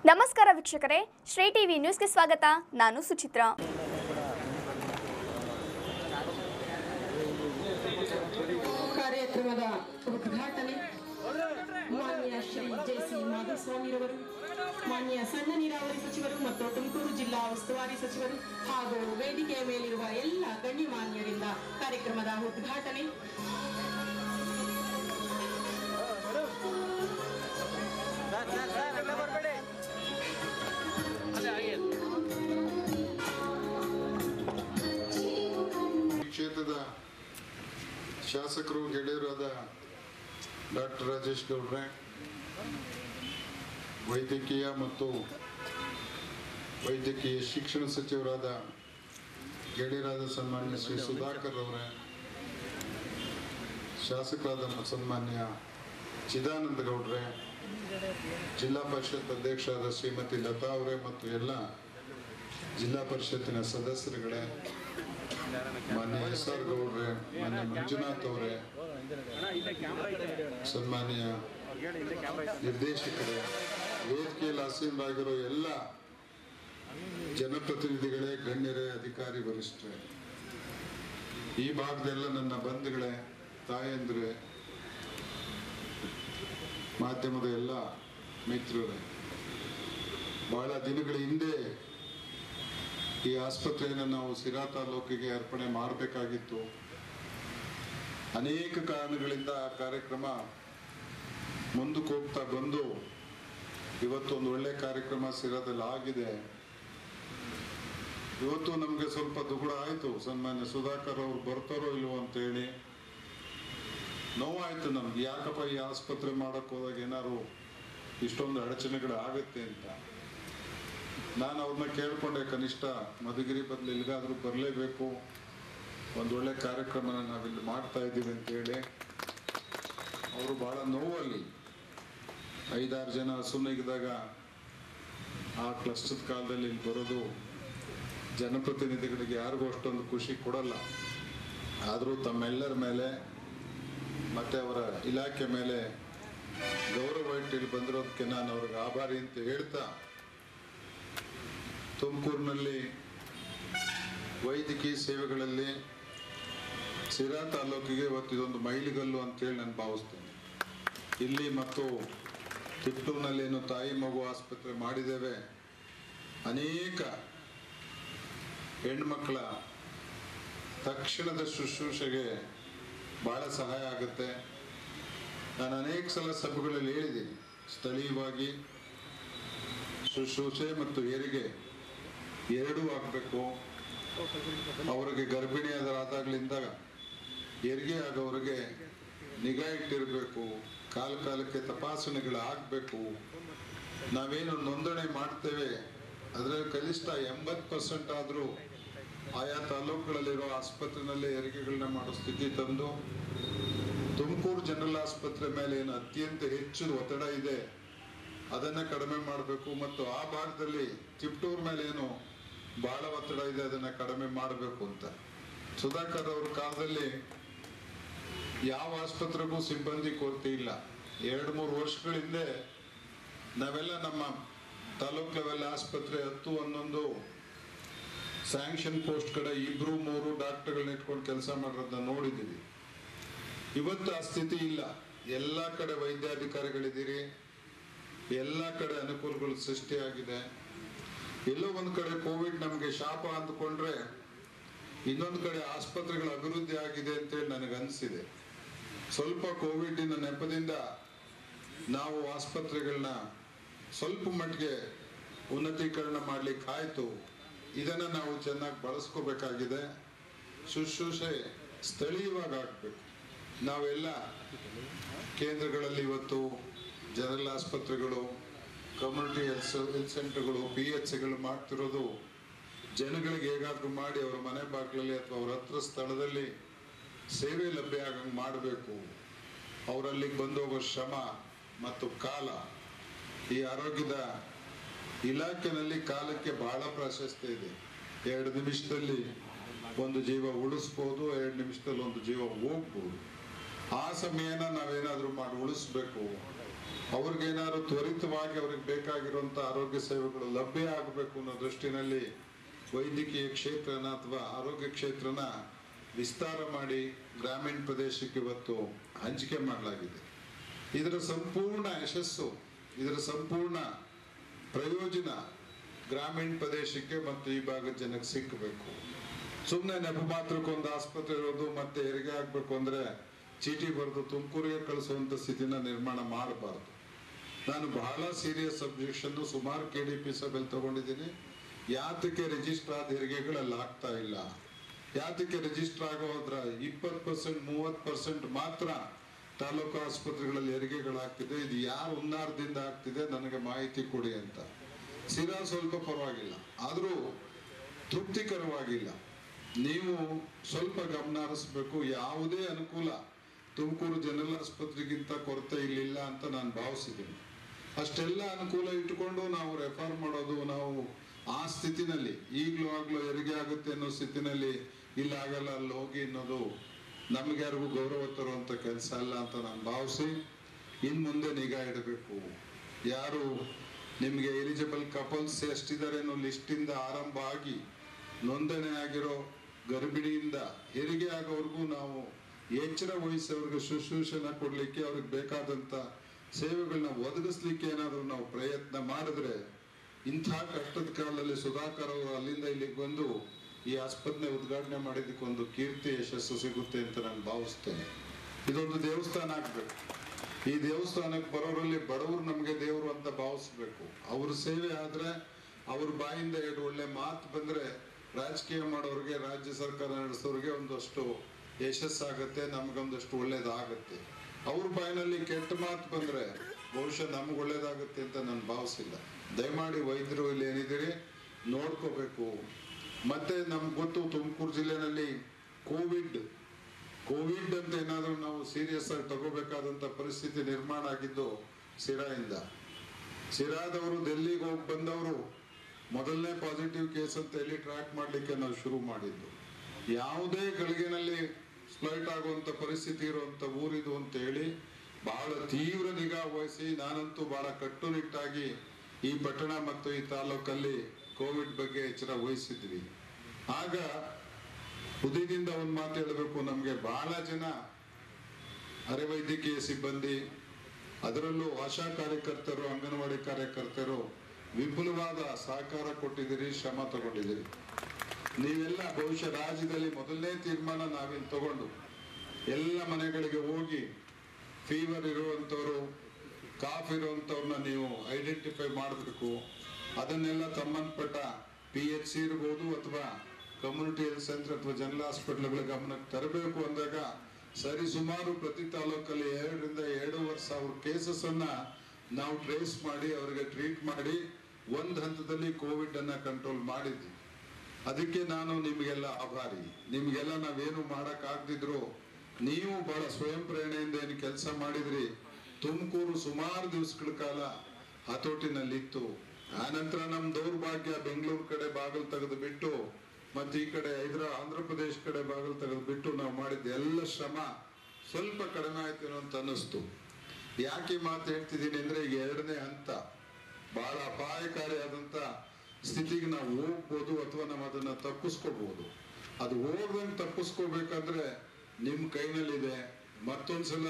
ನಮಸ್ಕಾರ ವೀಕ್ಷಕರೇ ಶ್ರೀ ಟಿವಿ ನ್ಯೂಸ್ಗೆ ಸ್ವಾಗತ ನಾನು ಸುಚಿತ್ರಾ ಕಾರ್ಯಕ್ರಮದ ಉದ್ಘಾಟನೆ ಮಾನ್ಯ ಶ್ರೀ ಜೆ ಸಿ ಮಾಧುಸ್ವಾಮಿರವರು ಮಾನ್ಯ ಸಣ್ಣ ನೀರಾವರಿ ಸಚಿವರು ಮತ್ತು ತುಮಕೂರು ಜಿಲ್ಲಾ ಉಸ್ತುವಾರಿ ಸಚಿವರು ಹಾಗೂ ವೇದಿಕೆಯ ಮೇಲಿರುವ ಎಲ್ಲ ಗಣ್ಯಮಾನ್ಯರಿಂದ ಕಾರ್ಯಕ್ರಮದ ಉದ್ಘಾಟನೆ ಈ ಕ್ಷೇತ್ರದ ಶಾಸಕರು ಗೆಳೆಯರಾದ ಡಾಕ್ಟರ್ ರಾಜೇಶ್ ಗೌಡ್ರೆ ವೈದ್ಯಕೀಯ ಮತ್ತು ವೈದ್ಯಕೀಯ ಶಿಕ್ಷಣ ಸಚಿವರಾದ ಗೆಳೆಯರಾದ ಸನ್ಮಾನ್ಯ ಶ್ರೀ ಸುಧಾಕರ್ ಅವರೇ ಶಾಸಕರಾದ ಸನ್ಮಾನ್ಯ ಚಿದಾನಂದ ಗೌಡ್ರೆ ಜಿಲ್ಲಾ ಪರಿಷತ್ ಅಧ್ಯಕ್ಷರಾದ ಶ್ರೀಮತಿ ಲತಾ ಅವರೇ ಮತ್ತು ಎಲ್ಲ ಜಿಲ್ಲಾ ಪರಿಷತ್ತಿನ ಸದಸ್ಯರುಗಳೇ ಮಾನ್ಯ ಎಸ್ ಆರ್ ಗೌಡ್ರೆ ಮಾನ್ಯ ಮಂಜುನಾಥ್ ಅವರೇ ಸನ್ಮಾನ್ಯ ನಿರ್ದೇಶಕರೇ ವೇದಿಕೆಯಲ್ಲಿ ಆಸೀನರಾಗಿರೋ ಎಲ್ಲ ಜನಪ್ರತಿನಿಧಿಗಳೇ ಗಣ್ಯರೇ ಅಧಿಕಾರಿ ವರಿಷ್ಠರೇ ಈ ಭಾಗದೆಲ್ಲ ನನ್ನ ಬಂಧುಗಳೇ ತಾಯಂದ್ರೆ ಮಾಧ್ಯಮದ ಎಲ್ಲ ಮಿತ್ರರೇ ಬಹಳ ದಿನಗಳ ಹಿಂದೆ ಈ ಆಸ್ಪತ್ರೆಯನ್ನು ನಾವು ಸಿರಾ ತಾಲೂಕಿಗೆ ಅರ್ಪಣೆ ಮಾಡಬೇಕಾಗಿತ್ತು ಅನೇಕ ಕಾರಣಗಳಿಂದ ಆ ಕಾರ್ಯಕ್ರಮ ಮುಂದಕ್ಕೆ ಹೋಗ್ತಾ ಬಂದು ಇವತ್ತು ಒಂದು ಒಳ್ಳೆ ಕಾರ್ಯಕ್ರಮ ಸಿರಾದಲ್ಲಿ ಆಗಿದೆ ಇವತ್ತು ನಮಗೆ ಸ್ವಲ್ಪ ದುಗುಡ ಆಯಿತು ಸನ್ಮಾನ್ಯ ಸುಧಾಕರ್ ಅವ್ರು ಬರ್ತಾರೋ ಇಲ್ವೋ ಅಂತೇಳಿ ನೋವಾಯ್ತು ನಮ್ಗೆ ಯಾಕಪ್ಪ ಈ ಆಸ್ಪತ್ರೆ ಮಾಡಕ್ ಹೋದಾಗ ಏನಾದ್ರು ಇಷ್ಟೊಂದು ಅಡಚಣೆಗಳು ಆಗುತ್ತೆ ಅಂತ ನಾನು ಅವ್ರನ್ನ ಕೇಳ್ಕೊಂಡೆ ಕನಿಷ್ಠ ಮಧುಗಿರಿ ಬದಲು ಎಲ್ಲಿಗಾದ್ರೂ ಬರಲೇಬೇಕು ಒಂದು ಒಳ್ಳೆ ಕಾರ್ಯಕ್ರಮನ ನಾವಿಲ್ಲಿ ಮಾಡ್ತಾ ಇದ್ದೀವಿ ಅಂತೇಳಿ ಅವರು ಬಹಳ ನೋವಲ್ಲಿ ಐದಾರು ಜನ ಸುಮ್ಮನಿಗಿದಾಗ ಆ ಕ್ಲಸ್ಟದ ಕಾಲದಲ್ಲಿ ಇಲ್ಲಿ ಬರೋದು ಜನಪ್ರತಿನಿಧಿಗಳಿಗೆ ಯಾರಿಗೂ ಅಷ್ಟೊಂದು ಖುಷಿ ಕೊಡಲ್ಲ ಆದರೂ ತಮ್ಮೆಲ್ಲರ ಮೇಲೆ ಮತ್ತೆ ಅವರ ಇಲಾಖೆ ಮೇಲೆ ಗೌರವ ಇಟ್ಟು ಇಲ್ಲಿ ಬಂದಿರೋದಕ್ಕೆ ನಾನು ಅವ್ರಿಗೆ ಆಭಾರಿ ಅಂತ ಹೇಳ್ತಾ ತುಮಕೂರಿನಲ್ಲಿ ವೈದ್ಯಕೀಯ ಸೇವೆಗಳಲ್ಲಿ ಸಿರಾ ತಾಲೂಕಿಗೆ ಇವತ್ತು ಇದೊಂದು ಮೈಲಿಗಲ್ಲು ಅಂತೇಳಿ ನಾನು ಭಾವಿಸ್ತೇನೆ ಇಲ್ಲಿ ಮತ್ತು ತಿಪ್ಟೂರಿನಲ್ಲಿ ಏನು ತಾಯಿ ಮಗು ಆಸ್ಪತ್ರೆ ಮಾಡಿದ್ದೇವೆ ಅನೇಕ ಹೆಣ್ಮಕ್ಳ ತಕ್ಷಣದ ಶುಶ್ರೂಷೆಗೆ ಬಹಳ ಸಹಾಯ ಆಗುತ್ತೆ ನಾನು ಅನೇಕ ಸಲ ಸಭೆಗಳಲ್ಲಿ ಹೇಳಿದ್ದೀನಿ ಸ್ಥಳೀಯವಾಗಿ ಶುಶ್ರೂಷೆ ಮತ್ತು ಹೆರಿಗೆ ಎರಡೂ ಆಗಬೇಕು ಅವರಿಗೆ ಗರ್ಭಿಣಿಯಾದರಾದಾಗ್ಲಿಂದ ಹೆರಿಗೆ ಆಗೋರಿಗೆ ನಿಗಾ ಇಟ್ಟಿರಬೇಕು ಕಾಲ ಕಾಲಕ್ಕೆ ತಪಾಸಣೆಗಳು ಆಗಬೇಕು ನಾವೇನು ನೋಂದಣಿ ಮಾಡ್ತೇವೆ ಅದರಲ್ಲಿ ಕನಿಷ್ಠ ಎಂಬತ್ತು ಪರ್ಸೆಂಟ್ ಆದರೂ ಆಯಾ ತಾಲೂಕುಗಳಲ್ಲಿರೋ ಆಸ್ಪತ್ರೆನಲ್ಲೇ ಹೆರಿಗೆಗಳನ್ನ ಮಾಡೋ ಸ್ಥಿತಿ ತಂದು ತುಮಕೂರು ಜನರಲ್ ಆಸ್ಪತ್ರೆ ಮೇಲೆ ಏನು ಅತ್ಯಂತ ಹೆಚ್ಚು ಒತ್ತಡ ಇದೆ ಅದನ್ನ ಕಡಿಮೆ ಮಾಡಬೇಕು ಮತ್ತು ಆ ಭಾಗದಲ್ಲಿ ತಿಪ್ಟೂರ್ ಮೇಲೆ ಏನು ಬಹಳ ಒತ್ತಡ ಇದೆ ಅದನ್ನ ಕಡಿಮೆ ಮಾಡಬೇಕು ಅಂತ ಸುಧಾಕರ್ ಅವ್ರ ಕಾಲದಲ್ಲಿ ಯಾವ ಆಸ್ಪತ್ರೆಗೂ ಸಿಬ್ಬಂದಿ ಕೊರತೆ ಇಲ್ಲ ಎರಡು ಮೂರು ವರ್ಷಗಳ ಹಿಂದೆ ನಾವೆಲ್ಲ ನಮ್ಮ ತಾಲೂಕ್ ಲೆವೆಲ್ ಆಸ್ಪತ್ರೆ ಹತ್ತು ಹನ್ನೊಂದು ಸ್ಯಾಂಕ್ಷನ್ ಪೋಸ್ಟ್ ಕಡೆ ಇಬ್ರು ಮೂರು ಡಾಕ್ಟರ್ಗಳನ್ನ ಇಟ್ಕೊಂಡು ಕೆಲಸ ಮಾಡೋದನ್ನ ನೋಡಿದ್ದೀವಿ ಇವತ್ತು ಆ ಸ್ಥಿತಿ ಇಲ್ಲ ಎಲ್ಲ ಕಡೆ ವೈದ್ಯಾಧಿಕಾರಿಗಳಿದ್ದೀರಿ ಎಲ್ಲ ಕಡೆ ಅನುಕೂಲಗಳು ಸೃಷ್ಟಿಯಾಗಿದೆ ಎಲ್ಲೋ ಒಂದು ಕಡೆ ಕೋವಿಡ್ ನಮಗೆ ಶಾಪ ಅಂದ್ಕೊಂಡ್ರೆ ಇನ್ನೊಂದು ಕಡೆ ಆಸ್ಪತ್ರೆಗಳ ಅಭಿವೃದ್ಧಿ ಆಗಿದೆ ಅಂತೇಳಿ ನನಗೆ ಅನಿಸಿದೆ ಸ್ವಲ್ಪ ಕೋವಿಡ್ನ ನೆಪದಿಂದ ನಾವು ಆಸ್ಪತ್ರೆಗಳನ್ನ ಸ್ವಲ್ಪ ಮಟ್ಟಿಗೆ ಉನ್ನತೀಕರಣ ಮಾಡ್ಲಿಕ್ಕೆ ಆಯ್ತು ಇದನ್ನ ನಾವು ಚೆನ್ನಾಗಿ ಬಳಸ್ಕೋಬೇಕಾಗಿದೆ ಶುಶ್ರೂಷೆ ಸ್ಥಳೀಯವಾಗಿ ಆಗ್ಬೇಕು ನಾವೆಲ್ಲ ಕೇಂದ್ರಗಳಲ್ಲಿ ಇವತ್ತು ಜನರಲ್ ಆಸ್ಪತ್ರೆಗಳು ಕಮ್ಯುನಿಟಿ ಹೆಲ್ತ್ ಹೆಲ್ತ್ ಸೆಂಟರ್ಗಳು ಪಿ ಎಚ್ ಸಿಗಳು ಮಾಡ್ತಿರೋದು ಜನಗಳಿಗೆ ಹೇಗಾದ್ರೂ ಮಾಡಿ ಅವರ ಮನೆ ಬಾಗಿಲಲ್ಲಿ ಅಥವಾ ಅವ್ರ ಹತ್ರ ಸ್ಥಳದಲ್ಲಿ ಸೇವೆ ಲಭ್ಯ ಆಗಂಗೆ ಮಾಡಬೇಕು ಅವರಲ್ಲಿಗೆ ಬಂದೋಗೋ ಶ್ರಮ ಮತ್ತು ಕಾಲ ಈ ಆರೋಗ್ಯದ ಇಲಾಖೆನಲ್ಲಿ ಕಾಲಕ್ಕೆ ಬಹಳ ಪ್ರಾಶಸ್ತ್ಯ ಇದೆ ಎರಡು ನಿಮಿಷದಲ್ಲಿ ಒಂದು ಜೀವ ಉಳಿಸ್ಬೋದು ಎರಡು ನಿಮಿಷದಲ್ಲಿ ಒಂದು ಜೀವ ಹೋಗ್ಬೋದು ಆ ಸಮಯನ ನಾವೇನಾದ್ರೂ ಮಾಡಿ ಉಳಿಸ್ಬೇಕು ಅವ್ರಿಗೇನಾದ್ರು ತ್ವರಿತವಾಗಿ ಅವ್ರಿಗೆ ಬೇಕಾಗಿರುವಂತ ಆರೋಗ್ಯ ಸೇವೆಗಳು ಲಭ್ಯ ಆಗಬೇಕು ಅನ್ನೋ ದೃಷ್ಟಿನಲ್ಲಿ ವೈದ್ಯಕೀಯ ಕ್ಷೇತ್ರನ ಅಥವಾ ಆರೋಗ್ಯ ಕ್ಷೇತ್ರನ ವಿಸ್ತಾರ ಮಾಡಿ ಗ್ರಾಮೀಣ ಪ್ರದೇಶಕ್ಕೆ ಇವತ್ತು ಹಂಚಿಕೆ ಮಾಡಲಾಗಿದೆ ಇದರ ಸಂಪೂರ್ಣ ಯಶಸ್ಸು ಇದರ ಸಂಪೂರ್ಣ ಪ್ರಯೋಜನ ಗ್ರಾಮೀಣ ಪ್ರದೇಶಕ್ಕೆ ಮತ್ತು ಈ ಭಾಗದ ಜನಕ್ಕೆ ಸಿಕ್ಕಬೇಕು ಸುಮ್ಮನೆ ನೆಪ ಮಾತ್ರಕ್ಕೆ ಒಂದು ಆಸ್ಪತ್ರೆ ಇರೋದು ಮತ್ತೆ ಹೆರಿಗೆ ಆಗ್ಬೇಕು ಅಂದ್ರೆ ಚೀಟಿ ಬರೆದು ತುಮಕೂರಿಗೆ ಕಳಿಸುವಂತ ಸ್ಥಿತಿನ ನಿರ್ಮಾಣ ಮಾಡಬಾರ್ದು ನಾನು ಬಹಳ ಸೀರಿಯಸ್ ಅಬ್ಜೆಕ್ಷನ್ ಸುಮಾರು ಕೆ ಡಿ ಪಿ ಸಭೆಯಲ್ಲಿ ತಗೊಂಡಿದ್ದೀನಿ ಯಾತಕ್ಕೆ ರಿಜಿಸ್ಟರ್ ಆದ ಹೆರಿಗೆಗಳಲ್ಲಿ ಆಗ್ತಾ ಇಲ್ಲ ಯಾತಕ್ಕೆ ರಿಜಿಸ್ಟರ್ ಆಗೋದ್ರ ಇಪ್ಪತ್ತು ಪರ್ಸೆಂಟ್ ಮೂವತ್ತು ಪರ್ಸೆಂಟ್ ಮಾತ್ರ ತಾಲೂಕು ಆಸ್ಪತ್ರೆಗಳಲ್ಲಿ ಹೆರಿಗೆಗಳಾಗ್ತಿದೆ ಇದು ಯಾರು ಹುನ್ನಾರದಿಂದ ಆಗ್ತಿದೆ ನನಗೆ ಮಾಹಿತಿ ಕೊಡಿ ಅಂತ ಸಿರಾ ಸ್ವಲ್ಪ ಪರವಾಗಿಲ್ಲ ಆದರೂ ತೃಪ್ತಿಕರವಾಗಿಲ್ಲ ನೀವು ಸ್ವಲ್ಪ ಗಮನ ಹರಿಸ್ಬೇಕು ಯಾವುದೇ ಅನುಕೂಲ ತುಮಕೂರು ಜನರಲ್ ಆಸ್ಪತ್ರೆಗಿಂತ ಕೊರತೆ ಇಲ್ಲಿಲ್ಲ ಅಂತ ನಾನು ಭಾವಿಸಿದ್ದೀನಿ ಅಷ್ಟೆಲ್ಲ ಅನುಕೂಲ ಇಟ್ಟುಕೊಂಡು ನಾವು ರೆಫರ್ ಮಾಡೋದು ನಾವು ಆ ಸ್ಥಿತಿನಲ್ಲಿ ಈಗಲೂ ಆಗ್ಲೂ ಹೆರಿಗೆ ಆಗುತ್ತೆ ಅನ್ನೋ ಸ್ಥಿತಿನಲ್ಲಿ ಇಲ್ಲ ಆಗಲ್ಲ ಅಲ್ಲಿ ಹೋಗಿ ಅನ್ನೋದು ನಮ್ಗೆ ಯಾರಿಗೂ ಗೌರವ ತರುವಂತ ಕೆಲಸ ಅಲ್ಲ ಅಂತ ನಾನು ಭಾವಿಸಿ ಇನ್ ಮುಂದೆ ನಿಗಾ ಇಡಬೇಕು ಯಾರು ನಿಮಗೆ ಎಲಿಜಿಬಲ್ ಕಪಲ್ಸ್ ಎಷ್ಟಿದ್ದಾರೆ ಅನ್ನೋ ಲಿಸ್ಟಿಂದ ಆರಂಭ ಆಗಿ ನೋಂದಣಿ ಆಗಿರೋ ಗರ್ಭಿಣಿಯಿಂದ ಹೆರಿಗೆ ಆಗೋವರೆಗೂ ನಾವು ಎಚ್ಚರ ವಹಿಸಿ ಅವ್ರಿಗೆ ಶುಶ್ರೂಷಣ ಕೊಡ್ಲಿಕ್ಕೆ ಅವ್ರಿಗೆ ಬೇಕಾದಂತ ಸೇವೆಗಳನ್ನ ಒದಗಿಸ್ಲಿಕ್ಕೆ ಏನಾದರೂ ನಾವು ಪ್ರಯತ್ನ ಮಾಡಿದ್ರೆ ಇಂಥ ಕಷ್ಟದ ಕಾಲದಲ್ಲಿ ಸುಧಾಕರ್ ಅವರು ಅಲ್ಲಿಂದ ಇಲ್ಲಿಗೆ ಬಂದು ಈ ಆಸ್ಪತ್ರೆ ಉದ್ಘಾಟನೆ ಮಾಡಿದ್ದಕ್ಕೆ ಒಂದು ಕೀರ್ತಿ ಯಶಸ್ಸು ಸಿಗುತ್ತೆ ಅಂತ ನಾನು ಭಾವಿಸ್ತೇನೆ ಇದೊಂದು ದೇವಸ್ಥಾನ ಆಗ್ಬೇಕು ಈ ದೇವಸ್ಥಾನಕ್ಕೆ ಬರೋರಲ್ಲಿ ಬಡವರು ನಮಗೆ ದೇವರು ಅಂತ ಭಾವಿಸ್ಬೇಕು ಅವ್ರ ಸೇವೆ ಆದ್ರೆ ಅವ್ರ ಬಾಯಿಂದ ಎರಡು ಒಳ್ಳೆ ಮಾತು ಬಂದ್ರೆ ರಾಜಕೀಯ ಮಾಡೋರಿಗೆ ರಾಜ್ಯ ಸರ್ಕಾರ ನಡೆಸೋರಿಗೆ ಒಂದಷ್ಟು ಯಶಸ್ಸಾಗತ್ತೆ ನಮ್ಗೊಂದಷ್ಟು ಒಳ್ಳೇದಾಗತ್ತೆ ಅವ್ರ ಬಾಯಿನಲ್ಲಿ ಕೆಟ್ಟ ಮಾತು ಬಂದ್ರೆ ಬಹುಶಃ ನಮ್ಗೆ ಒಳ್ಳೇದಾಗುತ್ತೆ ಅಂತ ನಾನು ಭಾವಿಸಿಲ್ಲ ದಯಮಾಡಿ ವೈದ್ಯರು ಇಲ್ಲಿ ಏನಿದ್ದೀರಿ ನೋಡ್ಕೋಬೇಕು ಮತ್ತೆ ನಮ್ಗೆ ಗೊತ್ತು ತುಮಕೂರು ಜಿಲ್ಲೆನಲ್ಲಿ ಕೋವಿಡ್ ಕೋವಿಡ್ ಅಂತ ಏನಾದರೂ ನಾವು ಸೀರಿಯಸ್ ಆಗಿ ತಗೋಬೇಕಾದಂತ ಪರಿಸ್ಥಿತಿ ನಿರ್ಮಾಣ ಆಗಿದ್ದು ಸಿರಾಯಿಂದ ಸಿರಾದವರು ಡೆಲ್ಲಿಗೆ ಹೋಗಿ ಬಂದವರು ಮೊದಲನೇ ಪಾಸಿಟಿವ್ ಕೇಸ್ ಅಂತ ಎಲ್ಲಿ ಟ್ರ್ಯಾಕ್ ಮಾಡಲಿಕ್ಕೆ ನಾವು ಶುರು ಮಾಡಿದ್ದು ಯಾವುದೇ ಗಳಿಗೆನಲ್ಲಿ ಫ್ಲೈಟ್ ಆಗುವಂತ ಪರಿಸ್ಥಿತಿ ಇರುವಂತ ಊರಿದು ಅಂತ ಹೇಳಿ ಬಹಳ ತೀವ್ರ ನಿಗಾ ವಹಿಸಿ ನಾನಂತೂ ಬಹಳ ಕಟ್ಟುನಿಟ್ಟಾಗಿ ಈ ಪಟ್ಟಣ ಮತ್ತು ಈ ತಾಲೂಕಲ್ಲಿ ಕೋವಿಡ್ ಬಗ್ಗೆ ಎಚ್ಚರ ವಹಿಸಿದ್ವಿ ಆಗ ಉದಯದಿಂದ ಒಂದು ಮಾತು ಹೇಳಬೇಕು ನಮಗೆ ಬಹಳ ಜನ ಅರೆವೈದ್ಯಕೀಯ ಸಿಬ್ಬಂದಿ ಅದರಲ್ಲೂ ಆಶಾ ಕಾರ್ಯಕರ್ತರು ಅಂಗನವಾಡಿ ಕಾರ್ಯಕರ್ತರು ವಿಪುಲವಾದ ಸಹಕಾರ ಕೊಟ್ಟಿದ್ದೀರಿ ಶ್ರಮ ತಗೊಂಡಿದ್ದೀರಿ ನೀವೆಲ್ಲ ಬಹುಶಃ ರಾಜ್ಯದಲ್ಲಿ ಮೊದಲನೇ ತೀರ್ಮಾನ ನಾವಿಲ್ಲಿ ತಗೊಂಡು ಎಲ್ಲ ಮನೆಗಳಿಗೆ ಹೋಗಿ ಫೀವರ್ ಇರುವಂಥವ್ರು ಕಾಫ್ ಇರುವಂಥವ್ರನ್ನ ನೀವು ಐಡೆಂಟಿಫೈ ಮಾಡಬೇಕು ಅದನ್ನೆಲ್ಲ ಸಂಬಂಧಪಟ್ಟ ಪಿ ಎಚ್ ಸಿ ಇರ್ಬೋದು ಅಥವಾ ಕಮ್ಯುನಿಟಿ ಹೆಲ್ತ್ ಸೆಂಟರ್ ಅಥವಾ ಜನರಲ್ ಹಾಸ್ಪಿಟಲ್ಗಳ ಗಮನಕ್ಕೆ ತರಬೇಕು ಅಂದಾಗ ಸರಿ ಸುಮಾರು ಪ್ರತಿ ತಾಲೂಕಲ್ಲಿ ಎರಡರಿಂದ ಎರಡೂವರೆ ಸಾವಿರ ಕೇಸಸ್ ಅನ್ನ ನಾವು ಟ್ರೇಸ್ ಮಾಡಿ ಅವರಿಗೆ ಟ್ರೀಟ್ ಮಾಡಿ ಒಂದು ಹಂತದಲ್ಲಿ ಕೋವಿಡ್ ಅನ್ನ ಕಂಟ್ರೋಲ್ ಮಾಡಿದ್ವಿ ಅದಕ್ಕೆ ನಾನು ನಿಮಗೆಲ್ಲ ಆಭಾರಿ ನಿಮ್ಗೆಲ್ಲ ನಾವೇನು ಮಾಡಕ್ ಆಗ್ದಿದ್ರು ನೀವು ಬಹಳ ಸ್ವಯಂ ಪ್ರೇರಣೆಯಿಂದ ಏನು ಕೆಲಸ ಮಾಡಿದ್ರಿ ತುಮಕೂರು ಸುಮಾರು ದಿವಸಗಳ ಕಾಲ ಹತೋಟಿನಲ್ಲಿತ್ತು ಆನಂತರ ನಮ್ ದೌರ್ಭಾಗ್ಯ ಬೆಂಗಳೂರು ಕಡೆ ಬಾಗಿಲು ತೆಗೆದು ಬಿಟ್ಟು ಮತ್ತೆ ಈ ಕಡೆ ಹೈದ್ರಾ ಆಂಧ್ರ ಪ್ರದೇಶ ಕಡೆ ಬಾಗಿಲು ತೆಗೆದು ಬಿಟ್ಟು ನಾವು ಮಾಡಿದ ಎಲ್ಲ ಶ್ರಮ ಸ್ವಲ್ಪ ಕಡಿಮೆ ಆಯ್ತು ಅಂತ ಅನ್ನಿಸ್ತು ಯಾಕೆ ಈ ಮಾತು ಹೇಳ್ತಿದ್ದೀನಿ ಅಂದ್ರೆ ಈಗ ಎರಡನೇ ಹಂತ ಬಹಳ ಅಪಾಯಕಾರಿಯಾದಂತ ಸ್ಥಿತಿಗೆ ನಾವು ಹೋಗ್ಬೋದು ಅಥವಾ ನಾವು ಅದನ್ನ ತಪ್ಪಿಸ್ಕೋಬಹುದು ಅದು ಹೋಗ್ದಂಗೆ ತಪ್ಪಿಸ್ಕೋಬೇಕಂದ್ರೆ ನಿಮ್ ಕೈನಲ್ಲಿದೆ ಮತ್ತೊಂದ್ಸಲ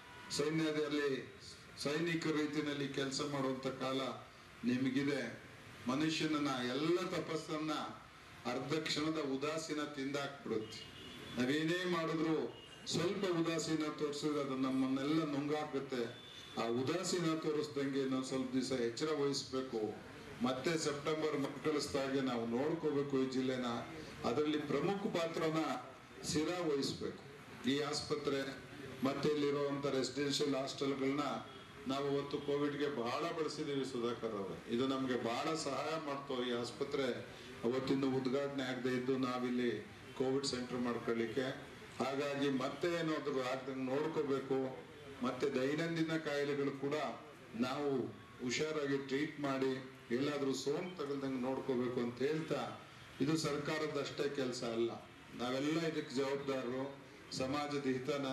ಸೈನ್ಯದಲ್ಲಿ ಸೈನಿಕ ರೀತಿಯಲ್ಲಿ ಕೆಲಸ ಮಾಡುವಂತ ಕಾಲ ನಿಮಗಿದೆ ಮನುಷ್ಯನನ್ನ ಎಲ್ಲ ತಪಸ್ಸನ್ನ ಅರ್ಧ ಕ್ಷಣದ ಉದಾಸೀನ ತಿಂದಾಕ್ಬಿಡುತ್ತೆ ನಾವೇನೇ ಮಾಡಿದ್ರು ಸ್ವಲ್ಪ ಉದಾಸೀನ ತೋರಿಸಿದ್ರೆ ಅದು ನಮ್ಮನ್ನೆಲ್ಲ ನುಂಗಾಕುತ್ತೆ ಆ ಉದಾಸೀನ ತೋರಿಸ್ದಂಗೆ ನಾವು ಸ್ವಲ್ಪ ದಿವಸ ಎಚ್ಚರ ವಹಿಸ್ಬೇಕು ಮತ್ತೆ ಸೆಪ್ಟೆಂಬರ್ ಮಕ್ಕಳಿಸ್ದಾಗೆ ನಾವು ನೋಡ್ಕೋಬೇಕು ಈ ಜಿಲ್ಲೆನ ಅದರಲ್ಲಿ ಪ್ರಮುಖ ಪಾತ್ರನ ಸಿರಾ ವಹಿಸ್ಬೇಕು ಈ ಆಸ್ಪತ್ರೆ ಮತ್ತೆ ಇಲ್ಲಿರುವಂತ ರೆಸಿಡೆನ್ಷಿಯಲ್ ಹಾಸ್ಟೆಲ್ಗಳನ್ನ ನಾವು ಇವತ್ತು ಕೋವಿಡ್ಗೆ ಬಹಳ ಬಳಸಿದೀವಿ ಸುಧಾಕರ್ ಅವರೇ ಇದು ನಮ್ಗೆ ಬಹಳ ಸಹಾಯ ಮಾಡ್ತು ಈ ಆಸ್ಪತ್ರೆ ಅವತ್ತಿಂದ ಉದ್ಘಾಟನೆ ಆಗದೆ ಇದ್ದು ನಾವಿಲ್ಲಿ ಕೋವಿಡ್ ಸೆಂಟರ್ ಮಾಡ್ಕೊಳ್ಳಿಕ್ಕೆ ಹಾಗಾಗಿ ಮತ್ತೆ ಏನಾದ್ರು ಆಗ್ದಂಗೆ ನೋಡ್ಕೋಬೇಕು ಮತ್ತೆ ದೈನಂದಿನ ಕಾಯಿಲೆಗಳು ಕೂಡ ನಾವು ಹುಷಾರಾಗಿ ಟ್ರೀಟ್ ಮಾಡಿ ಎಲ್ಲಾದ್ರೂ ಸೋಂಕು ತಗಲ್ದಂಗೆ ನೋಡ್ಕೋಬೇಕು ಅಂತ ಹೇಳ್ತಾ ಇದು ಸರ್ಕಾರದ ಅಷ್ಟೇ ಕೆಲಸ ಅಲ್ಲ ನಾವೆಲ್ಲ ಇದಕ್ಕೆ ಜವಾಬ್ದಾರರು ಸಮಾಜದ ಹಿತನ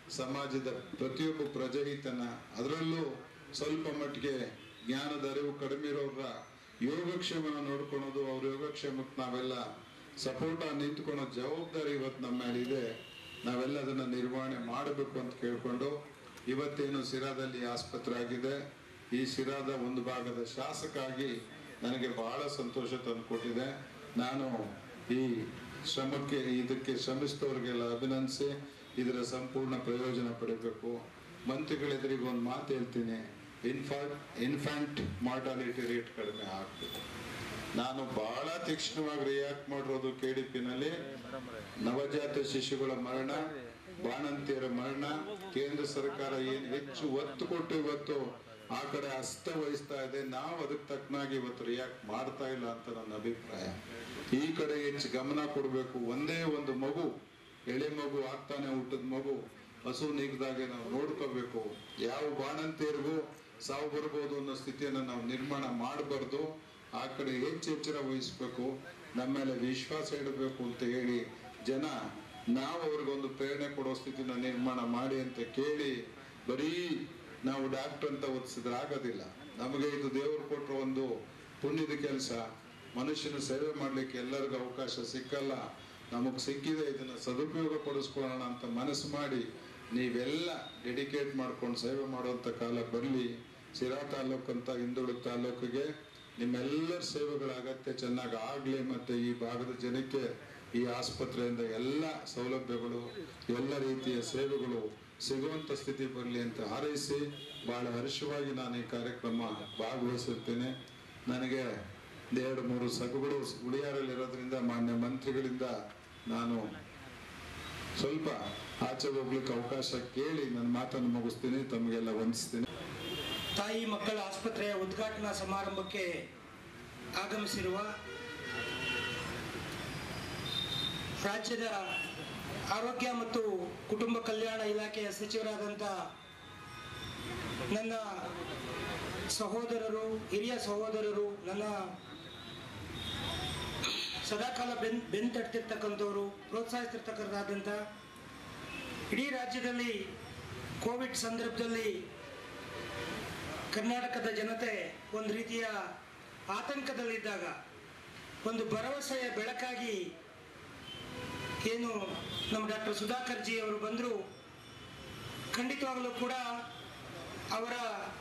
ಸಮಾಜದ ಪ್ರತಿಯೊಬ್ಬ ಪ್ರಜೆಹಿತನ ಅದರಲ್ಲೂ ಸ್ವಲ್ಪ ಮಟ್ಟಿಗೆ ಜ್ಞಾನದ ಅರಿವು ಕಡಿಮೆ ಇರೋರ ಯೋಗಕ್ಷೇಮನ ನೋಡ್ಕೊಳೋದು ಅವ್ರ ಯೋಗಕ್ಷೇಮಕ್ಕೆ ನಾವೆಲ್ಲ ಸಪೋರ್ಟ ನಿಂತ್ಕೊಳೋ ಜವಾಬ್ದಾರಿ ಇವತ್ತು ನಮ್ಮ ಮೇಲಿದೆ ನಾವೆಲ್ಲ ಅದನ್ನ ನಿರ್ವಹಣೆ ಮಾಡಬೇಕು ಅಂತ ಕೇಳ್ಕೊಂಡು ಇವತ್ತೇನು ಸಿರಾದಲ್ಲಿ ಆಸ್ಪತ್ರೆ ಆಗಿದೆ ಈ ಸಿರಾದ ಒಂದು ಭಾಗದ ಶಾಸಕ ಆಗಿ ನನಗೆ ಬಹಳ ಸಂತೋಷ ತಂದುಕೊಟ್ಟಿದೆ ನಾನು ಈ ಶ್ರಮಕ್ಕೆ ಇದಕ್ಕೆ ಶ್ರಮಿಸಿದವ್ರಿಗೆಲ್ಲ ಅಭಿನಂದಿಸಿ ಇದರ ಸಂಪೂರ್ಣ ಪ್ರಯೋಜನ ಪಡಿಬೇಕು ಮಂತ್ರಿಗಳೆದುರಿಗೆ ಒಂದು ಮಾತು ಹೇಳ್ತೀನಿ ಇನ್ಫಾಂಟ್ ಇನ್ಫ್ಯಾಂಟ್ ಮಾರ್ಟಾಲಿಟಿ ರೇಟ್ ಕಡಿಮೆ ಆಗಬೇಕು ನಾನು ಬಹಳ ತೀಕ್ಷ್ಣವಾಗಿ ರಿಯಾಕ್ಟ್ ಮಾಡಿರೋದು ಕೆ ಡಿ ಪಿನಲ್ಲಿ ನವಜಾತ ಶಿಶುಗಳ ಮರಣ ಬಾಣಂತಿಯರ ಮರಣ ಕೇಂದ್ರ ಸರ್ಕಾರ ಏನ್ ಹೆಚ್ಚು ಒತ್ತು ಕೊಟ್ಟು ಇವತ್ತು ಆ ಕಡೆ ಹಸ್ತ ವಹಿಸ್ತಾ ಇದೆ ನಾವು ಅದಕ್ಕೆ ತಕ್ಕನಾಗಿ ಇವತ್ತು ರಿಯಾಕ್ಟ್ ಮಾಡ್ತಾ ಇಲ್ಲ ಅಂತ ನನ್ನ ಅಭಿಪ್ರಾಯ ಈ ಕಡೆ ಹೆಚ್ಚು ಗಮನ ಕೊಡಬೇಕು ಒಂದೇ ಒಂದು ಮಗು ಎಳೆ ಮಗು ಆಗ್ತಾನೆ ಹುಟ್ಟದ ಮಗು ಹಸು ನೀಗದಾಗೆ ನಾವು ನೋಡ್ಕೋಬೇಕು ಯಾವ ಬಾಣಂತಿಯರಿಗೂ ಸಾವು ಬರ್ಬೋದು ಅನ್ನೋ ಸ್ಥಿತಿಯನ್ನು ನಾವು ನಿರ್ಮಾಣ ಮಾಡಬಾರ್ದು ಆ ಕಡೆ ಹೆಚ್ಚು ಎಚ್ಚರ ವಹಿಸ್ಬೇಕು ನಮ್ಮ ಮೇಲೆ ವಿಶ್ವಾಸ ಇಡಬೇಕು ಅಂತ ಹೇಳಿ ಜನ ನಾವು ಅವ್ರಿಗೊಂದು ಪ್ರೇರಣೆ ಕೊಡೋ ಸ್ಥಿತಿನ ನಿರ್ಮಾಣ ಮಾಡಿ ಅಂತ ಕೇಳಿ ಬರೀ ನಾವು ಡಾಕ್ಟರ್ ಅಂತ ಓದಿಸಿದ್ರೆ ಆಗೋದಿಲ್ಲ ನಮಗೆ ಇದು ದೇವರು ಕೊಟ್ಟರು ಒಂದು ಪುಣ್ಯದ ಕೆಲಸ ಮನುಷ್ಯನ ಸೇವೆ ಮಾಡ್ಲಿಕ್ಕೆ ಎಲ್ಲರಿಗೂ ಅವಕಾಶ ಸಿಕ್ಕಲ್ಲ ನಮಗ್ ಸಿಕ್ಕಿದೆ ಇದನ್ನ ಸದುಪಯೋಗ ಪಡಿಸ್ಕೊಳ್ಳೋಣ ಅಂತ ಮನಸ್ಸು ಮಾಡಿ ನೀವೆಲ್ಲ ಡೆಡಿಕೇಟ್ ಮಾಡ್ಕೊಂಡು ಸೇವೆ ಮಾಡುವಂತ ಕಾಲ ಬರಲಿ ಸಿರಾ ತಾಲೂಕು ಅಂತ ಹಿಂದುಳಿದ ತಾಲೂಕಿಗೆ ನಿಮ್ಮೆಲ್ಲರ ಸೇವೆಗಳ ಅಗತ್ಯ ಚೆನ್ನಾಗಿ ಆಗ್ಲಿ ಮತ್ತೆ ಈ ಭಾಗದ ಜನಕ್ಕೆ ಈ ಆಸ್ಪತ್ರೆಯಿಂದ ಎಲ್ಲ ಸೌಲಭ್ಯಗಳು ಎಲ್ಲ ರೀತಿಯ ಸೇವೆಗಳು ಸಿಗುವಂತ ಸ್ಥಿತಿ ಬರಲಿ ಅಂತ ಹಾರೈಸಿ ಬಹಳ ಹರ್ಷವಾಗಿ ನಾನು ಈ ಕಾರ್ಯಕ್ರಮ ಭಾಗವಹಿಸುತ್ತೇನೆ ನನಗೆ ಎರಡು ಮೂರು ಸಭೆಗಳು ಉಳಿಯಾರಲ್ಲಿ ಇರೋದ್ರಿಂದ ಮಾನ್ಯ ಮಂತ್ರಿಗಳಿಂದ ನಾನು ಸ್ವಲ್ಪ ಆಚೆ ಹೋಗ್ಲಿಕ್ಕೆ ಅವಕಾಶ ಕೇಳಿ ನನ್ನ ಮಾತನ್ನು ಮುಗಿಸ್ತೀನಿ ತಮಗೆಲ್ಲ ವಂದಿಸ್ತೀನಿ ತಾಯಿ ಮಕ್ಕಳ ಆಸ್ಪತ್ರೆಯ ಉದ್ಘಾಟನಾ ಸಮಾರಂಭಕ್ಕೆ ಆಗಮಿಸಿರುವ ರಾಜ್ಯದ ಆರೋಗ್ಯ ಮತ್ತು ಕುಟುಂಬ ಕಲ್ಯಾಣ ಇಲಾಖೆಯ ಸಚಿವರಾದಂಥ ನನ್ನ ಸಹೋದರರು ಹಿರಿಯ ಸಹೋದರರು ನನ್ನ ಸದಾಕಾಲ ಬೆನ್ ಬೆನ್ ತಟ್ತಿರ್ತಕ್ಕಂಥವ್ರು ಪ್ರೋತ್ಸಾಹಿಸ್ತಿರ್ತಕ್ಕಂಥಾದಂಥ ಇಡೀ ರಾಜ್ಯದಲ್ಲಿ ಕೋವಿಡ್ ಸಂದರ್ಭದಲ್ಲಿ ಕರ್ನಾಟಕದ ಜನತೆ ಒಂದು ರೀತಿಯ ಆತಂಕದಲ್ಲಿದ್ದಾಗ ಒಂದು ಭರವಸೆಯ ಬೆಳಕಾಗಿ ಏನು ನಮ್ಮ ಡಾಕ್ಟರ್ ಸುಧಾಕರ್ ಜಿ ಅವರು ಬಂದರು ಖಂಡಿತವಾಗಲೂ ಕೂಡ ಅವರ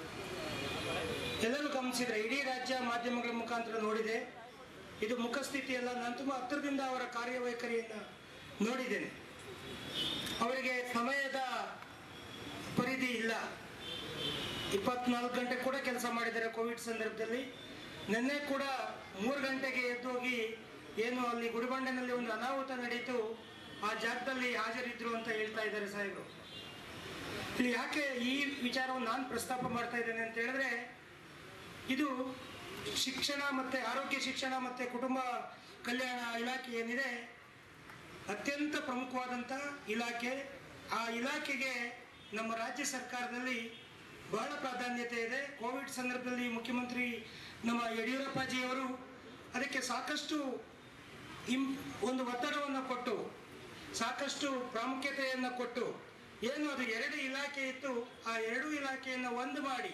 ಎಲ್ಲರೂ ಗಮನಿಸಿದ್ರೆ ಇಡೀ ರಾಜ್ಯ ಮಾಧ್ಯಮಗಳ ಮುಖಾಂತರ ನೋಡಿದೆ ಇದು ಮುಖಸ್ಥಿತಿಯಲ್ಲ ನಾನು ತುಂಬ ಹತ್ತಿರದಿಂದ ಅವರ ಕಾರ್ಯವೈಖರಿಯನ್ನು ನೋಡಿದ್ದೇನೆ ಅವರಿಗೆ ಸಮಯದ ಪರಿಧಿ ಇಲ್ಲ ಇಪ್ಪತ್ನಾಲ್ಕು ಗಂಟೆ ಕೂಡ ಕೆಲಸ ಮಾಡಿದ್ದಾರೆ ಕೋವಿಡ್ ಸಂದರ್ಭದಲ್ಲಿ ನಿನ್ನೆ ಕೂಡ ಮೂರು ಗಂಟೆಗೆ ಎದ್ದು ಹೋಗಿ ಏನು ಅಲ್ಲಿ ಗುಡಿಬಂಡೆನಲ್ಲಿ ಒಂದು ಅನಾಹುತ ನಡೀತು ಆ ಜಾಗದಲ್ಲಿ ಹಾಜರಿದ್ರು ಅಂತ ಹೇಳ್ತಾ ಇದ್ದಾರೆ ಸಾಹೇಬರು ಇಲ್ಲಿ ಯಾಕೆ ಈ ವಿಚಾರವನ್ನು ನಾನು ಪ್ರಸ್ತಾಪ ಮಾಡ್ತಾ ಇದ್ದೇನೆ ಅಂತ ಹೇಳಿದ್ರೆ ಇದು ಶಿಕ್ಷಣ ಮತ್ತೆ ಆರೋಗ್ಯ ಶಿಕ್ಷಣ ಮತ್ತೆ ಕುಟುಂಬ ಕಲ್ಯಾಣ ಇಲಾಖೆ ಏನಿದೆ ಅತ್ಯಂತ ಪ್ರಮುಖವಾದಂಥ ಇಲಾಖೆ ಆ ಇಲಾಖೆಗೆ ನಮ್ಮ ರಾಜ್ಯ ಸರ್ಕಾರದಲ್ಲಿ ಬಹಳ ಪ್ರಾಧಾನ್ಯತೆ ಇದೆ ಕೋವಿಡ್ ಸಂದರ್ಭದಲ್ಲಿ ಮುಖ್ಯಮಂತ್ರಿ ನಮ್ಮ ಯಡಿಯೂರಪ್ಪಾಜಿಯವರು ಅದಕ್ಕೆ ಸಾಕಷ್ಟು ಇಂ ಒಂದು ಒತ್ತಡವನ್ನು ಕೊಟ್ಟು ಸಾಕಷ್ಟು ಪ್ರಾಮುಖ್ಯತೆಯನ್ನು ಕೊಟ್ಟು ಏನು ಅದು ಎರಡು ಇಲಾಖೆ ಇತ್ತು ಆ ಎರಡು ಇಲಾಖೆಯನ್ನು ಒಂದು ಮಾಡಿ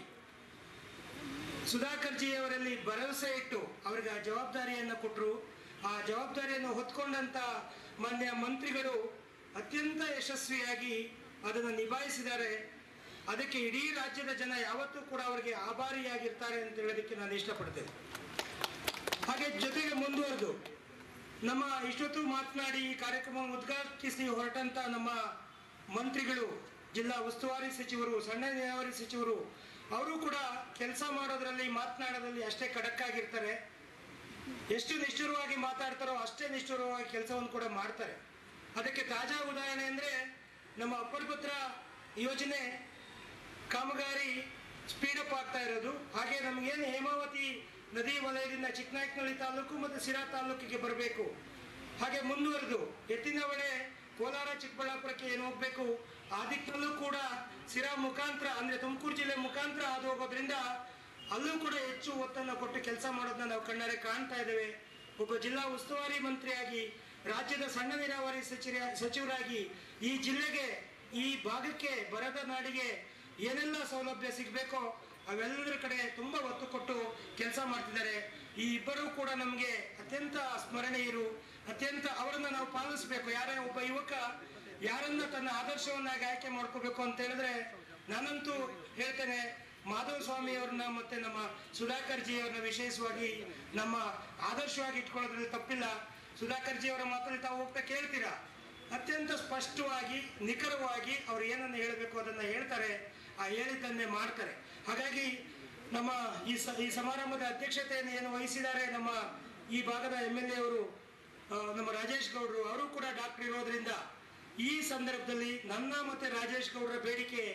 ಸುಧಾಕರ್ ಜಿ ಅವರಲ್ಲಿ ಭರವಸೆ ಇಟ್ಟು ಅವರಿಗೆ ಆ ಜವಾಬ್ದಾರಿಯನ್ನು ಕೊಟ್ಟರು ಆ ಜವಾಬ್ದಾರಿಯನ್ನು ಹೊತ್ಕೊಂಡಂತ ಮಾನ್ಯ ಮಂತ್ರಿಗಳು ಅತ್ಯಂತ ಯಶಸ್ವಿಯಾಗಿ ಅದನ್ನು ನಿಭಾಯಿಸಿದ್ದಾರೆ ಅದಕ್ಕೆ ಇಡೀ ರಾಜ್ಯದ ಜನ ಯಾವತ್ತೂ ಕೂಡ ಅವರಿಗೆ ಆಭಾರಿಯಾಗಿರ್ತಾರೆ ಅಂತ ಹೇಳೋದಕ್ಕೆ ನಾನು ಇಷ್ಟಪಡ್ತೇನೆ ಹಾಗೆ ಜೊತೆಗೆ ಮುಂದುವರೆದು ನಮ್ಮ ಇಷ್ಟೊತ್ತು ಮಾತನಾಡಿ ಈ ಕಾರ್ಯಕ್ರಮ ಉದ್ಘಾಟಿಸಿ ಹೊರಟಂತ ನಮ್ಮ ಮಂತ್ರಿಗಳು ಜಿಲ್ಲಾ ಉಸ್ತುವಾರಿ ಸಚಿವರು ಸಣ್ಣ ನೀರಾವರಿ ಸಚಿವರು ಅವರು ಕೂಡ ಕೆಲಸ ಮಾಡೋದ್ರಲ್ಲಿ ಮಾತನಾಡೋದ್ರಲ್ಲಿ ಅಷ್ಟೇ ಖಡಕ್ಕಾಗಿರ್ತಾರೆ ಎಷ್ಟು ನಿಷ್ಠುರವಾಗಿ ಮಾತಾಡ್ತಾರೋ ಅಷ್ಟೇ ನಿಷ್ಠುರವಾಗಿ ಕೆಲಸವನ್ನು ಕೂಡ ಮಾಡ್ತಾರೆ ಅದಕ್ಕೆ ತಾಜಾ ಉದಾಹರಣೆ ಅಂದರೆ ನಮ್ಮ ಅಪ್ಪರಪುತ್ರ ಯೋಜನೆ ಕಾಮಗಾರಿ ಸ್ಪೀಡಪ್ ಆಗ್ತಾ ಇರೋದು ಹಾಗೆ ನಮಗೇನು ಹೇಮಾವತಿ ನದಿ ವಲಯದಿಂದ ಚಿಕ್ಕನಾಯಕನಹಳ್ಳಿ ತಾಲೂಕು ಮತ್ತು ಸಿರಾ ತಾಲೂಕಿಗೆ ಬರಬೇಕು ಹಾಗೆ ಮುಂದುವರೆದು ಎತ್ತಿನವಳೆ ಕೋಲಾರ ಚಿಕ್ಕಬಳ್ಳಾಪುರಕ್ಕೆ ಏನು ಹೋಗ್ಬೇಕು ಆ ದಿಕ್ಕಲ್ಲೂ ಕೂಡ ಸಿರಾ ಮುಖಾಂತರ ಅಂದ್ರೆ ತುಮಕೂರು ಜಿಲ್ಲೆ ಮುಖಾಂತರ ಅದು ಹೋಗೋದ್ರಿಂದ ಅಲ್ಲೂ ಕೂಡ ಹೆಚ್ಚು ಒತ್ತನ್ನು ಕೊಟ್ಟು ಕೆಲಸ ಮಾಡೋದನ್ನ ನಾವು ಕಣ್ಣಾರೆ ಕಾಣ್ತಾ ಇದ್ದೇವೆ ಒಬ್ಬ ಜಿಲ್ಲಾ ಉಸ್ತುವಾರಿ ಮಂತ್ರಿಯಾಗಿ ರಾಜ್ಯದ ಸಣ್ಣ ನೀರಾವರಿ ಸಚಿವ ಸಚಿವರಾಗಿ ಈ ಜಿಲ್ಲೆಗೆ ಈ ಭಾಗಕ್ಕೆ ಬರದ ನಾಡಿಗೆ ಏನೆಲ್ಲ ಸೌಲಭ್ಯ ಸಿಗಬೇಕೋ ಅವೆಲ್ಲದರ ಕಡೆ ತುಂಬ ಒತ್ತು ಕೊಟ್ಟು ಕೆಲಸ ಮಾಡ್ತಿದ್ದಾರೆ ಈ ಇಬ್ಬರೂ ಕೂಡ ನಮಗೆ ಅತ್ಯಂತ ಸ್ಮರಣೀಯರು ಅತ್ಯಂತ ಅವರನ್ನ ನಾವು ಪಾಲಿಸಬೇಕು ಯಾರೇ ಒಬ್ಬ ಯುವಕ ಯಾರನ್ನ ತನ್ನ ಆದರ್ಶವನ್ನಾಗಿ ಆಯ್ಕೆ ಮಾಡ್ಕೋಬೇಕು ಅಂತ ಹೇಳಿದ್ರೆ ನಾನಂತೂ ಹೇಳ್ತೇನೆ ಮಾಧವ ಸ್ವಾಮಿ ಅವ್ರನ್ನ ಮತ್ತೆ ನಮ್ಮ ಸುಧಾಕರ್ ಜಿ ಅವ್ರನ್ನ ವಿಶೇಷವಾಗಿ ನಮ್ಮ ಆದರ್ಶವಾಗಿ ಇಟ್ಕೊಳ್ಳೋದ್ರಲ್ಲಿ ತಪ್ಪಿಲ್ಲ ಸುಧಾಕರ್ ಜಿ ಅವರ ಮಾತಲ್ಲಿ ತಾವು ಹೋಗ್ತಾ ಕೇಳ್ತೀರಾ ಅತ್ಯಂತ ಸ್ಪಷ್ಟವಾಗಿ ನಿಖರವಾಗಿ ಅವ್ರು ಏನನ್ನು ಹೇಳಬೇಕು ಅದನ್ನ ಹೇಳ್ತಾರೆ ಆ ಹೇಳಿದ್ದನ್ನೇ ಮಾಡ್ತಾರೆ ಹಾಗಾಗಿ ನಮ್ಮ ಈ ಸ ಈ ಸಮಾರಂಭದ ಅಧ್ಯಕ್ಷತೆಯನ್ನು ಏನು ವಹಿಸಿದ್ದಾರೆ ನಮ್ಮ ಈ ಭಾಗದ ಎಮ್ ಎಲ್ ಎ ಅವರು ಆ, ನಮ್ಮ ರಾಜೇಶ್ ಗೌಡ್ರು ಅವರು ಕೂಡ ಡಾಕ್ಟರ್ ಇರೋದ್ರಿಂದ ಈ ಸಂದರ್ಭದಲ್ಲಿ ನನ್ನ ಮತ್ತೆ ರಾಜೇಶ್ ಗೌಡ್ರ ಬೇಡಿಕೆ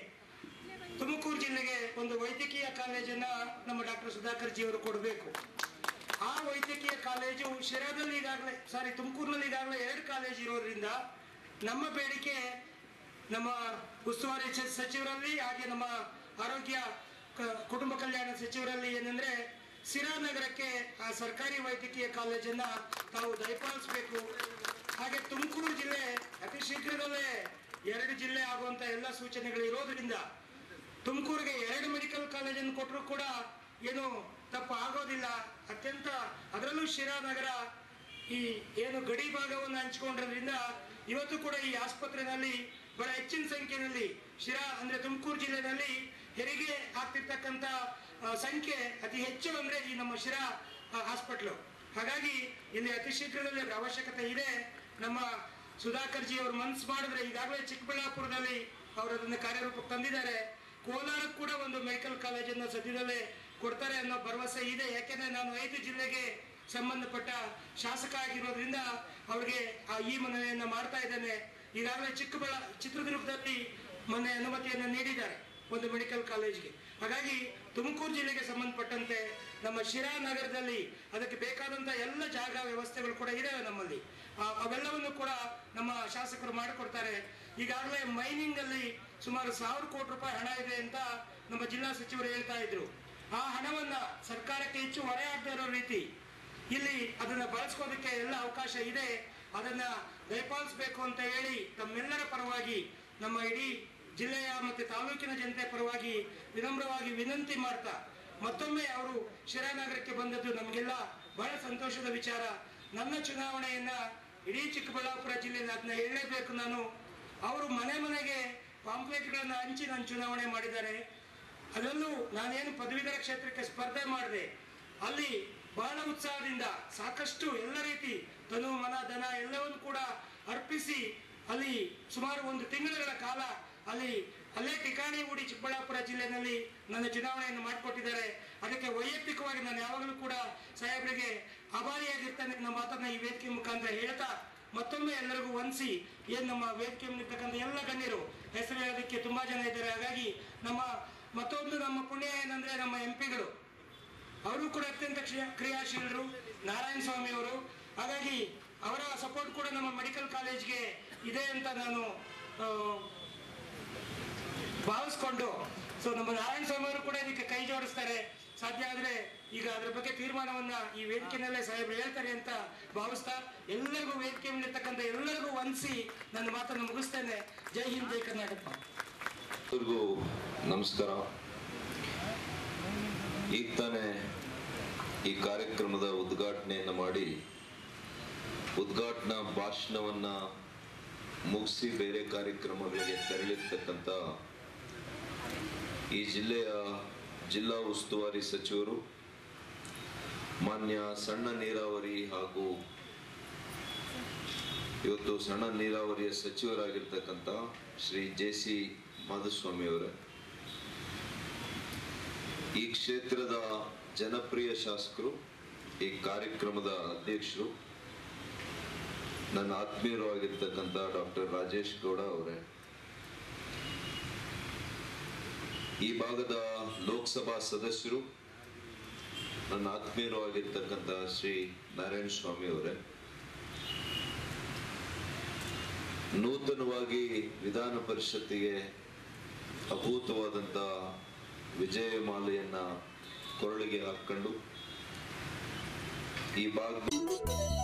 ತುಮಕೂರು ಜಿಲ್ಲೆಗೆ ಒಂದು ವೈದ್ಯಕೀಯ ಕಾಲೇಜನ್ನ ನಮ್ಮ ಡಾಕ್ಟರ್ ಸುಧಾಕರ್ ಜಿ ಅವರು ಕೊಡಬೇಕು ಆ ವೈದ್ಯಕೀಯ ಕಾಲೇಜು ಶಿರಾದಲ್ಲಿ ಈಗಾಗಲೇ ಸಾರಿ ತುಮಕೂರಿನಲ್ಲಿ ಈಗಾಗಲೇ ಎರಡು ಕಾಲೇಜ್ ಇರೋದ್ರಿಂದ ನಮ್ಮ ಬೇಡಿಕೆ ನಮ್ಮ ಉಸ್ತುವಾರಿ ಸ- ಸಚಿವರಲ್ಲಿ ಹಾಗೆ ನಮ್ಮ ಆರೋಗ್ಯ ಕ- ಕುಟುಂಬ ಕಲ್ಯಾಣ ಸಚಿವರಲ್ಲಿ ಏನಂದ್ರೆ ಸಿರಾ ನಗರಕ್ಕೆ ಆ ಸರ್ಕಾರಿ ವೈದ್ಯಕೀಯ ಕಾಲೇಜನ್ನ ತಾವು ದಯಪಾಲಿಸಬೇಕು ಹಾಗೆ ತುಮಕೂರು ಜಿಲ್ಲೆ ಅತಿ ಶೀಘ್ರದಲ್ಲೇ ಎರಡು ಜಿಲ್ಲೆ ಆಗುವಂತ ಎಲ್ಲ ಸೂಚನೆಗಳು ಇರೋದ್ರಿಂದ ತುಮಕೂರಿಗೆ ಎರಡು ಮೆಡಿಕಲ್ ಕಾಲೇಜನ್ನು ಕೊಟ್ಟರು ಕೂಡ ಏನು ತಪ್ಪು ಆಗೋದಿಲ್ಲ ಅತ್ಯಂತ ಅದರಲ್ಲೂ ಶಿರಾ ನಗರ ಈ ಏನು ಗಡಿ ಭಾಗವನ್ನು ಹಂಚಿಕೊಂಡಿರೋದ್ರಿಂದ ಇವತ್ತು ಕೂಡ ಈ ಆಸ್ಪತ್ರೆಯಲ್ಲಿ ಬಹಳ ಹೆಚ್ಚಿನ ಸಂಖ್ಯೆಯಲ್ಲಿ ಶಿರಾ ಅಂದ್ರೆ ತುಮಕೂರು ಜಿಲ್ಲೆಯಲ್ಲಿ ಹೆರಿಗೆ ಆಗ್ತಿರ್ತಕ್ಕಂಥ ಆ, ಸಂಖ್ಯೆ ಅತಿ ಹೆಚ್ಚು ಅಂದ್ರೆ ಈ ನಮ್ಮ ಶಿರಾ ಹಾಸ್ಪಿಟ್ಲು ಹಾಗಾಗಿ ಇಲ್ಲಿ ಅತಿ ಶೀಘ್ರದಲ್ಲಿ ಅದರ ಅವಶ್ಯಕತೆ ಇದೆ ನಮ್ಮ ಸುಧಾಕರ್ ಜಿ ಅವರು ಮನ್ಸು ಮಾಡಿದ್ರೆ ಈಗಾಗಲೇ ಚಿಕ್ಕಬಳ್ಳಾಪುರದಲ್ಲಿ ಅವರು ಅದನ್ನ ಕಾರ್ಯರೂಪಕ್ಕೆ ತಂದಿದ್ದಾರೆ ಕೋಲಾರಕ್ಕೆ ಕೂಡ ಒಂದು ಮೆಡಿಕಲ್ ಕಾಲೇಜನ್ನು ಸದ್ಯದಲ್ಲೇ ಕೊಡ್ತಾರೆ ಅನ್ನೋ ಭರವಸೆ ಇದೆ ಯಾಕೆಂದ್ರೆ ನಾನು ಐದು ಜಿಲ್ಲೆಗೆ ಸಂಬಂಧಪಟ್ಟ ಶಾಸಕ ಆಗಿರೋದ್ರಿಂದ ಅವ್ರಿಗೆ ಆ ಈ ಮನವಿಯನ್ನ ಮಾಡ್ತಾ ಇದ್ದೇನೆ ಈಗಾಗಲೇ ಚಿಕ್ಕಬಳ್ಳ ಚಿತ್ರದುರ್ಗದಲ್ಲಿ ಮೊನ್ನೆ ಅನುಮತಿಯನ್ನು ನೀಡಿದ್ದಾರೆ ಒಂದು ಮೆಡಿಕಲ್ ಕಾಲೇಜ್ಗೆ ಹಾಗಾಗಿ ತುಮಕೂರು ಜಿಲ್ಲೆಗೆ ಸಂಬಂಧಪಟ್ಟಂತೆ ನಮ್ಮ ಶಿರಾ ನಗರದಲ್ಲಿ ಅದಕ್ಕೆ ಬೇಕಾದಂತ ಎಲ್ಲ ಜಾಗ ವ್ಯವಸ್ಥೆಗಳು ಕೂಡ ಇದಾವೆ ನಮ್ಮಲ್ಲಿ ಆ- ಅವೆಲ್ಲವನ್ನು ಕೂಡ ನಮ್ಮ ಶಾಸಕರು ಮಾಡಿಕೊಡ್ತಾರೆ ಈಗಾಗಲೇ ಮೈನಿಂಗ್ ಅಲ್ಲಿ ಸುಮಾರು ಸಾವಿರ ಕೋಟಿ ರೂಪಾಯಿ ಹಣ ಇದೆ ಅಂತ ನಮ್ಮ ಜಿಲ್ಲಾ ಸಚಿವರು ಹೇಳ್ತಾ ಇದ್ರು ಆ ಹಣವನ್ನ ಸರ್ಕಾರಕ್ಕೆ ಹೆಚ್ಚು ಹೊರೆ ಆಗದೇ ಇರೋ ರೀತಿ ಇಲ್ಲಿ ಅದನ್ನ ಬಳಸ್ಕೋದಕ್ಕೆ ಎಲ್ಲ ಅವಕಾಶ ಇದೆ ಅದನ್ನ ದಯಪಾಲಿಸಬೇಕು ಅಂತ ಹೇಳಿ ತಮ್ಮೆಲ್ಲರ ಪರವಾಗಿ ನಮ್ಮ ಇಡೀ ಜಿಲ್ಲೆಯ ಮತ್ತೆ ತಾಲೂಕಿನ ಜನತೆ ಪರವಾಗಿ ವಿನಮ್ರವಾಗಿ ವಿನಂತಿ ಮಾಡ್ತಾ ಮತ್ತೊಮ್ಮೆ ಅವರು ಶಿರಾನಗರಕ್ಕೆ ಬಂದದ್ದು ನಮಗೆಲ್ಲ ಬಹಳ ಸಂತೋಷದ ವಿಚಾರ ನನ್ನ ಚುನಾವಣೆಯನ್ನ ಇಡೀ ಚಿಕ್ಕಬಳ್ಳಾಪುರ ಜಿಲ್ಲೆಯಲ್ಲಿ ಅದನ್ನ ಹೇಳಲೇಬೇಕು ನಾನು ಅವರು ಮನೆ ಮನೆಗೆ ಪಾಂಪ್ಲೆಟ್ಗಳನ್ನ ಹಂಚಿ ನಾನು ಚುನಾವಣೆ ಮಾಡಿದ್ದಾರೆ ಅದರಲ್ಲೂ ನಾನೇನು ಪದವೀಧರ ಕ್ಷೇತ್ರಕ್ಕೆ ಸ್ಪರ್ಧೆ ಮಾಡಿದೆ ಅಲ್ಲಿ ಬಹಳ ಉತ್ಸಾಹದಿಂದ ಸಾಕಷ್ಟು ಎಲ್ಲ ರೀತಿ ತನು ಮನ ಧನ ಎಲ್ಲವನ್ನು ಕೂಡ ಅರ್ಪಿಸಿ ಅಲ್ಲಿ ಸುಮಾರು ಒಂದು ತಿಂಗಳುಗಳ ಕಾಲ ಅಲ್ಲಿ ಅಲ್ಲೇ ಠಿಕಾಣಿ ಹೂಡಿ ಚಿಕ್ಕಬಳ್ಳಾಪುರ ಜಿಲ್ಲೆಯಲ್ಲಿ ನನ್ನ ಚುನಾವಣೆಯನ್ನು ಮಾಡಿಕೊಟ್ಟಿದ್ದಾರೆ ಅದಕ್ಕೆ ವೈಯಕ್ತಿಕವಾಗಿ ನಾನು ಯಾವಾಗಲೂ ಕೂಡ ಸಾಹೇಬರಿಗೆ ಆಭಾರಿಯಾಗಿರ್ತೇನೆ ನಮ್ಮ ಮಾತನ್ನ ಈ ವೇದಿಕೆ ಮುಖಾಂತರ ಹೇಳ್ತಾ ಮತ್ತೊಮ್ಮೆ ಎಲ್ಲರಿಗೂ ವಂದಿಸಿ ಏನ್ ನಮ್ಮ ವೇದಿಕೆ ಇರ್ತಕ್ಕಂಥ ಎಲ್ಲ ಗಣ್ಯರು ಹೆಸರು ಹೇಳೋದಕ್ಕೆ ತುಂಬಾ ಜನ ಇದ್ದಾರೆ ಹಾಗಾಗಿ ನಮ್ಮ ಮತ್ತೊಂದು ನಮ್ಮ ಪುಣ್ಯ ಏನಂದ್ರೆ ನಮ್ಮ ಎಂ ಪಿಗಳು ಅವರು ಕೂಡ ಅತ್ಯಂತ ಕ್ಷಿ- ಕ್ರಿಯಾಶೀಲರು ನಾರಾಯಣ ಸ್ವಾಮಿ ಅವರು ಹಾಗಾಗಿ ಅವರ ಸಪೋರ್ಟ್ ಕೂಡ ನಮ್ಮ ಮೆಡಿಕಲ್ ಕಾಲೇಜ್ಗೆ ಇದೆ ಅಂತ ನಾನು ಆ, ಭಾವಿಸ್ಕೊಂಡು ಸೊ ನಮ್ಮ ನಾರಾಯಣ ಸ್ವಾಮಿ ಅವರು ಕೂಡ ಇದಕ್ಕೆ ಕೈ ಜೋಡಿಸ್ತಾರೆ ಸಾಧ್ಯ ಆದ್ರೆ ಈಗ ಅದ್ರ ಬಗ್ಗೆ ತೀರ್ಮಾನವನ್ನ ಈ ವೇದಿಕೆನಲ್ಲೇ ಸಾಹೇಬರು ಹೇಳ್ತಾರೆ ಅಂತ ಭಾವಿಸ್ತಾ ಎಲ್ಲರಿಗೂ ವೇದಿಕೆ ಮೇಲಿರ್ತಕ್ಕಂಥ ಎಲ್ಲರಿಗೂ ವಂದಿಸಿ ನನ್ನ ಮಾತನ್ನು ಮುಗಿಸ್ತೇನೆ ಜೈ ಹಿಂದ್ ಜೈ ಕರ್ನಾಟಕ ಎಲ್ರಿಗೂ ನಮಸ್ಕಾರ ಈಗ ತಾನೇ ಈ ಕಾರ್ಯಕ್ರಮದ ಉದ್ಘಾಟನೆಯನ್ನು ಮಾಡಿ ಉದ್ಘಾಟನಾ ಭಾಷಣವನ್ನ ಮುಗಿಸಿ ಬೇರೆ ಕಾರ್ಯಕ್ರಮಗಳಿಗೆ ತೆರಳಿರ್ತಕ್ಕಂಥ ಈ ಜಿಲ್ಲೆಯ ಜಿಲ್ಲಾ ಉಸ್ತುವಾರಿ ಸಚಿವರು ಮಾನ್ಯ ಸಣ್ಣ ನೀರಾವರಿ ಹಾಗೂ ಇವತ್ತು ಸಣ್ಣ ನೀರಾವರಿಯ ಸಚಿವರಾಗಿರ್ತಕ್ಕಂಥ ಶ್ರೀ ಜೆ ಸಿ ಮಾಧುಸ್ವಾಮಿ ಅವರೇ ಈ ಕ್ಷೇತ್ರದ ಜನಪ್ರಿಯ ಶಾಸಕರು ಈ ಕಾರ್ಯಕ್ರಮದ ಅಧ್ಯಕ್ಷರು ನನ್ನ ಆತ್ಮೀಯರು ಆಗಿರ್ತಕ್ಕಂಥ ಡಾಕ್ಟರ್ ರಾಜೇಶ್ ಗೌಡ ಅವರೇ ಈ ಭಾಗದ ಲೋಕಸಭಾ ಸದಸ್ಯರು ನನ್ನ ಆತ್ಮೀಯರು ಆಗಿರ್ತಕ್ಕಂಥ ಶ್ರೀ ನಾರಾಯಣ ಸ್ವಾಮಿ ಅವರೇ ನೂತನವಾಗಿ ವಿಧಾನ ಪರಿಷತ್ತಿಗೆ ಅಭೂತವಾದಂಥ ವಿಜಯಮಾಲೆಯನ್ನ ಕೊರಳಿಗೆ ಹಾಕೊಂಡು ಈ ಭಾಗದ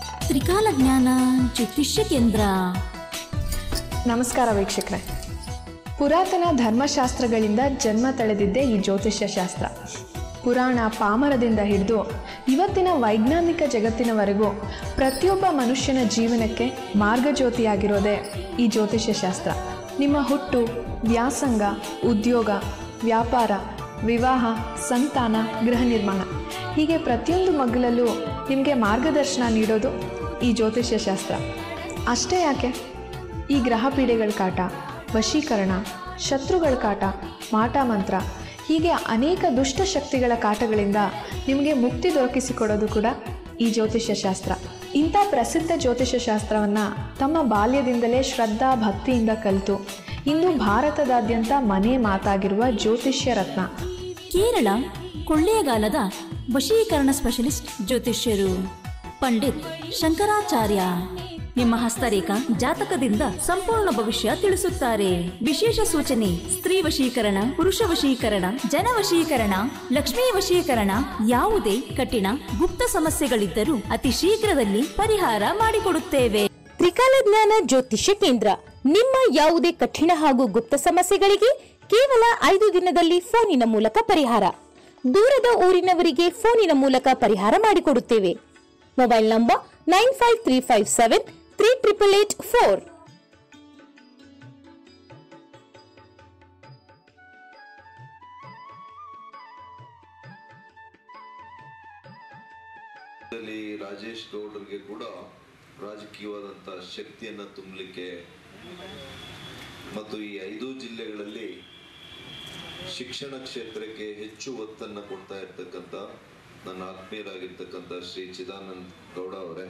ತ್ರಿಕಾಲ ಜ್ಞಾನ ಜ್ಯೋತಿಷ್ಯ ಕೇಂದ್ರ ನಮಸ್ಕಾರ ವೀಕ್ಷಕರೇ ಪುರಾತನ ಧರ್ಮಶಾಸ್ತ್ರಗಳಿಂದ ಜನ್ಮ ತಳೆದಿದ್ದೇ ಈ ಜ್ಯೋತಿಷ್ಯ ಶಾಸ್ತ್ರ ಪುರಾಣ ಪಾಮರದಿಂದ ಹಿಡಿದು ಇವತ್ತಿನ ವೈಜ್ಞಾನಿಕ ಜಗತ್ತಿನವರೆಗೂ ಪ್ರತಿಯೊಬ್ಬ ಮನುಷ್ಯನ ಜೀವನಕ್ಕೆ ಮಾರ್ಗಜ್ಯೋತಿಯಾಗಿರೋದೇ ಈ ಜ್ಯೋತಿಷ್ಯ ಶಾಸ್ತ್ರ ನಿಮ್ಮ ಹುಟ್ಟು ವ್ಯಾಸಂಗ ಉದ್ಯೋಗ ವ್ಯಾಪಾರ ವಿವಾಹ ಸಂತಾನ ಗೃಹ ನಿರ್ಮಾಣ ಹೀಗೆ ಪ್ರತಿಯೊಂದು ಮಗ್ಗಲಲ್ಲೂ ನಿಮಗೆ ಮಾರ್ಗದರ್ಶನ ನೀಡೋದು ಈ ಜ್ಯೋತಿಷ್ಯ ಶಾಸ್ತ್ರ ಅಷ್ಟೇ ಯಾಕೆ ಈ ಗ್ರಹ ಪೀಡೆಗಳ ಕಾಟ ವಶೀಕರಣ ಶತ್ರುಗಳ ಕಾಟ ಮಾಟ ಮಂತ್ರ ಹೀಗೆ ಅನೇಕ ದುಷ್ಟ ಶಕ್ತಿಗಳ ಕಾಟಗಳಿಂದ ನಿಮಗೆ ಮುಕ್ತಿ ದೊರಕಿಸಿಕೊಡೋದು ಕೂಡ ಈ ಜ್ಯೋತಿಷ್ಯ ಶಾಸ್ತ್ರ ಇಂಥ ಪ್ರಸಿದ್ಧ ಜ್ಯೋತಿಷ್ಯ ಶಾಸ್ತ್ರವನ್ನು ತಮ್ಮ ಬಾಲ್ಯದಿಂದಲೇ ಶ್ರದ್ಧಾ ಭಕ್ತಿಯಿಂದ ಕಲಿತು ಇಂದು ಭಾರತದಾದ್ಯಂತ ಮನೆ ಮಾತಾಗಿರುವ ಜ್ಯೋತಿಷ್ಯ ರತ್ನ ಕೇರಳ ಕೊಳ್ಳೇಗಾಲದ ವಶೀಕರಣ ಸ್ಪೆಷಲಿಸ್ಟ್ ಜ್ಯೋತಿಷ್ಯರು ಪಂಡಿತ್ ಶಂಕರಾಚಾರ್ಯ ನಿಮ್ಮ ಹಸ್ತರೇಖ ಜಾತಕದಿಂದ ಸಂಪೂರ್ಣ ಭವಿಷ್ಯ ತಿಳಿಸುತ್ತಾರೆ ವಿಶೇಷ ಸೂಚನೆ ಸ್ತ್ರೀ ವಶೀಕರಣ ಪುರುಷ ವಶೀಕರಣ ಜನ ವಶೀಕರಣ ಲಕ್ಷ್ಮೀ ವಶೀಕರಣ ಯಾವುದೇ ಕಠಿಣ ಗುಪ್ತ ಸಮಸ್ಯೆಗಳಿದ್ದರೂ ಅತಿ ಶೀಘ್ರದಲ್ಲಿ ಪರಿಹಾರ ಮಾಡಿಕೊಡುತ್ತೇವೆ ತ್ರಿಕಾಲ ಜ್ಞಾನ ಜ್ಯೋತಿಷ್ಯ ಕೇಂದ್ರ ನಿಮ್ಮ ಯಾವುದೇ ಕಠಿಣ ಹಾಗೂ ಗುಪ್ತ ಸಮಸ್ಯೆಗಳಿಗೆ ಕೇವಲ ಐದು ದಿನದಲ್ಲಿ ಫೋನಿನ ಮೂಲಕ ಪರಿಹಾರ ದೂರದ ಊರಿನವರಿಗೆ ಫೋನಿನ ಮೂಲಕ ಪರಿಹಾರ ಮಾಡಿಕೊಡುತ್ತೇವೆ mobile number nine five three five seven three triple eight four ಇದರಲ್ಲಿ ರಾಜೇಶ್ ಗೌಡ್ರಿಗೆ ಕೂಡ ರಾಜಕೀಯವಾದಂಥ ಶಕ್ತಿಯನ್ನ ತುಂಬಲಿಕ್ಕೆ ಮತ್ತು ಈ ಐದು ಜಿಲ್ಲೆಗಳಲ್ಲಿ ಶಿಕ್ಷಣ ಕ್ಷೇತ್ರಕ್ಕೆ ಹೆಚ್ಚು ಒತ್ತನ್ನು ಕೊಡ್ತಾ ಇರ್ತಕ್ಕಂಥ ನನ್ನ ಆತ್ಮೀಯರಾಗಿರ್ತಕ್ಕಂಥ ಶ್ರೀ ಚಿದಾನಂದ್ ಗೌಡ ಅವರೇ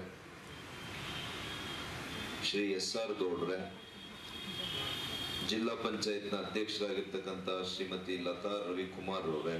ಶ್ರೀ ಎಸ್ ಆರ್ ಗೌಡ್ರೆ ಜಿಲ್ಲಾ ಪಂಚಾಯತ್ನ ಅಧ್ಯಕ್ಷರಾಗಿರ್ತಕ್ಕಂಥ ಶ್ರೀಮತಿ ಲತಾ ರವಿಕುಮಾರ್ ಅವರೇ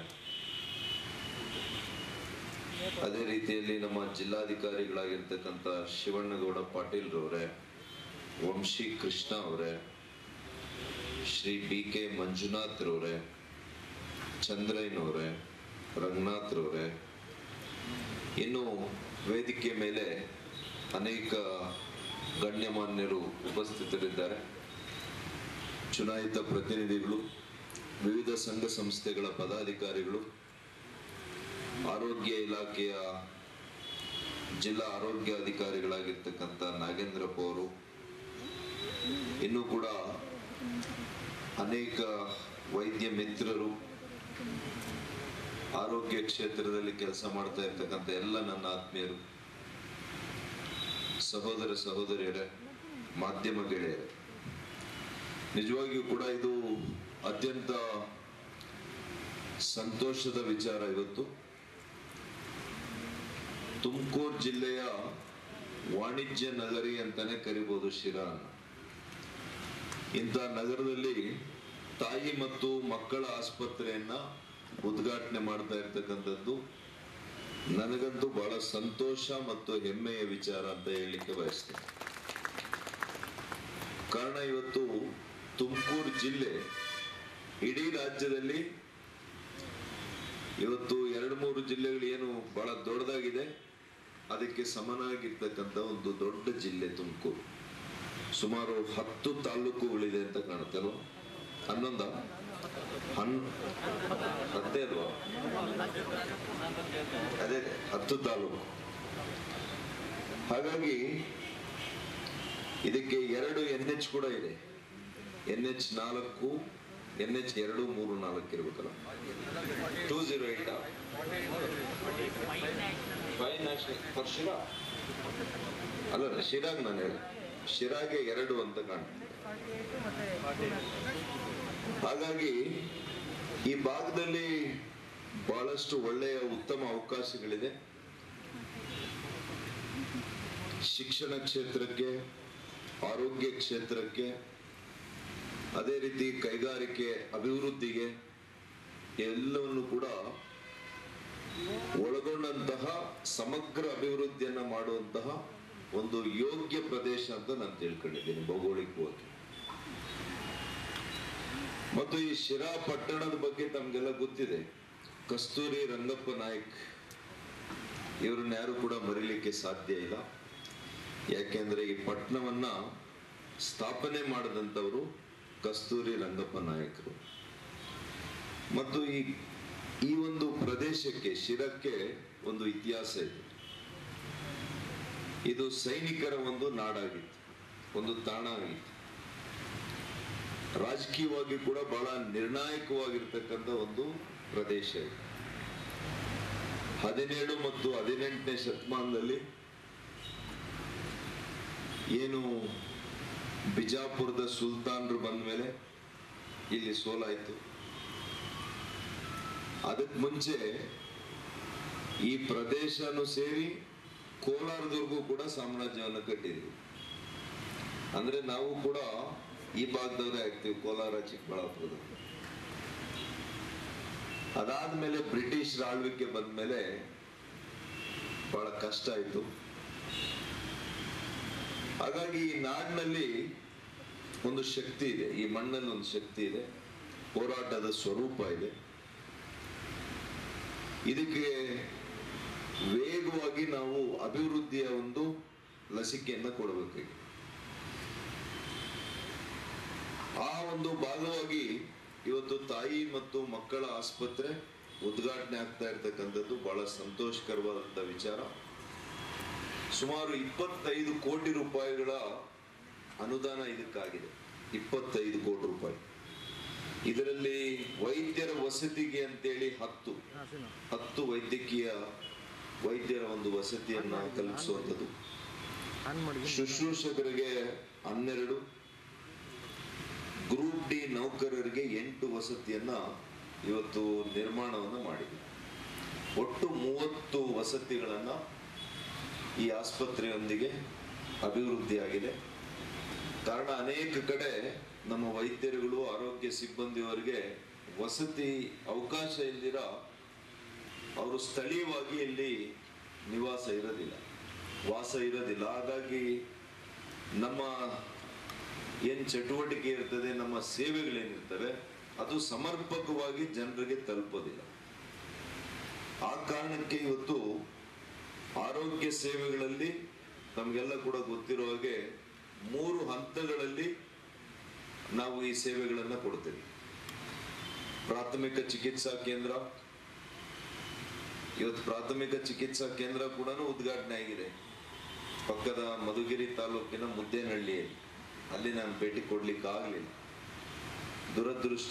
ಅದೇ ರೀತಿಯಲ್ಲಿ ನಮ್ಮ ಜಿಲ್ಲಾಧಿಕಾರಿಗಳಾಗಿರ್ತಕ್ಕಂಥ ಶಿವಣ್ಣಗೌಡ ಪಾಟೀಲ್ ರವರೇ ವಂಶಿ ಕೃಷ್ಣ ಅವರೇ ಶ್ರೀ ಬಿ ಕೆ ಮಂಜುನಾಥ್ ರವರೇ ಚಂದ್ರಯ್ಯನವರೇ ರಂಗನಾಥ್ ರವರೇ ಇನ್ನು ವೇದಿಕೆ ಮೇಲೆ ಅನೇಕ ಗಣ್ಯಮಾನ್ಯರು ಉಪಸ್ಥಿತರಿದ್ದಾರೆ ಚುನಾಯಿತ ಪ್ರತಿನಿಧಿಗಳು ವಿವಿಧ ಸಂಘ ಸಂಸ್ಥೆಗಳ ಪದಾಧಿಕಾರಿಗಳು ಆರೋಗ್ಯ ಇಲಾಖೆಯ ಜಿಲ್ಲಾ ಆರೋಗ್ಯ ಅಧಿಕಾರಿಗಳಾಗಿರ್ತಕ್ಕಂಥ ನಾಗೇಂದ್ರಪ್ಪ ಅವರು ಇನ್ನೂ ಕೂಡ ಅನೇಕ ವೈದ್ಯ ಮಿತ್ರರು ಆರೋಗ್ಯ ಕ್ಷೇತ್ರದಲ್ಲಿ ಕೆಲಸ ಮಾಡ್ತಾ ಇರ್ತಕ್ಕಂಥ ಎಲ್ಲ ನನ್ನ ಆತ್ಮೀಯರು ಸಹೋದರ ಸಹೋದರಿಯರೇ ಮಾಧ್ಯಮ ಗೆಳೆಯರೇ ನಿಜವಾಗಿಯೂ ಕೂಡ ಇದು ಅತ್ಯಂತ ಸಂತೋಷದ ವಿಚಾರ ಇವತ್ತು ತುಮಕೂರು ಜಿಲ್ಲೆಯ ವಾಣಿಜ್ಯ ನಗರಿ ಅಂತಾನೆ ಕರಿಬಹುದು ಶಿರಾ ಇಂಥ ನಗರದಲ್ಲಿ ತಾಯಿ ಮತ್ತು ಮಕ್ಕಳ ಆಸ್ಪತ್ರೆಯನ್ನ ಉದ್ಘಾಟನೆ ಮಾಡ್ತಾ ಇರ್ತಕ್ಕಂಥದ್ದು ನನಗಂತೂ ಬಹಳ ಸಂತೋಷ ಮತ್ತು ಹೆಮ್ಮೆಯ ವಿಚಾರ ಅಂತ ಹೇಳಲಿಕ್ಕೆ ಬಯಸ್ತೇನೆ ಕಾರಣ ಇವತ್ತು ತುಮಕೂರು ಜಿಲ್ಲೆ ಇಡೀ ರಾಜ್ಯದಲ್ಲಿ ಇವತ್ತು ಎರಡು ಮೂರು ಜಿಲ್ಲೆಗಳು ಏನು ಬಹಳ ದೊಡ್ಡದಾಗಿದೆ ಅದಕ್ಕೆ ಸಮನಾಗಿರ್ತಕ್ಕಂಥ ಒಂದು ದೊಡ್ಡ ಜಿಲ್ಲೆ ತುಮಕೂರು ಸುಮಾರು ಹತ್ತು ತಾಲೂಕುಗಳಿದೆ ಅಂತ ಕಾಣುತ್ತಲ್ವ ಹನ್ನೊಂದ ಹನ್ ಹತ್ತೇ ಅಲ್ವಾ ಅದೇ ಹತ್ತು ತಾಲೂಕು ಹಾಗಾಗಿ ಇದಕ್ಕೆ ಎರಡು ಎನ್ ಎಚ್ ಕೂಡ ಇದೆ ಎನ್ ಎಚ್ ನಾಲ್ಕು ಎನ್ ಎಚ್ ಎರಡು ಮೂರು ನಾಲ್ಕು ಇರ್ಬೇಕಲ್ಲ two zero eight five national for Sira ಅಲ್ಲ ಶಿರಾಗ್ ನಾನು ಹೇಳಿ ಶಿರಾಗೆ ಎರಡು ಅಂತ ಕಾಣ್ತದೆ ಹಾಗಾಗಿ ಈ ಭಾಗದಲ್ಲಿ ಬಹಳಷ್ಟು ಒಳ್ಳೆಯ ಉತ್ತಮ ಅವಕಾಶಗಳಿದೆ ಶಿಕ್ಷಣ ಕ್ಷೇತ್ರಕ್ಕೆ ಆರೋಗ್ಯ ಕ್ಷೇತ್ರಕ್ಕೆ ಅದೇ ರೀತಿ ಕೈಗಾರಿಕೆ ಅಭಿವೃದ್ಧಿಗೆ ಎಲ್ಲವನ್ನು ಕೂಡ ಒಳಗೊಂಡಂತಹ ಸಮಗ್ರ ಅಭಿವೃದ್ಧಿಯನ್ನ ಮಾಡುವಂತಹ ಒಂದು ಯೋಗ್ಯ ಪ್ರದೇಶ ಅಂತ ನಾನು ತಿಳ್ಕೊಂಡಿದ್ದೀನಿ ಭೌಗೋಳಿಕವಾಗಿ ಮತ್ತು ಈ ಶಿರಾ ಪಟ್ಟಣದ ಬಗ್ಗೆ ತಮ್ಗೆಲ್ಲ ಗೊತ್ತಿದೆ ಕಸ್ತೂರಿ ರಂಗಪ್ಪ ನಾಯ್ಕ್ ಇವ್ರನ್ನ ಯಾರು ಕೂಡ ಮರಿಲಿಕ್ಕೆ ಸಾಧ್ಯ ಇಲ್ಲ ಯಾಕೆಂದ್ರೆ ಈ ಪಟ್ಟಣವನ್ನ ಸ್ಥಾಪನೆ ಮಾಡಿದಂಥವರು ಕಸ್ತೂರಿ ರಂಗಪ್ಪ ನಾಯಕರು ಮತ್ತು ಈ ಈ ಒಂದು ಪ್ರದೇಶಕ್ಕೆ ಶಿರಕ್ಕೆ ಒಂದು ಇತಿಹಾಸ ಇದೆ ಇದು ಸೈನಿಕರ ಒಂದು ನಾಡಾಗಿತ್ತು ಒಂದು ತಾಣ ಆಗಿತ್ತು ರಾಜಕೀಯವಾಗಿ ಕೂಡ ಬಹಳ ನಿರ್ಣಾಯಕವಾಗಿರ್ತಕ್ಕಂಥ ಒಂದು ಪ್ರದೇಶ ಇದು ಹದಿನೇಳು ಮತ್ತು ಹದಿನೆಂಟನೇ ಶತಮಾನದಲ್ಲಿ ಏನು ಬಿಜಾಪುರದ ಸುಲ್ತಾನರು ಬಂದ ಮೇಲೆ ಇಲ್ಲಿ ಸೋಲಾಯಿತು ಅದಕ್ಕೆ ಮುಂಚೆ ಈ ಪ್ರದೇಶನು ಸೇರಿ ಕೋಲಾರದವರೆಗೂ ಕೂಡ ಸಾಮ್ರಾಜ್ಯವನ್ನು ಕಟ್ಟಿದ್ವಿ ಅಂದ್ರೆ ನಾವು ಕೂಡ ಈ ಭಾಗದವರೇ ಆಗ್ತೀವಿ ಕೋಲಾರ ಚಿಕ್ಕಬಳ್ಳಾಪುರದ ಅದಾದ್ಮೇಲೆ ಬ್ರಿಟಿಷ್ ಆಳ್ವಿಕೆ ಬಂದ್ಮೇಲೆ ಬಹಳ ಕಷ್ಟ ಆಯ್ತು ಹಾಗಾಗಿ ಈ ನಾಡಿನಲ್ಲಿ ಒಂದು ಶಕ್ತಿ ಇದೆ ಈ ಮಣ್ಣಲ್ಲಿ ಒಂದು ಶಕ್ತಿ ಇದೆ ಹೋರಾಟದ ಸ್ವರೂಪ ಇದೆ ಇದಕ್ಕೆ ವೇಗವಾಗಿ ನಾವು ಅಭಿವೃದ್ಧಿಯ ಒಂದು ಲಸಿಕೆಯನ್ನ ಕೊಡಬೇಕಾಗಿದೆ ಆ ಒಂದು ಭಾಗವಾಗಿ ಇವತ್ತು ತಾಯಿ ಮತ್ತು ಮಕ್ಕಳ ಆಸ್ಪತ್ರೆ ಉದ್ಘಾಟನೆ ಆಗ್ತಾ ಇರ್ತಕ್ಕಂಥದ್ದು ಬಹಳ ಸಂತೋಷಕರವಾದಂತ ವಿಚಾರ ಸುಮಾರು ಇಪ್ಪತ್ತೈದು ಕೋಟಿ ರೂಪಾಯಿಗಳ ಅನುದಾನ ಇದಕ್ಕಾಗಿದೆ ಇಪ್ಪತ್ತೈದು ಕೋಟಿ ರೂಪಾಯಿ ಇದರಲ್ಲಿ ವೈದ್ಯರ ವಸತಿಗೆ ಅಂತೇಳಿ ಹತ್ತು ಹತ್ತು ವೈದ್ಯಕೀಯ ವೈದ್ಯರ ಒಂದು ವಸತಿಯನ್ನ ಕಲ್ಪಿಸುವಂಥದ್ದು ಶುಶ್ರೂಷಕರಿಗೆ ಹನ್ನೆರಡು ಗ್ರೂಪ್ ಡಿ ನೌಕರರಿಗೆ ಎಂಟು ವಸತಿಯನ್ನ ಇವತ್ತು ನಿರ್ಮಾಣವನ್ನು ಮಾಡಿದೆ ಒಟ್ಟು ಮೂವತ್ತು ವಸತಿಗಳನ್ನ ಈ ಆಸ್ಪತ್ರೆಯೊಂದಿಗೆ ಅಭಿವೃದ್ಧಿಯಾಗಿದೆ ಕಾರಣ ಅನೇಕ ಕಡೆ ನಮ್ಮ ವೈದ್ಯರುಗಳು ಆರೋಗ್ಯ ಸಿಬ್ಬಂದಿಯವರಿಗೆ ವಸತಿ ಅವಕಾಶ ಇಲ್ದಿರ ಅವರು ಸ್ಥಳೀಯವಾಗಿ ಇಲ್ಲಿ ನಿವಾಸ ಇರೋದಿಲ್ಲ ವಾಸ ಇರೋದಿಲ್ಲ ಹಾಗಾಗಿ ನಮ್ಮ ಏನ್ ಚಟುವಟಿಕೆ ಇರ್ತದೆ ನಮ್ಮ ಸೇವೆಗಳೇನಿರ್ತವೆ ಅದು ಸಮರ್ಪಕವಾಗಿ ಜನರಿಗೆ ತಲುಪೋದಿಲ್ಲ ಆ ಕಾರಣಕ್ಕೆ ಇವತ್ತು ಆರೋಗ್ಯ ಸೇವೆಗಳಲ್ಲಿ ನಮಗೆಲ್ಲ ಕೂಡ ಗೊತ್ತಿರೋ ಹಾಗೆ ಮೂರು ಹಂತಗಳಲ್ಲಿ ನಾವು ಈ ಸೇವೆಗಳನ್ನು ಕೊಡ್ತೇವೆ ಪ್ರಾಥಮಿಕ ಚಿಕಿತ್ಸಾ ಕೇಂದ್ರ ಇವತ್ತು ಪ್ರಾಥಮಿಕ ಚಿಕಿತ್ಸಾ ಕೇಂದ್ರ ಕೂಡ ಉದ್ಘಾಟನೆ ಆಗಿದೆ ಪಕ್ಕದ ಮಧುಗಿರಿ ತಾಲೂಕಿನ ಮುದ್ದೇನಹಳ್ಳಿಯಲ್ಲಿ ಅಲ್ಲಿ ನಾನು ಭೇಟಿ ಕೊಡ್ಲಿಕ್ಕೆ ಆಗಲಿಲ್ಲ ದುರದೃಷ್ಟ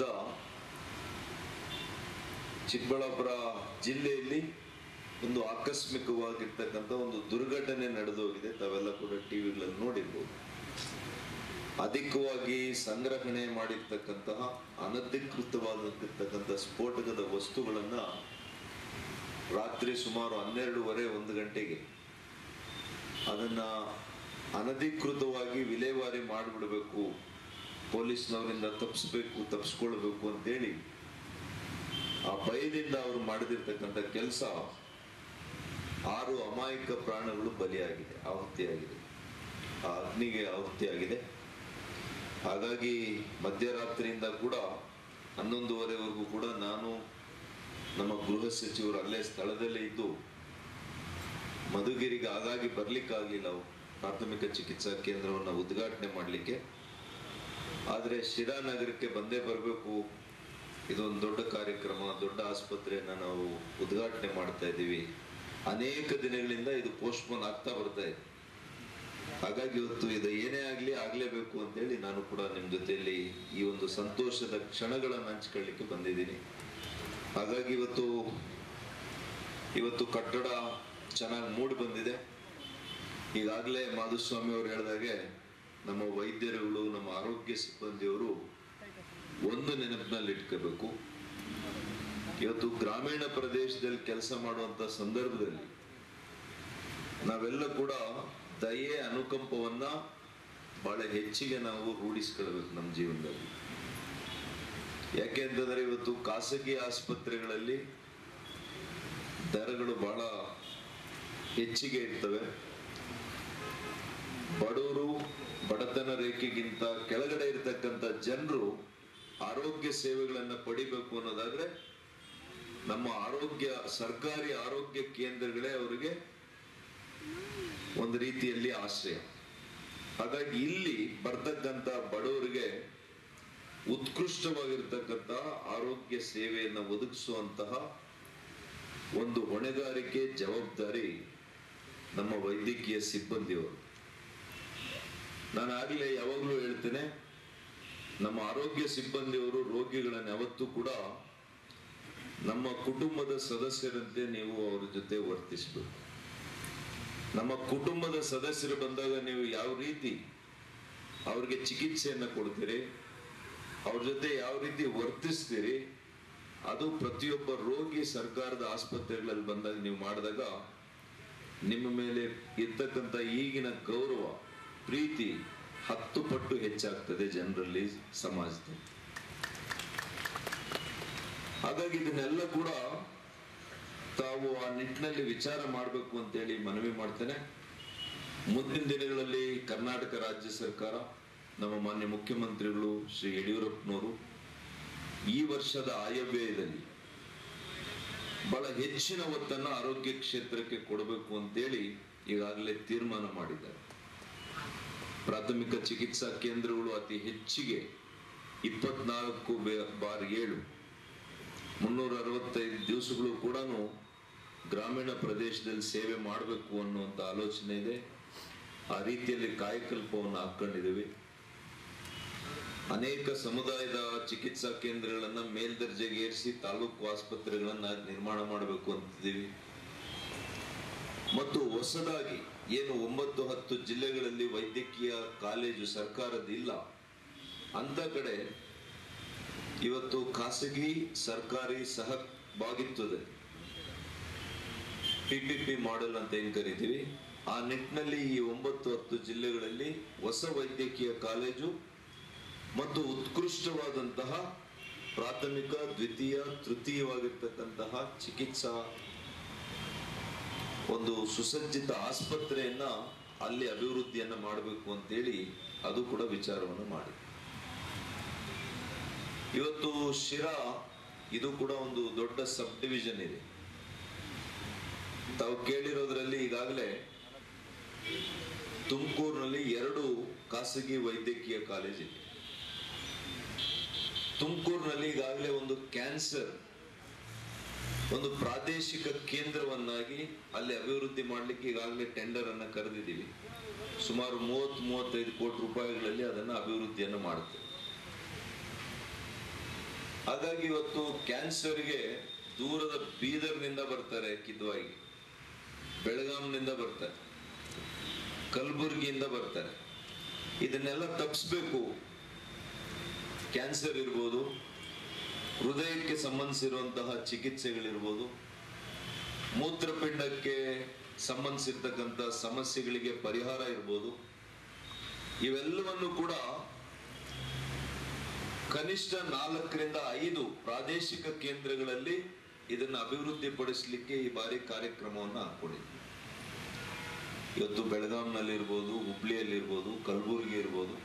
ಚಿಕ್ಕಬಳ್ಳಾಪುರ ಜಿಲ್ಲೆಯಲ್ಲಿ ಒಂದು ಆಕಸ್ಮಿಕವಾಗಿರ್ತಕ್ಕಂಥ ಒಂದು ದುರ್ಘಟನೆ ನಡೆದೋಗಿದೆ ತಾವೆಲ್ಲ ಕೂಡ ಟಿವಿಗಳಲ್ಲಿ ನೋಡಿರ್ಬೋದು ಅಧಿಕವಾಗಿ ಸಂಗ್ರಹಣೆ ಮಾಡಿರ್ತಕ್ಕಂತಹ ಅನಧಿಕೃತವಾಗಿರ್ತಕ್ಕಂಥ ಸ್ಫೋಟಕದ ವಸ್ತುಗಳನ್ನ ರಾತ್ರಿ ಸುಮಾರು ಹನ್ನೆರಡೂವರೆ ಒಂದು ಗಂಟೆಗೆ ಅದನ್ನ ಅನಧಿಕೃತವಾಗಿ ವಿಲೇವಾರಿ ಮಾಡಿಬಿಡ್ಬೇಕು ಪೊಲೀಸ್ನವರಿಂದ ತಪ್ಪಿಸ್ಬೇಕು ತಪ್ಪಿಸ್ಕೊಳ್ಬೇಕು ಅಂತೇಳಿ ಆ ಭಯದಿಂದ ಅವರು ಮಾಡಿದಿರ್ತಕ್ಕಂಥ ಕೆಲಸ ಆರು ಅಮಾಯಕ ಪ್ರಾಣಗಳು ಬಲಿಯಾಗಿದೆ ಆಹುತಿಯಾಗಿದೆ ಆ ಅಗ್ನಿಗೆ ಆಹುತಿಯಾಗಿದೆ ಹಾಗಾಗಿ ಮಧ್ಯರಾತ್ರಿಯಿಂದ ಕೂಡ ಹನ್ನೊಂದುವರೆವರೆಗೂ ಕೂಡ ನಾನು ನಮ್ಮ ಗೃಹ ಸಚಿವರು ಅಲ್ಲೇ ಸ್ಥಳದಲ್ಲೇ ಇದ್ದು ಮಧುಗಿರಿಗೆ ಆಗಾಗಿ ಬರ್ಲಿಕ್ಕಾಗಲಿಲ್ಲ ಅವು ಪ್ರಾಥಮಿಕ ಚಿಕಿತ್ಸಾ ಕೇಂದ್ರವನ್ನು ಉದ್ಘಾಟನೆ ಮಾಡಲಿಕ್ಕೆ ಆದರೆ ಶಿರಾ ನಗರಕ್ಕೆ ಬಂದೇ ಬರಬೇಕು ಇದೊಂದು ದೊಡ್ಡ ಕಾರ್ಯಕ್ರಮ ದೊಡ್ಡ ಆಸ್ಪತ್ರೆಯನ್ನ ನಾವು ಉದ್ಘಾಟನೆ ಮಾಡ್ತಾ ಇದ್ದೀವಿ ಅನೇಕ ದಿನಗಳಿಂದ ಇದು ಪೋಸ್ಟ್ಪೋನ್ ಆಗ್ತಾ ಬರ್ತಾ ಇದೆ ಹಾಗಾಗಿ ಇವತ್ತು ಇದು ಏನೇ ಆಗ್ಲಿ ಆಗ್ಲೇಬೇಕು ಅಂತೇಳಿ ನಾನು ಕೂಡ ನಿಮ್ ಜೊತೆಯಲ್ಲಿ ಈ ಒಂದು ಸಂತೋಷದ ಕ್ಷಣಗಳನ್ನು ಹಂಚ್ಕೊಳ್ಳಿಕ್ಕೆ ಬಂದಿದ್ದೀನಿ ಹಾಗಾಗಿ ಇವತ್ತು ಇವತ್ತು ಕಟ್ಟಡ ಚೆನ್ನಾಗಿ ಮೂಡಿ ಬಂದಿದೆ ಈಗಾಗಲೇ ಮಾಧುಸ್ವಾಮಿ ಅವರು ಹೇಳಿದಾಗೆ ನಮ್ಮ ವೈದ್ಯರುಗಳು ನಮ್ಮ ಆರೋಗ್ಯ ಸಿಬ್ಬಂದಿಯವರು ಒಂದು ನೆನಪಿನಲ್ಲಿ ಇಟ್ಕೋಬೇಕು ಇವತ್ತು ಗ್ರಾಮೀಣ ಪ್ರದೇಶದಲ್ಲಿ ಕೆಲಸ ಮಾಡುವಂತ ಸಂದರ್ಭದಲ್ಲಿ ನಾವೆಲ್ಲ ಕೂಡ ದಯೆ ಅನುಕಂಪವನ್ನ ಬಹಳ ಹೆಚ್ಚಿಗೆ ನಾವು ರೂಢಿಸ್ಕೊಳ್ಬೇಕು ನಮ್ಮ ಜೀವನದಲ್ಲಿ ಯಾಕೆ ಅಂತಂದ್ರೆ ಇವತ್ತು ಖಾಸಗಿ ಆಸ್ಪತ್ರೆಗಳಲ್ಲಿ ದರಗಳು ಬಹಳ ಹೆಚ್ಚಿಗೆ ಇರ್ತವೆ ಬಡವರು ಬಡತನ ರೇಖೆಗಿಂತ ಕೆಳಗಡೆ ಇರತಕ್ಕಂತ ಜನರು ಆರೋಗ್ಯ ಸೇವೆಗಳನ್ನ ಪಡಿಬೇಕು ಅನ್ನೋದಾದ್ರೆ ನಮ್ಮ ಆರೋಗ್ಯ ಸರ್ಕಾರಿ ಆರೋಗ್ಯ ಕೇಂದ್ರಗಳೇ ಅವರಿಗೆ ಒಂದು ರೀತಿಯಲ್ಲಿ ಆಶ್ರಯ ಹಾಗಾಗಿ ಇಲ್ಲಿ ಬರ್ತಕ್ಕಂತ ಬಡವರಿಗೆ ಉತ್ಕೃಷ್ಟವಾಗಿರ್ತಕ್ಕಂಥ ಆರೋಗ್ಯ ಸೇವೆಯನ್ನು ಒದಗಿಸುವಂತಹ ಒಂದು ಹೊಣೆಗಾರಿಕೆ ಜವಾಬ್ದಾರಿ ನಮ್ಮ ವೈದ್ಯಕೀಯ ಸಿಬ್ಬಂದಿಯವರು ನಾನು ಆಗಲೇ ಯಾವಾಗಲೂ ಹೇಳ್ತೇನೆ ನಮ್ಮ ಆರೋಗ್ಯ ಸಿಬ್ಬಂದಿಯವರು ರೋಗಿಗಳನ್ನು ಯಾವತ್ತೂ ಕೂಡ ನಮ್ಮ ಕುಟುಂಬದ ಸದಸ್ಯರಂತೆ ನೀವು ಅವ್ರ ಜೊತೆ ವರ್ತಿಸಬೇಕು ನಮ್ಮ ಕುಟುಂಬದ ಸದಸ್ಯರು ಬಂದಾಗ ನೀವು ಯಾವ ರೀತಿ ಅವ್ರಿಗೆ ಚಿಕಿತ್ಸೆಯನ್ನು ಕೊಡ್ತೀರಿ ಅವ್ರ ಜೊತೆ ಯಾವ ರೀತಿ ವರ್ತಿಸ್ತೀರಿ ಅದು ಪ್ರತಿಯೊಬ್ಬ ರೋಗಿ ಸರ್ಕಾರದ ಆಸ್ಪತ್ರೆಗಳಲ್ಲಿ ಬಂದಾಗ ನೀವು ಮಾಡಿದಾಗ ನಿಮ್ಮ ಮೇಲೆ ಇರ್ತಕ್ಕಂಥ ಈಗಿನ ಗೌರವ ಪ್ರೀತಿ ಹತ್ತು ಪಟ್ಟು ಹೆಚ್ಚಾಗ್ತದೆ ಜನರಲ್ಲಿ ಸಮಾಜದಲ್ಲಿ ಹಾಗಾಗಿ ಇದನ್ನೆಲ್ಲ ಕೂಡ ತಾವು ಆ ನಿಟ್ಟಿನಲ್ಲಿ ವಿಚಾರ ಮಾಡಬೇಕು ಅಂತೇಳಿ ಮನವಿ ಮಾಡ್ತೇನೆ ಮುಂದಿನ ದಿನಗಳಲ್ಲಿ ಕರ್ನಾಟಕ ರಾಜ್ಯ ಸರ್ಕಾರ ನಮ್ಮ ಮಾನ್ಯ ಮುಖ್ಯಮಂತ್ರಿಗಳು ಶ್ರೀ ಯಡಿಯೂರಪ್ಪನವರು ಈ ವರ್ಷದ ಆಯವ್ಯಯದಲ್ಲಿ ಬಹಳ ಹೆಚ್ಚಿನ ಒತ್ತನ್ನು ಆರೋಗ್ಯ ಕ್ಷೇತ್ರಕ್ಕೆ ಕೊಡಬೇಕು ಅಂತೇಳಿ ಈಗಾಗಲೇ ತೀರ್ಮಾನ ಮಾಡಿದ್ದಾರೆ ಪ್ರಾಥಮಿಕ ಚಿಕಿತ್ಸಾ ಕೇಂದ್ರಗಳು ಅತಿ ಹೆಚ್ಚಿಗೆ ಇಪ್ಪತ್ನಾಲ್ಕು ಬಾರ್ ಏಳು ಮುನ್ನೂರ ಅರವತ್ತೈದು ದಿವಸಗಳು ಕೂಡ ಗ್ರಾಮೀಣ ಪ್ರದೇಶದಲ್ಲಿ ಸೇವೆ ಮಾಡಬೇಕು ಅನ್ನುವಂಥ ಆಲೋಚನೆ ಇದೆ ಆ ರೀತಿಯಲ್ಲಿ ಕಾಯಕಲ್ಪವನ್ನು ಹಾಕೊಂಡಿದ್ದೀವಿ ಅನೇಕ ಸಮುದಾಯದ ಚಿಕಿತ್ಸಾ ಕೇಂದ್ರಗಳನ್ನ ಮೇಲ್ದರ್ಜೆಗೆ ಏರಿಸಿ ತಾಲೂಕು ಆಸ್ಪತ್ರೆಗಳನ್ನ ನಿರ್ಮಾಣ ಮಾಡಬೇಕು ಅಂತಿದ್ದೀವಿ ಮತ್ತು ಹೊಸದಾಗಿ ಏನು ಒಂಬತ್ತು ಹತ್ತು ಜಿಲ್ಲೆಗಳಲ್ಲಿ ವೈದ್ಯಕೀಯ ಕಾಲೇಜು ಸರ್ಕಾರದಿಲ್ಲ ಅಂತ ಕಡೆ ಇವತ್ತು ಖಾಸಗಿ ಸರ್ಕಾರಿ ಸಹಭಾಗಿತ್ವದ ಪಿಪಿಪಿ ಮಾಡೆಲ್ ಅಂತ ಏನ್ ಕರಿತೀವಿ ಆ ನಿಟ್ಟಿನಲ್ಲಿ ಈ ಒಂಬತ್ತು ಹತ್ತು ಜಿಲ್ಲೆಗಳಲ್ಲಿ ಹೊಸ ವೈದ್ಯಕೀಯ ಕಾಲೇಜು ಮತ್ತು ಉತ್ಕೃಷ್ಟವಾದಂತಹ ಪ್ರಾಥಮಿಕ ದ್ವಿತೀಯ ತೃತೀಯವಾಗಿರ್ತಕ್ಕಂತಹ ಚಿಕಿತ್ಸಾ ಒಂದು ಸುಸಜ್ಜಿತ ಆಸ್ಪತ್ರೆಯನ್ನ ಅಲ್ಲಿ ಅಭಿವೃದ್ಧಿಯನ್ನ ಮಾಡಬೇಕು ಅಂತೇಳಿ ಅದು ಕೂಡ ವಿಚಾರವನ್ನು ಮಾಡಿ ಇವತ್ತು ಶಿರಾ ಇದು ಕೂಡ ಒಂದು ದೊಡ್ಡ ಸಬ್ ಡಿವಿಷನ್ ಇದೆ ತಾವು ಕೇಳಿರೋದ್ರಲ್ಲಿ ಈಗಾಗಲೇ ತುಮಕೂರಿನಲ್ಲಿ ಎರಡು ಖಾಸಗಿ ವೈದ್ಯಕೀಯ ಕಾಲೇಜ್ ಇದೆ ತುಮಕೂರಿನಲ್ಲಿ ಈಗಾಗಲೇ ಒಂದು ಕ್ಯಾನ್ಸರ್ ಒಂದು ಪ್ರಾದೇಶಿಕ ಕೇಂದ್ರವನ್ನಾಗಿ ಅಲ್ಲಿ ಅಭಿವೃದ್ಧಿ ಮಾಡಲಿಕ್ಕೆ ಈಗಾಗಲೇ ಟೆಂಡರ್ ಅನ್ನ ಕರೆದಿದ್ದೀವಿ ಸುಮಾರು ಮೂವತ್ ಮೂವತ್ತೈದು ಕೋಟಿ ರೂಪಾಯಿಗಳಲ್ಲಿ ಅದನ್ನ ಅಭಿವೃದ್ಧಿಯನ್ನು ಮಾಡುತ್ತೆ ಹಾಗಾಗಿ ಇವತ್ತು ಕ್ಯಾನ್ಸರ್ಗೆ ದೂರದ ಬೀದರ್ನಿಂದ ಬರ್ತಾರೆ ಕಿದ್ವಾಗಿ ಬೆಳಗಾಂನಿಂದ ಬರ್ತಾರೆ ಕಲಬುರಗಿಯಿಂದ ಬರ್ತಾರೆ ಇದನ್ನೆಲ್ಲ ತಪ್ಪಿಸ್ಬೇಕು ಕ್ಯಾನ್ಸರ್ ಇರ್ಬೋದು ಹೃದಯಕ್ಕೆ ಸಂಬಂಧಿಸಿರುವಂತಹ ಚಿಕಿತ್ಸೆಗಳಿರ್ಬೋದು ಮೂತ್ರಪಿಂಡಕ್ಕೆ ಸಂಬಂಧಿಸಿರ್ತಕ್ಕಂಥ ಸಮಸ್ಯೆಗಳಿಗೆ ಪರಿಹಾರ ಇರ್ಬೋದು ಇವೆಲ್ಲವನ್ನು ಕೂಡ ಕನಿಷ್ಠ ನಾಲ್ಕರಿಂದ ಐದು ಪ್ರಾದೇಶಿಕ ಕೇಂದ್ರಗಳಲ್ಲಿ ಇದನ್ನು ಅಭಿವೃದ್ಧಿ ಪಡಿಸಲಿಕ್ಕೆ ಈ ಬಾರಿ ಕಾರ್ಯಕ್ರಮವನ್ನು ಹಾಕೊಂಡಿದ್ವಿ ಇವತ್ತು ಬೆಳಗಾಂನಲ್ಲಿ ಇರ್ಬೋದು ಹುಬ್ಳಿಯಲ್ಲಿ ಇರ್ಬೋದು ಕಲಬುರಗಿ ಇರ್ಬೋದು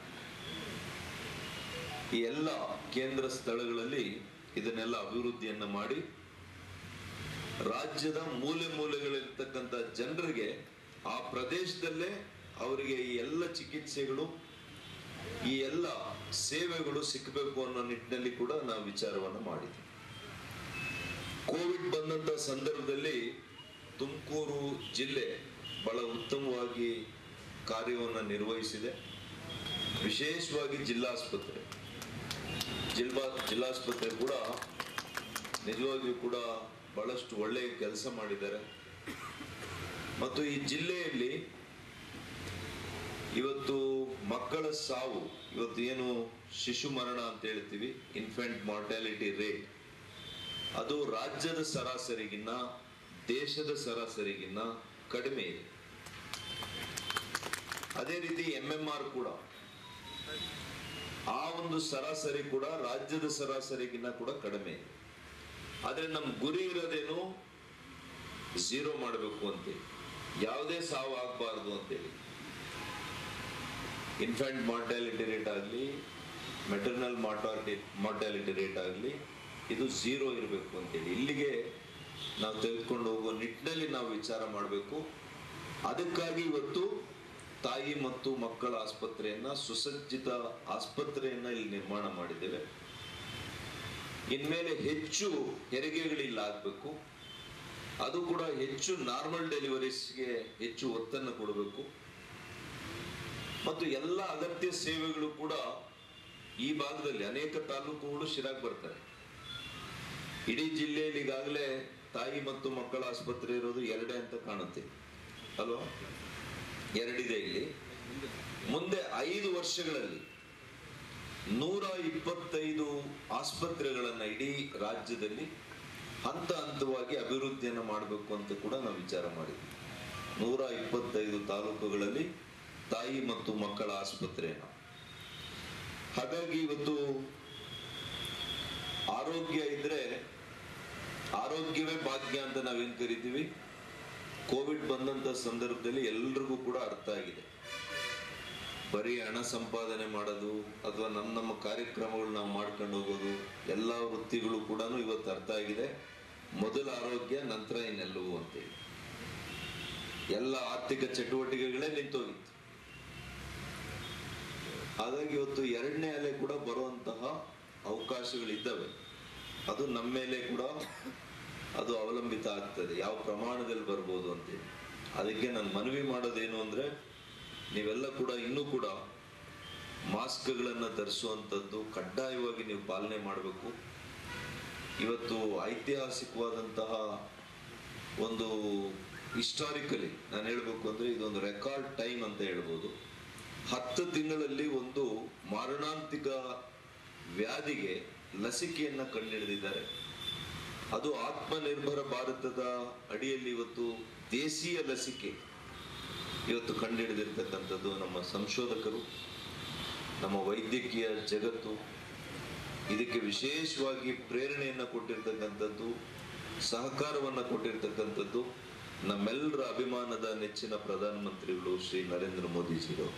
ಈ ಎಲ್ಲ ಕೇಂದ್ರ ಸ್ಥಳಗಳಲ್ಲಿ ಇದನ್ನೆಲ್ಲ ಅಭಿವೃದ್ಧಿಯನ್ನ ಮಾಡಿ ರಾಜ್ಯದ ಮೂಲೆ ಮೂಲೆಗಳಿರ್ತಕ್ಕಂಥ ಜನರಿಗೆ ಆ ಪ್ರದೇಶದಲ್ಲೇ ಅವರಿಗೆ ಈ ಎಲ್ಲ ಚಿಕಿತ್ಸೆಗಳು ಈ ಎಲ್ಲ ಸೇವೆಗಳು ಸಿಕ್ಕಬೇಕು ಅನ್ನೋ ನಿಟ್ಟಿನಲ್ಲಿ ಕೂಡ ನಾವು ವಿಚಾರವನ್ನು ಮಾಡಿದ್ವಿ ಕೋವಿಡ್ ಬಂದಂತ ಸಂದರ್ಭದಲ್ಲಿ ತುಮಕೂರು ಜಿಲ್ಲೆ ಬಹಳ ಉತ್ತಮವಾಗಿ ಕಾರ್ಯವನ್ನು ನಿರ್ವಹಿಸಿದೆ ವಿಶೇಷವಾಗಿ ಜಿಲ್ಲಾಸ್ಪತ್ರೆ ಜಿಲ್ಲಾ ಜಿಲ್ಲಾಸ್ಪತ್ರೆ ಕೂಡ ನಿಜವಾಗಿಯೂ ಕೂಡ ಬಹಳಷ್ಟು ಒಳ್ಳೆಯ ಕೆಲಸ ಮಾಡಿದ್ದಾರೆ ಮತ್ತು ಈ ಜಿಲ್ಲೆಯಲ್ಲಿ ಇವತ್ತು ಮಕ್ಕಳ ಸಾವು ಇವತ್ತು ಏನು ಶಿಶು ಮರಣ ಅಂತ ಹೇಳ್ತೀವಿ ಇನ್ಫೆಂಟ್ ಮಾರ್ಟಾಲಿಟಿ ರೇಟ್ ಅದು ರಾಜ್ಯದ ಸರಾಸರಿಗಿನ್ನ ದೇಶದ ಸರಾಸರಿಗಿನ್ನ ಕಡಿಮೆ ಇದೆ ಅದೇ ರೀತಿ ಎಂ ಎಂ ಆರ್ ಕೂಡ ಆ ಒಂದು ಸರಾಸರಿ ಕೂಡ ರಾಜ್ಯದ ಸರಾಸರಿಗಿನ್ನ ಕೂಡ ಕಡಿಮೆ ಇದೆ ಆದ್ರೆ ನಮ್ ಗುರಿ ಇರೋದೇನು ಝೀರೋ ಮಾಡಬೇಕು ಅಂತೇಳಿ ಯಾವುದೇ ಸಾವು ಆಗಬಾರ್ದು ಅಂತೇಳಿ ಇನ್ಫ್ಯಾಂಟ್ ಮಾರ್ಟಾಲಿಟಿ ರೇಟ್ ಆಗಲಿ ಮೆಟರ್ನಲ್ ಮಾರ್ಟಾಲಿಟಿ ಮಾರ್ಟಾಲಿಟಿ ರೇಟ್ ಆಗಲಿ ಇದು ಝೀರೋ ಇರಬೇಕು ಅಂತೇಳಿ ಇಲ್ಲಿಗೆ ನಾವು ತೆಗೆದುಕೊಂಡು ಹೋಗುವ ನಿಟ್ಟಿನಲ್ಲಿ ನಾವು ವಿಚಾರ ಮಾಡಬೇಕು ಅದಕ್ಕಾಗಿ ಇವತ್ತು ತಾಯಿ ಮತ್ತು ಮಕ್ಕಳ ಆಸ್ಪತ್ರೆಯನ್ನ ಸುಸಜ್ಜಿತ ಆಸ್ಪತ್ರೆಯನ್ನ ಇಲ್ಲಿ ನಿರ್ಮಾಣ ಮಾಡಿದ್ದೇವೆ ಇನ್ಮೇಲೆ ಹೆಚ್ಚು ಹೆರಿಗೆಗಳಿಲ್ಲ ಆಗಬೇಕು ಅದು ಕೂಡ ಹೆಚ್ಚು ನಾರ್ಮಲ್ ಡೆಲಿವರೀಸ್ಗೆ ಹೆಚ್ಚು ಒತ್ತನ್ನು ಕೊಡಬೇಕು ಮತ್ತು ಎಲ್ಲ ಅಗತ್ಯ ಸೇವೆಗಳು ಕೂಡ ಈ ಭಾಗದಲ್ಲಿ ಅನೇಕ ತಾಲೂಕುಗಳು ಶಿರಾಗ್ ಬರ್ತಾರೆ ಇಡೀ ಜಿಲ್ಲೆಯಲ್ಲಿ ಈಗಾಗಲೇ ತಾಯಿ ಮತ್ತು ಮಕ್ಕಳ ಆಸ್ಪತ್ರೆ ಇರೋದು ಎರಡೇ ಅಂತ ಕಾಣುತ್ತೆ ಅಲ್ವಾ ಎರಡಿದೆ ಇಲ್ಲಿ ಮುಂದೆ ಐದು ವರ್ಷಗಳಲ್ಲಿ ನೂರ ಇಪ್ಪತ್ತೈದು ಆಸ್ಪತ್ರೆಗಳನ್ನ ಇಡೀ ರಾಜ್ಯದಲ್ಲಿ ಹಂತ ಹಂತವಾಗಿ ಅಭಿವೃದ್ಧಿಯನ್ನು ಮಾಡಬೇಕು ಅಂತ ಕೂಡ ನಾವು ವಿಚಾರ ಮಾಡಿದ್ವಿ ನೂರ ಇಪ್ಪತ್ತೈದು ತಾಲೂಕುಗಳಲ್ಲಿ ತಾಯಿ ಮತ್ತು ಮಕ್ಕಳ ಆಸ್ಪತ್ರೆಯನ್ನು ಹಾಗಾಗಿ ಇವತ್ತು ಆರೋಗ್ಯ ಇದ್ರೆ ಆರೋಗ್ಯವೇ ಭಾಗ್ಯ ಅಂತ ನಾವೇನ್ ಕರಿತೀವಿ ಕೋವಿಡ್ ಬಂದಂತ ಸಂದರ್ಭದಲ್ಲಿ ಎಲ್ರಿಗೂ ಕೂಡ ಅರ್ಥ ಆಗಿದೆ ಬರೀ ಹಣ ಸಂಪಾದನೆ ಮಾಡೋದು ಅಥವಾ ನಮ್ಮ ನಮ್ಮ ಕಾರ್ಯಕ್ರಮಗಳು ನಾವು ಮಾಡ್ಕೊಂಡು ಹೋಗೋದು ಎಲ್ಲ ವೃತ್ತಿಗಳು ಕೂಡ ಇವತ್ತು ಅರ್ಥ ಆಗಿದೆ ಮೊದಲ ಆರೋಗ್ಯ ನಂತರ ಇನ್ನೆಲ್ಲವೂ ಅಂತೇಳಿ ಎಲ್ಲ ಆರ್ಥಿಕ ಚಟುವಟಿಕೆಗಳೇ ನಿಂತೋಗಿತ್ತು ಹಾಗಾಗಿ ಇವತ್ತು ಎರಡನೇ ಅಲೆ ಕೂಡ ಬರುವಂತಹ ಅವಕಾಶಗಳಿದ್ದಾವೆ ಅದು ನಮ್ಮ ಮೇಲೆ ಕೂಡ ಅದು ಅವಲಂಬಿತ ಆಗ್ತದೆ ಯಾವ ಪ್ರಮಾಣದಲ್ಲಿ ಬರ್ಬೋದು ಅಂತೇಳಿ ಅದಕ್ಕೆ ನಾನು ಮನವಿ ಮಾಡೋದೇನು ಅಂದ್ರೆ ನೀವೆಲ್ಲ ಕೂಡ ಇನ್ನೂ ಕೂಡ ಮಾಸ್ಕ್ಗಳನ್ನು ಧರಿಸುವಂಥದ್ದು ಕಡ್ಡಾಯವಾಗಿ ನೀವು ಪಾಲನೆ ಮಾಡಬೇಕು ಇವತ್ತು ಐತಿಹಾಸಿಕವಾದಂತಹ ಒಂದು ಹಿಸ್ಟಾರಿಕಲಿ ನಾನು ಹೇಳ್ಬೇಕು ಅಂದ್ರೆ ಇದೊಂದು ರೆಕಾರ್ಡ್ ಟೈಮ್ ಅಂತ ಹೇಳ್ಬೋದು ಹತ್ತು ತಿಂಗಳಲ್ಲಿ ಒಂದು ಮಾರಣಾಂತಿಕ ವ್ಯಾಧಿಗೆ ಲಸಿಕೆಯನ್ನ ಕಂಡುಹಿಡಿದಿದ್ದಾರೆ ಅದು ಆತ್ಮನಿರ್ಭರ ಭಾರತದ ಅಡಿಯಲ್ಲಿ ಇವತ್ತು ದೇಶೀಯ ಲಸಿಕೆ ಇವತ್ತು ಕಂಡುಹಿಡಿದಿರ್ತಕ್ಕಂಥದ್ದು ನಮ್ಮ ಸಂಶೋಧಕರು ನಮ್ಮ ವೈದ್ಯಕೀಯ ಜಗತ್ತು ಇದಕ್ಕೆ ವಿಶೇಷವಾಗಿ ಪ್ರೇರಣೆಯನ್ನು ಕೊಟ್ಟಿರ್ತಕ್ಕಂಥದ್ದು ಸಹಕಾರವನ್ನು ಕೊಟ್ಟಿರ್ತಕ್ಕಂಥದ್ದು ನಮ್ಮೆಲ್ಲರ ಅಭಿಮಾನದ ನೆಚ್ಚಿನ ಪ್ರಧಾನಮಂತ್ರಿಗಳು ಶ್ರೀ ನರೇಂದ್ರ ಮೋದಿಜಿಗಳು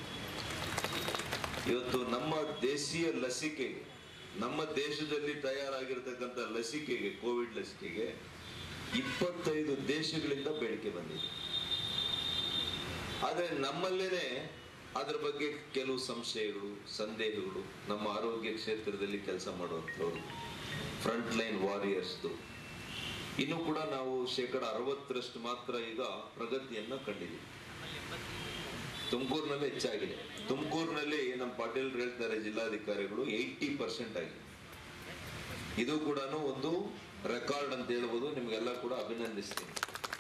ಇವತ್ತು ನಮ್ಮ ದೇಶೀಯ ಲಸಿಕೆಗೆ ನಮ್ಮ ದೇಶದಲ್ಲಿ ತಯಾರಾಗಿರ್ತಕ್ಕಂಥ ಲಸಿಕೆಗೆ ಕೋವಿಡ್ ಲಸಿಕೆಗೆ ಇಪ್ಪತ್ತೈದು ದೇಶಗಳಿಂದ ಬೇಡಿಕೆ ಬಂದಿದೆ ಆದ್ರೆ ನಮ್ಮಲ್ಲೇನೆ ಅದ್ರ ಬಗ್ಗೆ ಕೆಲವು ಸಂಶಯಗಳು ಸಂದೇಹಗಳು ನಮ್ಮ ಆರೋಗ್ಯ ಕ್ಷೇತ್ರದಲ್ಲಿ ಕೆಲಸ ಮಾಡುವಂಥವ್ರು ಫ್ರಂಟ್ ಲೈನ್ ವಾರಿಯರ್ಸ್ದು ಇನ್ನು ಕೂಡ ನಾವು ಶೇಕಡ ಅರವತ್ತರಷ್ಟು ಮಾತ್ರ ಈಗ ಪ್ರಗತಿಯನ್ನ ಕಂಡಿದ್ದೀವಿ ತುಮಕೂರಿನಲ್ಲಿ ಹೆಚ್ಚಾಗಿದೆ ತುಮಕೂರಿನಲ್ಲಿ ನಮ್ಮ ಪಾಟೀಲ್ ಹೇಳ್ತಾರೆ ಜಿಲ್ಲಾಧಿಕಾರಿಗಳು ಏಯ್ಟಿ ಪರ್ಸೆಂಟ್ ಆಗಿದೆ ಇದು ಕೂಡ ಒಂದು ರೆಕಾರ್ಡ್ ಅಂತ ಹೇಳ್ಬೋದು ನಿಮ್ಗೆಲ್ಲ ಕೂಡ ಅಭಿನಂದಿಸ್ತೀನಿ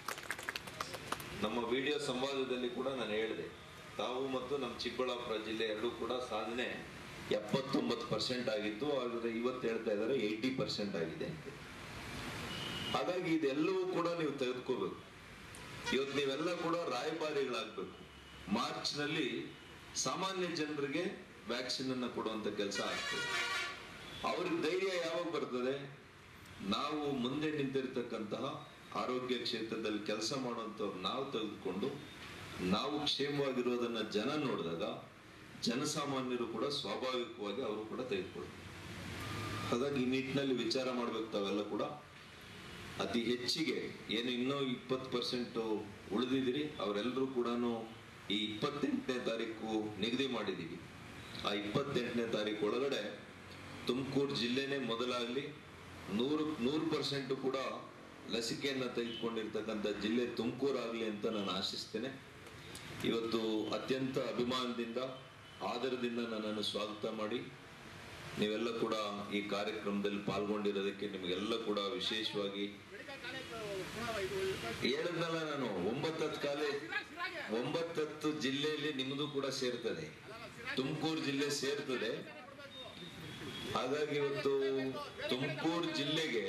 ನಮ್ಮ ವಿಡಿಯೋ ಸಂವಾದದಲ್ಲಿ ಕೂಡ ನಾನು ಹೇಳಿದೆ ತಾವು ಮತ್ತು ನಮ್ಮ ಚಿಕ್ಕಬಳ್ಳಾಪುರ ಜಿಲ್ಲೆ ಎರಡೂ ಕೂಡ ಸಾಧನೆ ಎಪ್ಪತ್ತೊಂಬತ್ತು ಪರ್ಸೆಂಟ್ ಆಗಿತ್ತು ಆದರೆ ಇವತ್ತು ಹೇಳ್ತಾ ಇದ್ದಾರೆ ಏಯ್ಟಿ ಪರ್ಸೆಂಟ್ ಆಗಿದೆ ಅಂತ ಹಾಗಾಗಿ ಇದೆಲ್ಲವೂ ಕೂಡ ನೀವು ತೆಗೆದುಕೋಬೇಕು ಇವತ್ತು ನೀವೆಲ್ಲ ಕೂಡ ರಾಯಭಾರಿಗಳಾಗಬೇಕು ಮಾರ್ಚ್ ನಲ್ಲಿ ಸಾಮಾನ್ಯ ಜನರಿಗೆ ವ್ಯಾಕ್ಸಿನ್ ಅನ್ನ ಕೊಡುವಂತ ಕೆಲಸ ಆಗ್ತದೆ ಅವ್ರಿಗೆ ಧೈರ್ಯ ಯಾವಾಗ ಬರ್ತದೆ ನಾವು ಮುಂದೆ ನಿಂತಿರ್ತಕ್ಕಂತಹ ಆರೋಗ್ಯ ಕ್ಷೇತ್ರದಲ್ಲಿ ಕೆಲಸ ಮಾಡುವಂಥವ್ರು ನಾವು ತೆಗೆದುಕೊಂಡು ನಾವು ಕ್ಷೇಮವಾಗಿರೋದನ್ನ ಜನ ನೋಡಿದಾಗ ಜನಸಾಮಾನ್ಯರು ಕೂಡ ಸ್ವಾಭಾವಿಕವಾಗಿ ಅವರು ಕೂಡ ತೆಗೆದುಕೊಳ್ತಾರೆ ಹಾಗಾಗಿ ಈ ನಿಟ್ಟಿನಲ್ಲಿ ವಿಚಾರ ಮಾಡ್ಬೇಕು ತಾವೆಲ್ಲ ಕೂಡ ಅತಿ ಹೆಚ್ಚಿಗೆ ಏನು ಇನ್ನೂ ಇಪ್ಪತ್ತು ಪರ್ಸೆಂಟ್ ಉಳಿದಿದ್ದೀರಿ ಅವರೆಲ್ಲರೂ ಕೂಡ ಈ ಇಪ್ಪತ್ತೆಂಟನೇ ತಾರೀಕು ನಿಗದಿ ಮಾಡಿದ್ದೀವಿ ಆ ಇಪ್ಪತ್ತೆಂಟನೇ ತಾರೀಕು ಒಳಗಡೆ ತುಮಕೂರು ಜಿಲ್ಲೆನೇ ಮೊದಲಾಗಲಿ ನೂರು ನೂರು ಪರ್ಸೆಂಟ್ ಕೂಡ ಲಸಿಕೆಯನ್ನು ತೆಗೆದುಕೊಂಡಿರ್ತಕ್ಕಂಥ ಜಿಲ್ಲೆ ತುಮಕೂರು ಆಗಲಿ ಅಂತ ನಾನು ಆಶಿಸ್ತೇನೆ ಇವತ್ತು ಅತ್ಯಂತ ಅಭಿಮಾನದಿಂದ ಆದರದಿಂದ ನನ್ನನ್ನು ಸ್ವಾಗತ ಮಾಡಿ ನೀವೆಲ್ಲ ಕೂಡ ಈ ಕಾರ್ಯಕ್ರಮದಲ್ಲಿ ಪಾಲ್ಗೊಂಡಿರೋದಕ್ಕೆ ನಿಮಗೆಲ್ಲ ಕೂಡ ವಿಶೇಷವಾಗಿ ಹೇಳಿದ್ನಲ್ಲ ನಾನು ಒಂಬತ್ತತ್ತು ಕಾಲೇ ಒಂಬತ್ತತ್ತು ಜಿಲ್ಲೆಯಲ್ಲಿ ನಿಮ್ಮದು ಕೂಡ ಸೇರ್ತದೆ ತುಮಕೂರು ಜಿಲ್ಲೆ ಸೇರ್ತದೆ ಹಾಗಾಗಿ ಇವತ್ತು ತುಮಕೂರು ಜಿಲ್ಲೆಗೆ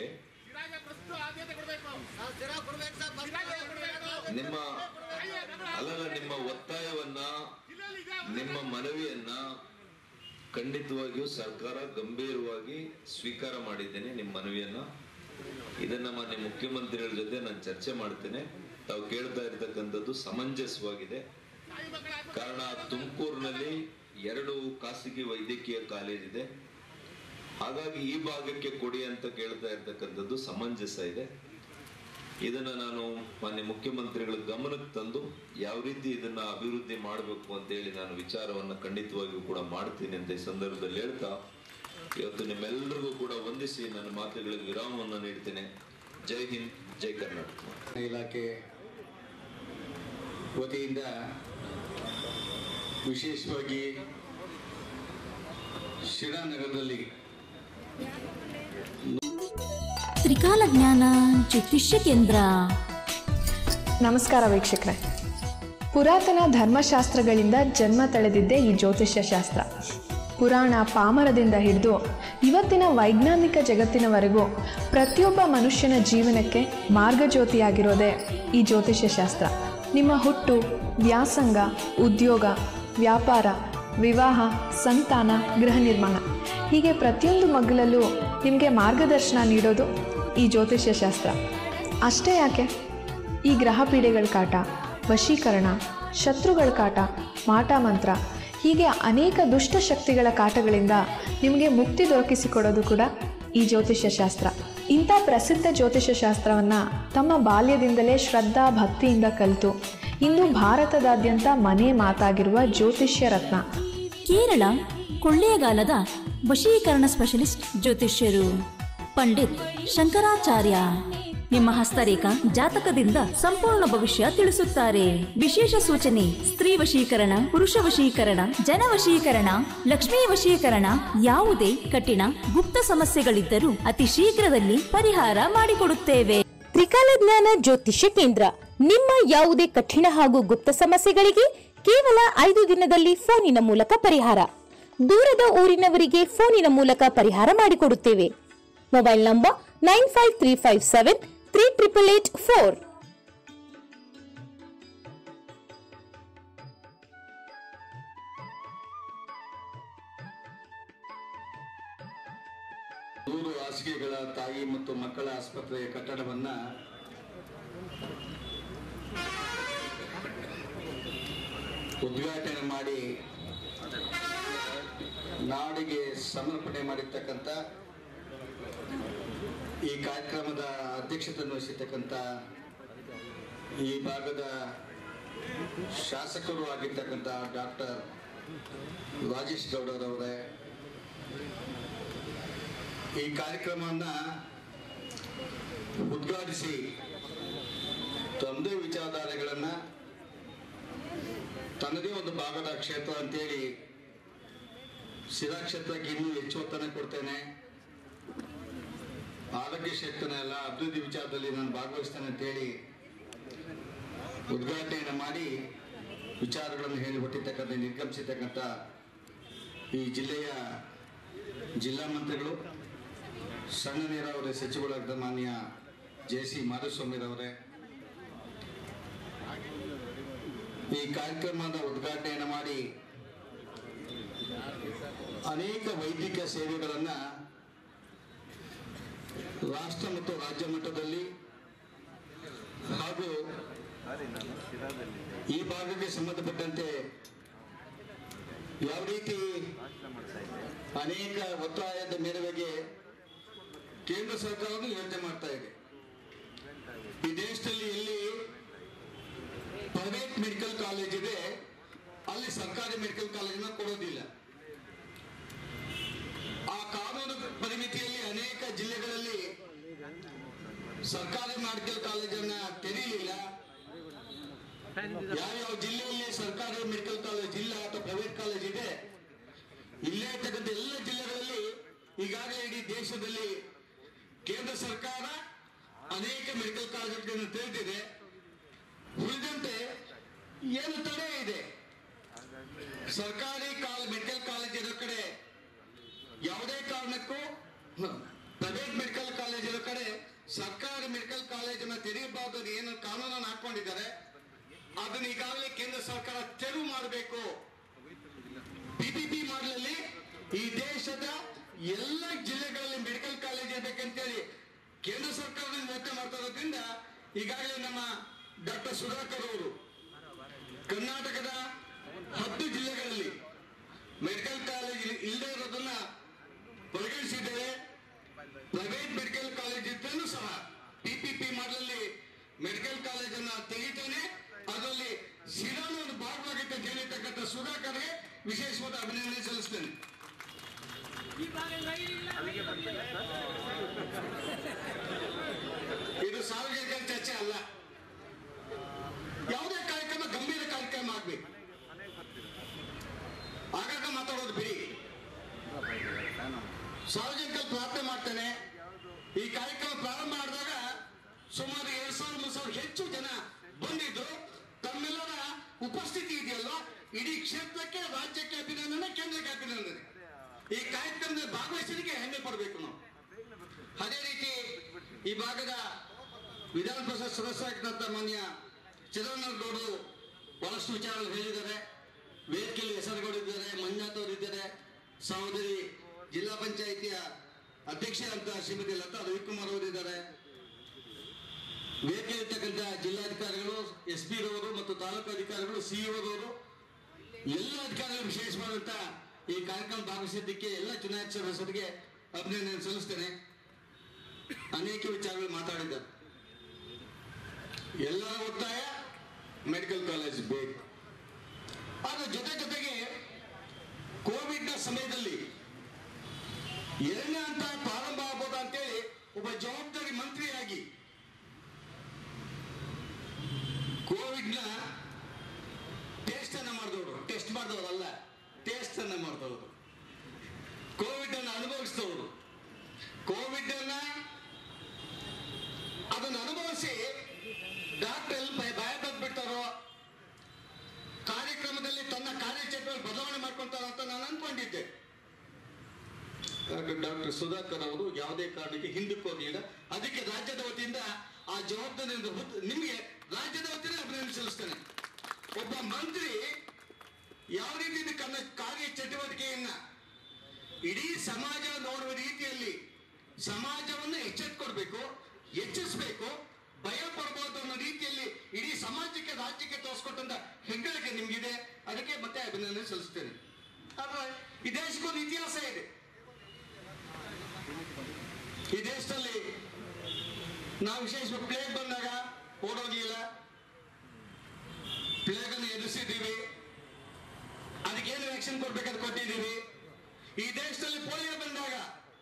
ನಿಮ್ಮ ಅಲ್ಲಲ್ಲ ನಿಮ್ಮ ಒತ್ತಾಯವನ್ನ ನಿಮ್ಮ ಮನವಿಯನ್ನ ಖಂಡಿತವಾಗಿಯೂ ಸರ್ಕಾರ ಗಂಭೀರವಾಗಿ ಸ್ವೀಕಾರ ಮಾಡಿದ್ದೇನೆ ನಿಮ್ಮ ಮನವಿಯನ್ನ ಇದನ್ನ ಮಾನ್ಯ ಮುಖ್ಯಮಂತ್ರಿಗಳ ಜೊತೆ ನಾನು ಚರ್ಚೆ ಮಾಡ್ತೇನೆ ತಾವು ಕೇಳ್ತಾ ಇರ್ತಕ್ಕಂಥದ್ದು ಸಮಂಜಸವಾಗಿದೆ ಕಾರಣ ತುಮಕೂರಿನಲ್ಲಿ ಎರಡು ಖಾಸಗಿ ವೈದ್ಯಕೀಯ ಕಾಲೇಜ್ ಇದೆ ಹಾಗಾಗಿ ಈ ಭಾಗಕ್ಕೆ ಕೊಡಿ ಅಂತ ಕೇಳ್ತಾ ಇರ್ತಕ್ಕಂಥದ್ದು ಸಮಂಜಸ ಇದೆ ಇದನ್ನ ನಾನು ಮಾನ್ಯ ಮುಖ್ಯಮಂತ್ರಿಗಳ ಗಮನಕ್ಕೆ ತಂದು ಯಾವ ರೀತಿ ಇದನ್ನ ಅಭಿವೃದ್ಧಿ ಮಾಡಬೇಕು ಅಂತೇಳಿ ನಾನು ವಿಚಾರವನ್ನ ಖಂಡಿತವಾಗಿಯೂ ಕೂಡ ಮಾಡ್ತೀನಿ ಅಂತ ಈ ಸಂದರ್ಭದಲ್ಲಿ ಹೇಳ್ತಾ ಇವತ್ತು ನಿಮ್ಮೆಲ್ಲರಿಗೂ ಕೂಡ ವಂದಿಸಿ ನನ್ನ ಮಾತುಗಳಿಗೆ ವಿರಾಮವನ್ನು ನೀಡ್ತೇನೆ ಜೈ ಹಿಂದ್ ಜೈ ಕರ್ನಾಟಕ ಇಲಾಖೆ ವತಿಯಿಂದ ವಿಶೇಷವಾಗಿ ಶಿರಾನಗರದಲ್ಲಿ ತ್ರಿಕಾಲ ಜ್ಞಾನ ಜ್ಯೋತಿಷ್ಯ ಕೇಂದ್ರ ನಮಸ್ಕಾರ ವೀಕ್ಷಕರೇ ಪುರಾತನ ಧರ್ಮಶಾಸ್ತ್ರಗಳಿಂದ ಜನ್ಮ ತಳೆದಿದ್ದೇ ಈ ಜ್ಯೋತಿಷ್ಯ ಶಾಸ್ತ್ರ ಪುರಾಣ ಪಾಮರದಿಂದ ಹಿಡಿದು ಇವತ್ತಿನ ವೈಜ್ಞಾನಿಕ ಜಗತ್ತಿನವರೆಗೂ ಪ್ರತಿಯೊಬ್ಬ ಮನುಷ್ಯನ ಜೀವನಕ್ಕೆ ಮಾರ್ಗಜ್ಯೋತಿಯಾಗಿರೋದೇ ಈ ಜ್ಯೋತಿಷ್ಯ ಶಾಸ್ತ್ರ ನಿಮ್ಮ ಹುಟ್ಟು ವ್ಯಾಸಂಗ ಉದ್ಯೋಗ ವ್ಯಾಪಾರ ವಿವಾಹ ಸಂತಾನ ಗೃಹ ನಿರ್ಮಾಣ ಹೀಗೆ ಪ್ರತಿಯೊಂದು ಮಗ್ಗಲಲ್ಲೂ ನಿಮಗೆ ಮಾರ್ಗದರ್ಶನ ನೀಡೋದು ಈ ಜ್ಯೋತಿಷ್ಯ ಶಾಸ್ತ್ರ ಅಷ್ಟೇ ಯಾಕೆ ಈ ಗ್ರಹ ಪೀಡೆಗಳ ಕಾಟ ವಶೀಕರಣ ಶತ್ರುಗಳ ಕಾಟ ಮಾಟ ಮಂತ್ರ ಹೀಗೆ ಅನೇಕ ದುಷ್ಟ ಶಕ್ತಿಗಳ ಕಾಟಗಳಿಂದ ನಿಮಗೆ ಮುಕ್ತಿ ದೊರಕಿಸಿಕೊಡೋದು ಕೂಡ ಈ ಜ್ಯೋತಿಷ್ಯ ಶಾಸ್ತ್ರ ಇಂಥ ಪ್ರಸಿದ್ಧ ಜ್ಯೋತಿಷ್ಯ ಶಾಸ್ತ್ರವನ್ನು ತಮ್ಮ ಬಾಲ್ಯದಿಂದಲೇ ಶ್ರದ್ಧಾ ಭಕ್ತಿಯಿಂದ ಕಲಿತು ಇಂದು ಭಾರತದಾದ್ಯಂತ ಮನೆ ಮಾತಾಗಿರುವ ಜ್ಯೋತಿಷ್ಯ ರತ್ನ ಕೇರಳ ಕೊಳ್ಳೇಗಾಲದ ವಶೀಕರಣ ಸ್ಪೆಷಲಿಸ್ಟ್ ಜ್ಯೋತಿಷ್ಯರು ಪಂಡಿತ್ ಶಂಕರಾಚಾರ್ಯ ನಿಮ್ಮ ಹಸ್ತರೇಖ ಜಾತಕದಿಂದ ಸಂಪೂರ್ಣ ಭವಿಷ್ಯ ತಿಳಿಸುತ್ತಾರೆ ವಿಶೇಷ ಸೂಚನೆ ಸ್ತ್ರೀ ವಶೀಕರಣ ಪುರುಷ ವಶೀಕರಣ ಜನ ವಶೀಕರಣ ಲಕ್ಷ್ಮೀ ವಶೀಕರಣ ಯಾವುದೇ ಕಠಿಣ ಗುಪ್ತ ಸಮಸ್ಯೆಗಳಿದ್ದರೂ ಅತಿ ಶೀಘ್ರದಲ್ಲಿ ಪರಿಹಾರ ಮಾಡಿಕೊಡುತ್ತೇವೆ ತ್ರಿಕಾಲ ಜ್ಞಾನ ಜ್ಯೋತಿಷ್ಯ ಕೇಂದ್ರ ನಿಮ್ಮ ಯಾವುದೇ ಕಠಿಣ ಹಾಗೂ ಗುಪ್ತ ಸಮಸ್ಯೆಗಳಿಗೆ ಕೇವಲ ಐದು ದಿನದಲ್ಲಿ ಫೋನಿನ ಮೂಲಕ ಪರಿಹಾರ ದೂರದ ಊರಿನವರಿಗೆ ಫೋನಿನ ಮೂಲಕ ಪರಿಹಾರ ಮಾಡಿಕೊಡುತ್ತೇವೆ mobile number nine five three five seven three triple eight four ನೂರು ಹಾಸಿಗೆಗಳ ತಾಯಿ ಮತ್ತು ಮಕ್ಕಳ ಆಸ್ಪತ್ರೆಯ ಕಟ್ಟಡವನ್ನ ಉದ್ಘಾಟನೆ ಮಾಡಿ ನಾಡಿಗೆ ಸಮರ್ಪಣೆ ಮಾಡಿರ್ತಕ್ಕಂಥ ಈ ಕಾರ್ಯಕ್ರಮದ ಅಧ್ಯಕ್ಷತೆಯನ್ನು ವಹಿಸಿರ್ತಕ್ಕಂಥ ಈ ಭಾಗದ ಶಾಸಕರು ಆಗಿರ್ತಕ್ಕಂಥ ಡಾಕ್ಟರ್ ರಾಜೇಶ್ ಗೌಡರವರೇ ಈ ಕಾರ್ಯಕ್ರಮವನ್ನ ಉದ್ಘಾಟಿಸಿ ತಮ್ಮದೇ ವಿಚಾರಧಾರೆಗಳನ್ನ ತನ್ನದೇ ಒಂದು ಭಾಗದ ಕ್ಷೇತ್ರ ಅಂತೇಳಿ ಶಿರಾ ಕ್ಷೇತ್ರಕ್ಕೆ ಇನ್ನೂ ಹೆಚ್ಚು ಒತ್ತನ್ನು ಕೊಡ್ತೇನೆ ಆರೋಗ್ಯ ಕ್ಷೇತ್ರನ ಎಲ್ಲ ಅಭಿವೃದ್ಧಿ ವಿಚಾರದಲ್ಲಿ ನಾನು ಭಾಗವಹಿಸ್ತೇನೆ ಅಂತೇಳಿ ಉದ್ಘಾಟನೆಯನ್ನು ಮಾಡಿ ವಿಚಾರಗಳನ್ನು ಹೇಳಿ ಹೊಟ್ಟಿರ್ತಕ್ಕಂಥ ನಿರ್ಗಮಿಸಿರ್ತಕ್ಕಂಥ ಈ ಜಿಲ್ಲೆಯ ಜಿಲ್ಲಾ ಮಂತ್ರಿಗಳು ಸಣ್ಣ ನೀರಾವರಿ ಸಚಿವರಾದ ಮಾನ್ಯ ಜೆ ಸಿ ಮಾಧುಸ್ವಾಮಿರವರೇ ಈ ಕಾರ್ಯಕ್ರಮದ ಉದ್ಘಾಟನೆಯನ್ನು ಮಾಡಿ ಅನೇಕ ವೈದ್ಯಕ ಸೇವೆಗಳನ್ನು ರಾಷ್ಟ್ರ ಮತ್ತು ರಾಜ್ಯ ಮಟ್ಟದಲ್ಲಿ ಹಾಗೂ ಈ ಭಾಗಕ್ಕೆ ಸಂಬಂಧಪಟ್ಟಂತೆ ಯಾವ ರೀತಿ ಅನೇಕ ಒತ್ತಾಯದ ಮೇರೆಗೆ ಕೇಂದ್ರ ಸರ್ಕಾರವು ಯೋಚನೆ ಮಾಡ್ತಾ ಇದೆ ಈ ದೇಶದಲ್ಲಿ ಎಲ್ಲಿ ಪ್ರೈವೇಟ್ ಮೆಡಿಕಲ್ ಕಾಲೇಜ್ ಇದೆ ಅಲ್ಲಿ ಸರ್ಕಾರಿ ಮೆಡಿಕಲ್ ಕಾಲೇಜನ್ನ ಕೊಡೋದಿಲ್ಲ ಆ ಕಾನೂನು ಪರಿಮಿತಿಯಲ್ಲಿ ಅನೇಕ ಜಿಲ್ಲೆಗಳಲ್ಲಿ ಸರ್ಕಾರಿ ಮೆಡಿಕಲ್ ಕಾಲೇಜನ್ನ ತೆರೀಲಿಲ್ಲ ಯಾವ್ಯಾವ ಜಿಲ್ಲೆಯಲ್ಲಿ ಸರ್ಕಾರಿ ಮೆಡಿಕಲ್ ಕಾಲೇಜ್ ಇಲ್ಲ ಅಥವಾ ಪ್ರೈವೇಟ್ ಕಾಲೇಜ್ ಇದೆ ಇಲ್ಲೇ ಇರ್ತಕ್ಕಂಥ ಎಲ್ಲ ಜಿಲ್ಲೆಗಳಲ್ಲಿ ಈಗಾಗಲೇ ಇಡೀ ದೇಶದಲ್ಲಿ ಕೇಂದ್ರ ಸರ್ಕಾರ ಅನೇಕ ಮೆಡಿಕಲ್ ಕಾಲೇಜುಗಳನ್ನು ತೆರೆದಿದೆ ಉಳಿದಂತೆ ಏನು ತಡೆ ಇದೆ ಸರ್ಕಾರಿ ಕಾಲ್ ಮೆಡಿಕಲ್ ಕಾಲೇಜ್ ಇರೋ ಕಡೆ ಯಾವುದೇ ಕಾರಣಕ್ಕೂ ಪ್ರೈವೇಟ್ ಮೆಡಿಕಲ್ ಕಾಲೇಜ್ ಇರೋ ಕಡೆ ಸರ್ಕಾರಿ ಮೆಡಿಕಲ್ ಕಾಲೇಜನ್ನ ತೆರೆಯಬಾರದು ಅಂತ ಏನು ಕಾನೂನನ್ನು ಹಾಕೊಂಡಿದ್ದಾರೆ ಅದನ್ನ ಈಗಾಗಲೇ ಕೇಂದ್ರ ಸರ್ಕಾರ ತೆರವು ಮಾಡಬೇಕು ಪಿಪಿಪಿ ಮಾಡಲಲ್ಲಿ ಈ ದೇಶದ ಎಲ್ಲ ಜಿಲ್ಲೆಗಳಲ್ಲಿ ಮೆಡಿಕಲ್ ಕಾಲೇಜ್ ಇರಬೇಕಂತೇಳಿ ಕೇಂದ್ರ ಸರ್ಕಾರದಿಂದ ಯೋಚನೆ ಮಾಡ್ತಾ ಇರೋದ್ರಿಂದ ಈಗಾಗಲೇ ನಮ್ಮ ಡಾಕ್ಟರ್ ಸುಧಾಕರ್ ಅವರು ಕರ್ನಾಟಕದ ಹತ್ತು ಜಿಲ್ಲೆಗಳಲ್ಲಿ ಮೆಡಿಕಲ್ ಕಾಲೇಜ್ ಇಲ್ಲದೆ ಇರೋದನ್ನ ಪರಿಗಣಿಸಿದ್ದೇವೆ ಪ್ರೈವೇಟ್ ಮೆಡಿಕಲ್ ಕಾಲೇಜ್ ಇದ್ರೂ ಸಹ ಪಿಪಿಪಿ ಮಾಡಲಲ್ಲಿ ಅಭಿನಂದನೆ ಸಲ್ಲಿಸ್ತೇನೆ ಇದು ಸಾರ್ವಜನಿಕ ಚರ್ಚೆ ಅಲ್ಲ ಯಾವುದೇ ಕಾರ್ಯಕ್ರಮ ಗಂಭೀರ ಕಾರ್ಯಕ್ರಮ ಆಗ್ಬೇಕು ಆಗಾಗ ಮಾತಾಡೋದು ಬಿಡಿ ಸಾರ್ವಜನಿಕರು ಪ್ರಾರ್ಥನೆ ಮಾಡ್ತೇನೆ ಈ ಕಾರ್ಯಕ್ರಮ ಪ್ರಾರಂಭ ಮಾಡಿದಾಗ ಸುಮಾರು ಎರಡ್ ಸಾವಿರ ಮೂರು ಸಾವಿರ ಹೆಚ್ಚು ಜನ ಬಂದಿದ್ದು ತಮ್ಮೆಲ್ಲರ ಉಪಸ್ಥಿತಿ ಇದೆಯಲ್ಲ ಇಡೀ ಕ್ಷೇತ್ರಕ್ಕೆ ರಾಜ್ಯಕ್ಕೆ ಅಭಿನಂದನೆ ಕೇಂದ್ರಕ್ಕೆ ಅಭಿನಂದನೆ ಈ ಕಾರ್ಯಕ್ರಮದಲ್ಲಿ ಭಾಗವಹಿಸಲಿಕ್ಕೆ ಹೆಮ್ಮೆ ಪಡಬೇಕು ನಾವು ಅದೇ ರೀತಿ ಈ ಭಾಗದ ವಿಧಾನ ಪರಿಷತ್ ಸದಸ್ಯರಾಗಿದ್ದಂಥ ಮಾನ್ಯ ಚಿದಂಬರಗೌಡರು ಬಹಳಷ್ಟು ವಿಚಾರಗಳು ಹೇಳಿದ್ದಾರೆ ವೇದಿಕೆಯಲ್ಲಿ ಹೆಸರುಗಳಿದ್ದಾರೆ ಮಂಜುನಾಥ್ ಅವರು ಇದ್ದಾರೆ ಸಹೋದರಿ ಜಿಲ್ಲಾ ಪಂಚಾಯಿತಿಯ ಅಧ್ಯಕ್ಷೆ ಅಂತ ಶ್ರೀಮತಿ ಲತಾ ರವಿಕುಮಾರ್ ಅವರು ಇದ್ದಾರೆ ವೇದಿಕೆಯಲ್ಲಿರ್ತಕ್ಕಂಥ ಜಿಲ್ಲಾಧಿಕಾರಿಗಳು ಎಸ್ ಪಿ ರವರು ಮತ್ತು ತಾಲೂಕು ಅಧಿಕಾರಿಗಳು ಸಿಇಒದವರು ಎಲ್ಲ ಅಧಿಕಾರಿಗಳು ವಿಶೇಷವಾದಂತ ಈ ಕಾರ್ಯಕ್ರಮ ಭಾಗವಹಿಸಿದ್ದಕ್ಕೆ ಎಲ್ಲ ಚುನಾಯಿತ ಸದಸ್ಯರಿಗೆ ಅಭಿನಂದನೆ ಸಲ್ಲಿಸ್ತೇನೆ ಅನೇಕ ವಿಚಾರಗಳು ಮಾತಾಡಿದ್ದಾರೆ ಎಲ್ಲರ ಒತ್ತಾಯ ಮೆಡಿಕಲ್ ಕಾಲೇಜ್ ಬೇಕು ಆದ್ರೆ ಜೊತೆ ಜೊತೆಗೆ ಕೋವಿಡ್ ನ ಸಮಯದಲ್ಲಿ ಎರಡನೇ ಹಂತ ಪ್ರಾರಂಭ ಆಗ್ಬೋದಾ ಅಂತೇಳಿ ಒಬ್ಬ ಜವಾಬ್ದಾರಿ ಮಂತ್ರಿಯಾಗಿ ಕೋವಿಡ್ ನ ಟೆಸ್ಟ್ ಅನ್ನ ಮಾಡಿದವರು ಟೆಸ್ಟ್ ಮಾಡಿದವರಲ್ಲ ಟೇಸ್ಟ್ ಅನ್ನ ಮಾಡಿದವರು ಕೋವಿಡ್ ಅನ್ನು ಅನುಭವಿಸಿದವರು ಕೋವಿಡ್ ಅನ್ನ ಅದನ್ನು ಅನುಭವಿಸಿ ಡಾಕ್ಟರ್ ಎಲ್ಲಿ ಭಯ ಭಯ ಬಂದ್ಬಿಡ್ತಾರೋ ಕಾರ್ಯಕ್ರಮದಲ್ಲಿ ತನ್ನ ಕಾರ್ಯಚಟುವಟಿಕೆ ಬದಲಾವಣೆ ಮಾಡ್ಕೊಂತಾರ ಅಂತ ನಾನು ಅನ್ಕೊಂಡಿದ್ದೆ ಡಾಕ್ಟರ್ ಸುಧಾಕರ್ ಅವರು ಯಾವುದೇ ಕಾರಣಕ್ಕೆ ಹಿಂದಕ್ಕೆ ಹೋಗಲಿಲ್ಲ ಅದಕ್ಕೆ ರಾಜ್ಯದ ವತಿಯಿಂದ ಆ ಜವಾಬ್ದಾರಿಯಿಂದ ಹೊತ್ತು ನಿಮಗೆ ರಾಜ್ಯದ ವತಿಯಿಂದ ಅಭಿನಂದನೆ ಸಲ್ಲಿಸ್ತೇನೆ ಒಬ್ಬ ಮಂತ್ರಿ ಯಾವ ರೀತಿ ಇದು ಕನ್ನ ಕಾರ್ಯ ಚಟುವಟಿಕೆಯನ್ನ ಇಡೀ ಸಮಾಜ ನೋಡುವ ರೀತಿಯಲ್ಲಿ ಸಮಾಜವನ್ನು ಎಚ್ಚೆತ್ಕೊಡ್ಬೇಕು ಹೆಚ್ಚಿಸ್ಬೇಕು ಭಯ ಪಡಬಹುದು ಅನ್ನೋ ರೀತಿಯಲ್ಲಿ ಇಡೀ ಸಮಾಜಕ್ಕೆ ರಾಜ್ಯಕ್ಕೆ ತೋರಿಸ್ಕೊಟ್ಟಂತ ಹೆಗ್ಗಳಿಕೆ ನಿಮ್ಗಿದೆ ಅದಕ್ಕೆ ಮತ್ತೆ ಅಭಿನಂದನೆ ಸಲ್ಲಿಸ್ತೇನೆ ಆದ್ರೆ ಈ ದೇಶಕ್ಕೊಂದು ಇತಿಹಾಸ ಇದೆ ಈ ದೇಶದಲ್ಲಿ ನಾವು ವಿಶೇಷ ಪ್ಲೇಗ್ ಬಂದಾಗ ಓಡೋಗಿಲ್ಲ ಪ್ಲೇಗ್ ಅನ್ನು ಎದುರಿಸಿದ್ದೀವಿ ಅದಕ್ಕೇನು ವ್ಯಾಕ್ಸಿನ್ ಕೊಡ್ಬೇಕಾದ್ರೆ ಕೊಟ್ಟಿದ್ದೀವಿ ಈ ದೇಶದಲ್ಲಿ ಪೋಲಿಯೋ ಬಂದಾಗ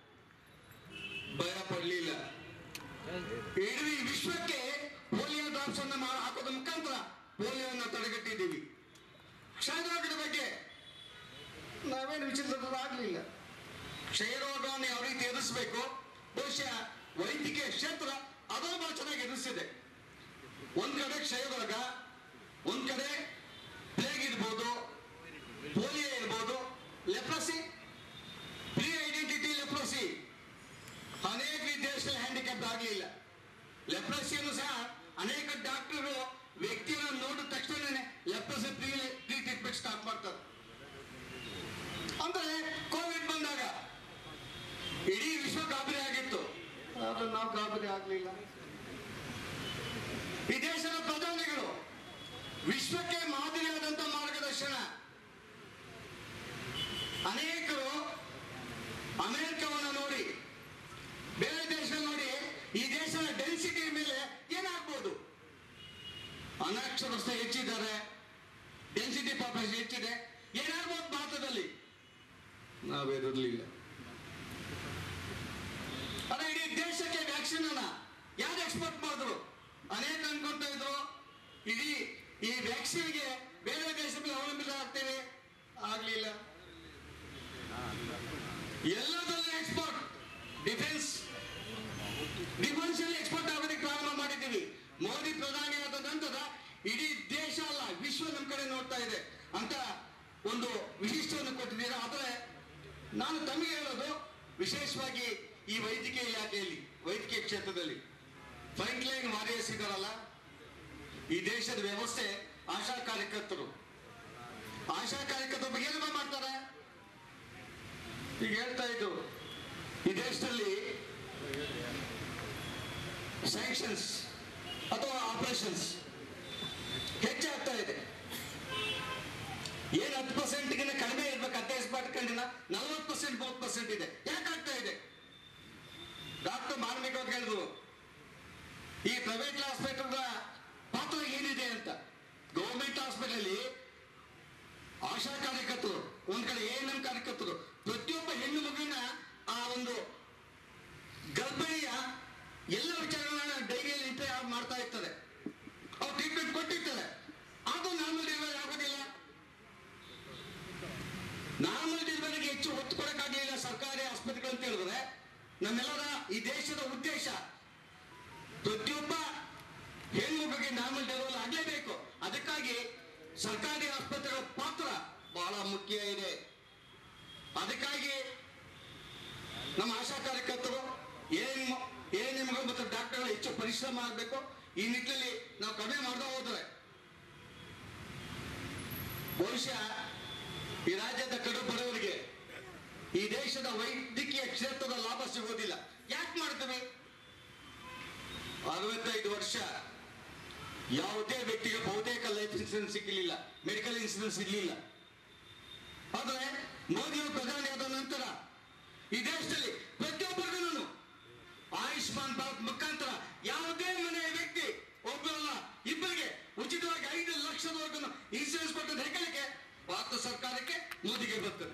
ಭಯ ಪಡಲಿಲ್ಲ ಇಡೀ ವಿಶ್ವಕ್ಕೆ ಪೋಲಿಯೋ ಡ್ರಾಪ್ಸ್ ಅನ್ನ ಮಾ- ಹಾಕೋದ್ರ ಮುಖಾಂತರ ಪೋಲಿಯೋನ ತಡೆಗಟ್ಟಿದ್ದೀವಿ ಕ್ಷಯರೋಗದ ಬಗ್ಗೆ ನಾವೇನು ವಿಚಿತ್ರರಾಗಲಿಲ್ಲ ಕ್ಷಯರೋಗವನ್ನು ಯಾವ ರೀತಿ ಎದುರಿಸಬೇಕು ಬಹುಶಃ ವೈದ್ಯಕೀಯ ಕ್ಷೇತ್ರ ಅದನ್ನು ಬಹಳ ಚೆನ್ನಾಗಿ ಎದುರಿಸಿದೆ ಒಂದ್ ಕಡೆ ಕ್ಷಯರೋಗ ಒಂದ್ ಕಡೆ ಪ್ಲೇಗ್ ಇರ್ಬೋದು ಪೋಲಿಯೋ ಇರ್ಬೋದು ಲೆಪ್ರಸಿ ಪ್ರೀ ಐಡೆಂಟಿಟಿ ಲೆಪ್ರಸಿ ಅನೇಕ ದೇಶದಲ್ಲಿ ಹ್ಯಾಂಡಿಕ್ಯಾಪ್ ಆಗಲಿಲ್ಲ ಲೆಪ್ರಸಿಯನ್ನು ಸಹ ಅನೇಕ ಡಾಕ್ಟರ್ಗಳು ವ್ಯಕ್ತಿಯನ್ನು ನೋಡಿದ ತಕ್ಷಣನೇ leprosy pre pre treatment start ಮಾಡ್ತಾರೆ ಅಂದ್ರೆ ಕೋವಿಡ್ ಬಂದಾಗ ಇಡೀ ವಿಶ್ವ ಗಾಬರಿ ಆಗಿತ್ತು ಆದ್ರೆ ನಾವು ಗಾಬರಿ ಆಗಲಿಲ್ಲ ಈ ದೇಶದ ಪ್ರಧಾನಿಗಳು ವಿಶ್ವಕ್ಕೆ ಮಾದರಿಯಾದಂತ ಮಾರ್ಗದರ್ಶನ ಅನೇಕರು ಅಮೆರಿಕವನ್ನು ನೋಡಿ ಬೇರೆ ದೇಶ ನೋಡಿ ಈ ದೇಶದ ಡೆನ್ಸಿಟಿ ಮೇಲೆ ಏನಾಗ್ಬೋದು ಅನಕ್ಷರಸ್ಥ ಹೆಚ್ಚಿದ್ದಾರೆ ಡೆನ್ಸಿಟಿ ಪಾಪುಲೇಷನ್ ಹೆಚ್ಚಿದೆ ಏನಾಗ್ಬೋದು ಭಾರತದಲ್ಲಿ ನಾವಿರಲಿಲ್ಲ ಅಲ್ಲ ಇಡೀ ದೇಶಕ್ಕೆ ವ್ಯಾಕ್ಸಿನ್ ಅನ್ನ ಯಾರು ಎಕ್ಸ್ಪೋರ್ಟ್ ಮಾಡಿದ್ರು ಅನೇಕ ಅನ್ಕೊಂತ ಇದ್ರು ಇಡೀ ಈ ವ್ಯಾಕ್ಸಿನ್ಗೆ ಬೇರೆ ದೇಶ ಮೇಲೆ ಅವಲಂಬಿತ ಆಗ್ತೇವೆ ಆಗ್ಲಿಲ್ಲ ಎಲ್ಲದರಲ್ಲೂ ಎಕ್ಸ್ಪೋರ್ಟ್ ಡಿಫೆನ್ಸ್ ಡಿಫೆನ್ಸ್ ಅಲ್ಲಿ ಎಕ್ಸ್ಪೋರ್ಟ್ ಆಗೋದಕ್ಕೆ ಪ್ರಾರಂಭ ಮಾಡಿದ್ದೀವಿ ಮೋದಿ ಪ್ರಧಾನಿ ಆದ ನಂತರ ಇಡೀ ದೇಶ ಅಲ್ಲ ವಿಶ್ವ ನಮ್ಮ ಕಡೆ ನೋಡ್ತಾ ಇದೆ ಅಂತ ಒಂದು ವಿಶಿಷ್ಟವನ್ನು ಕೊಟ್ಟಿದ್ದೀರಾ ಆದರೆ ನಾನು ತಮಗೆ ಹೇಳೋದು ವಿಶೇಷವಾಗಿ ಈ ವೈದ್ಯಕೀಯ ಇಲಾಖೆಯಲ್ಲಿ ವೈದ್ಯಕೀಯ ಕ್ಷೇತ್ರದಲ್ಲಿ ಫ್ರಂಟ್ ಲೈನ್ ವಾರಿಯರ್ಸ್ ಇದಾರಲ್ಲ ಈ ದೇಶದ ವ್ಯವಸ್ಥೆ ಆಶಾ ಕಾರ್ಯಕರ್ತರು ಆಶಾ ಕಾರ್ಯಕರ್ತರ ಬಗ್ಗೆ ಏನು ಮಾಡ್ತಾರೆ ಈಗ ಹೇಳ್ತಾ ಇದ್ದು ಈ ದೇಶದಲ್ಲಿ ಸ್ಯಾಂಕ್ಷನ್ಸ್ ಅಥವಾ ಆಪರೇಷನ್ಸ್ ಹೆಚ್ಚಾಗ್ತಾ ಇದೆ ಏನ್ ಹತ್ತು ಪರ್ಸೆಂಟ್ಗಿನ ಕಡಿಮೆ ಇರ್ಬೇಕು ಹದಿನೈದು ಪರ್ಸೆಂಟ್ ನಲವತ್ತು ಪರ್ಸೆಂಟ್ ಮೂವತ್ತು ಪರ್ಸೆಂಟ್ ಇದೆ ಯಾಕಾಗ್ತಾ ಇದೆ ಡಾಕ್ಟರ್ ಮಾರ್ಮಿಕ ಅವ್ರು ಹೇಳಿದ್ರು ಈ ಪ್ರೈವೇಟ್ ಹಾಸ್ಪಿಟಲ್ ಪಾತ್ರ ಏನಿದೆ ಅಂತ ಗೌರ್ಮೆಂಟ್ ಹಾಸ್ಪಿಟಲ್ ಆಶಾ ಕಾರ್ಯಕರ್ತರು ಒಂದ್ ಕಡೆ ಎ ಎನ್ ಎಂ ಕಾರ್ಯಕರ್ತರು ಪ್ರತಿಯೊಬ್ಬ ಹೆಣ್ಣು ಮಗುವಿನ ಆ ಒಂದು ಗರ್ಭಿಣಿಯ ಎಲ್ಲ ವಿಚಾರಗಳನ್ನ ಡೈರಿಯಲ್ಲಿ ಎಂಟ್ರಿ ಮಾಡ್ತಾ ಇರ್ತಾರೆ ಅವ್ರು ಟ್ರೀಟ್ಮೆಂಟ್ ಕೊಟ್ಟಿರ್ತಾರೆ ಅದು ನಾರ್ಮಲ್ ಡೆಲಿವರಿ ಆಗೋದಿಲ್ಲ ನಾರ್ಮಲ್ ಡೆಲಿವರಿಗೆ ಹೆಚ್ಚು ಒತ್ತು ಕೊಡಕ್ಕಾಗಲಿಲ್ಲ ಸರ್ಕಾರಿ ಆಸ್ಪತ್ರೆಗಳು ಅಂತ ಹೇಳಿದ್ರೆ ನಮ್ಮೆಲ್ಲರ ಈ ದೇಶದ ಉದ್ದೇಶ ಪ್ರತಿಯೊಬ್ಬ ಹೆಣ್ಮಗುಗೆ ನಾರ್ಮಲ್ ಡೆಲಿವರಿ ಆಗಲೇಬೇಕು ಅದಕ್ಕಾಗಿ ಸರ್ಕಾರಿ ಆಸ್ಪತ್ರೆಗಳ ಪಾತ್ರ ಬಹಳ ಮುಖ್ಯ ಇದೆ ಅದಕ್ಕಾಗಿ ನಮ್ಮ ಆಶಾ ಕಾರ್ಯಕರ್ತರು ಏನ್ ಏನ್ ನಿಮಗಳು ಮತ್ತು ಡಾಕ್ಟರ್ಗಳು ಹೆಚ್ಚು ಪರಿಶ್ರಮ ಆಗಬೇಕು ಈ ನಿಟ್ಟಿನಲ್ಲಿ ನಾವು ಕಡಿಮೆ ಮಾಡ್ತಾ ಹೋದ್ರೆ ಬಹುಶಃ ಈ ರಾಜ್ಯದ ಕಡು ಬಡವರಿಗೆ ಈ ದೇಶದ ವೈದ್ಯಕೀಯ ಕ್ಷೇತ್ರದ ಲಾಭ ಸಿಗೋದಿಲ್ಲ ಯಾಕೆ ಮಾಡ್ತೇವೆ ಅರವತ್ತೈದು ವರ್ಷ ಯಾವುದೇ ವ್ಯಕ್ತಿಗೆ ಬಹುತೇಕ ಲೈಫ್ ಇನ್ಸೂರೆನ್ಸ್ ಸಿಕ್ಕಲಿಲ್ಲ ಮೆಡಿಕಲ್ ಇನ್ಸೂರೆನ್ಸ್ ಇರಲಿಲ್ಲ ಆದ್ರೆ ಮೋದಿಯವರು ಪ್ರಧಾನಿ ಆದ ನಂತರ ಈ ದೇಶದಲ್ಲಿ ಪ್ರತಿಯೊಬ್ಬರಿಗೂ ಆಯುಷ್ಮಾನ್ ಭಾರತ್ ಮುಖಾಂತರ ಯಾವುದೇ ಮನೆಯ ವ್ಯಕ್ತಿ ಒಬ್ಬರಲ್ಲ ಇಬ್ಬರಿಗೆ ಉಚಿತವಾಗಿ ಐದು ಲಕ್ಷದವರೆಗೂ ಇನ್ಸೂರೆನ್ಸ್ ಕೊಟ್ಟದ ಹೆಗ್ಗಳಿಕೆ ಭಾರತ ಸರ್ಕಾರಕ್ಕೆ ಮೋದಿಗೆ ಬರ್ತದೆ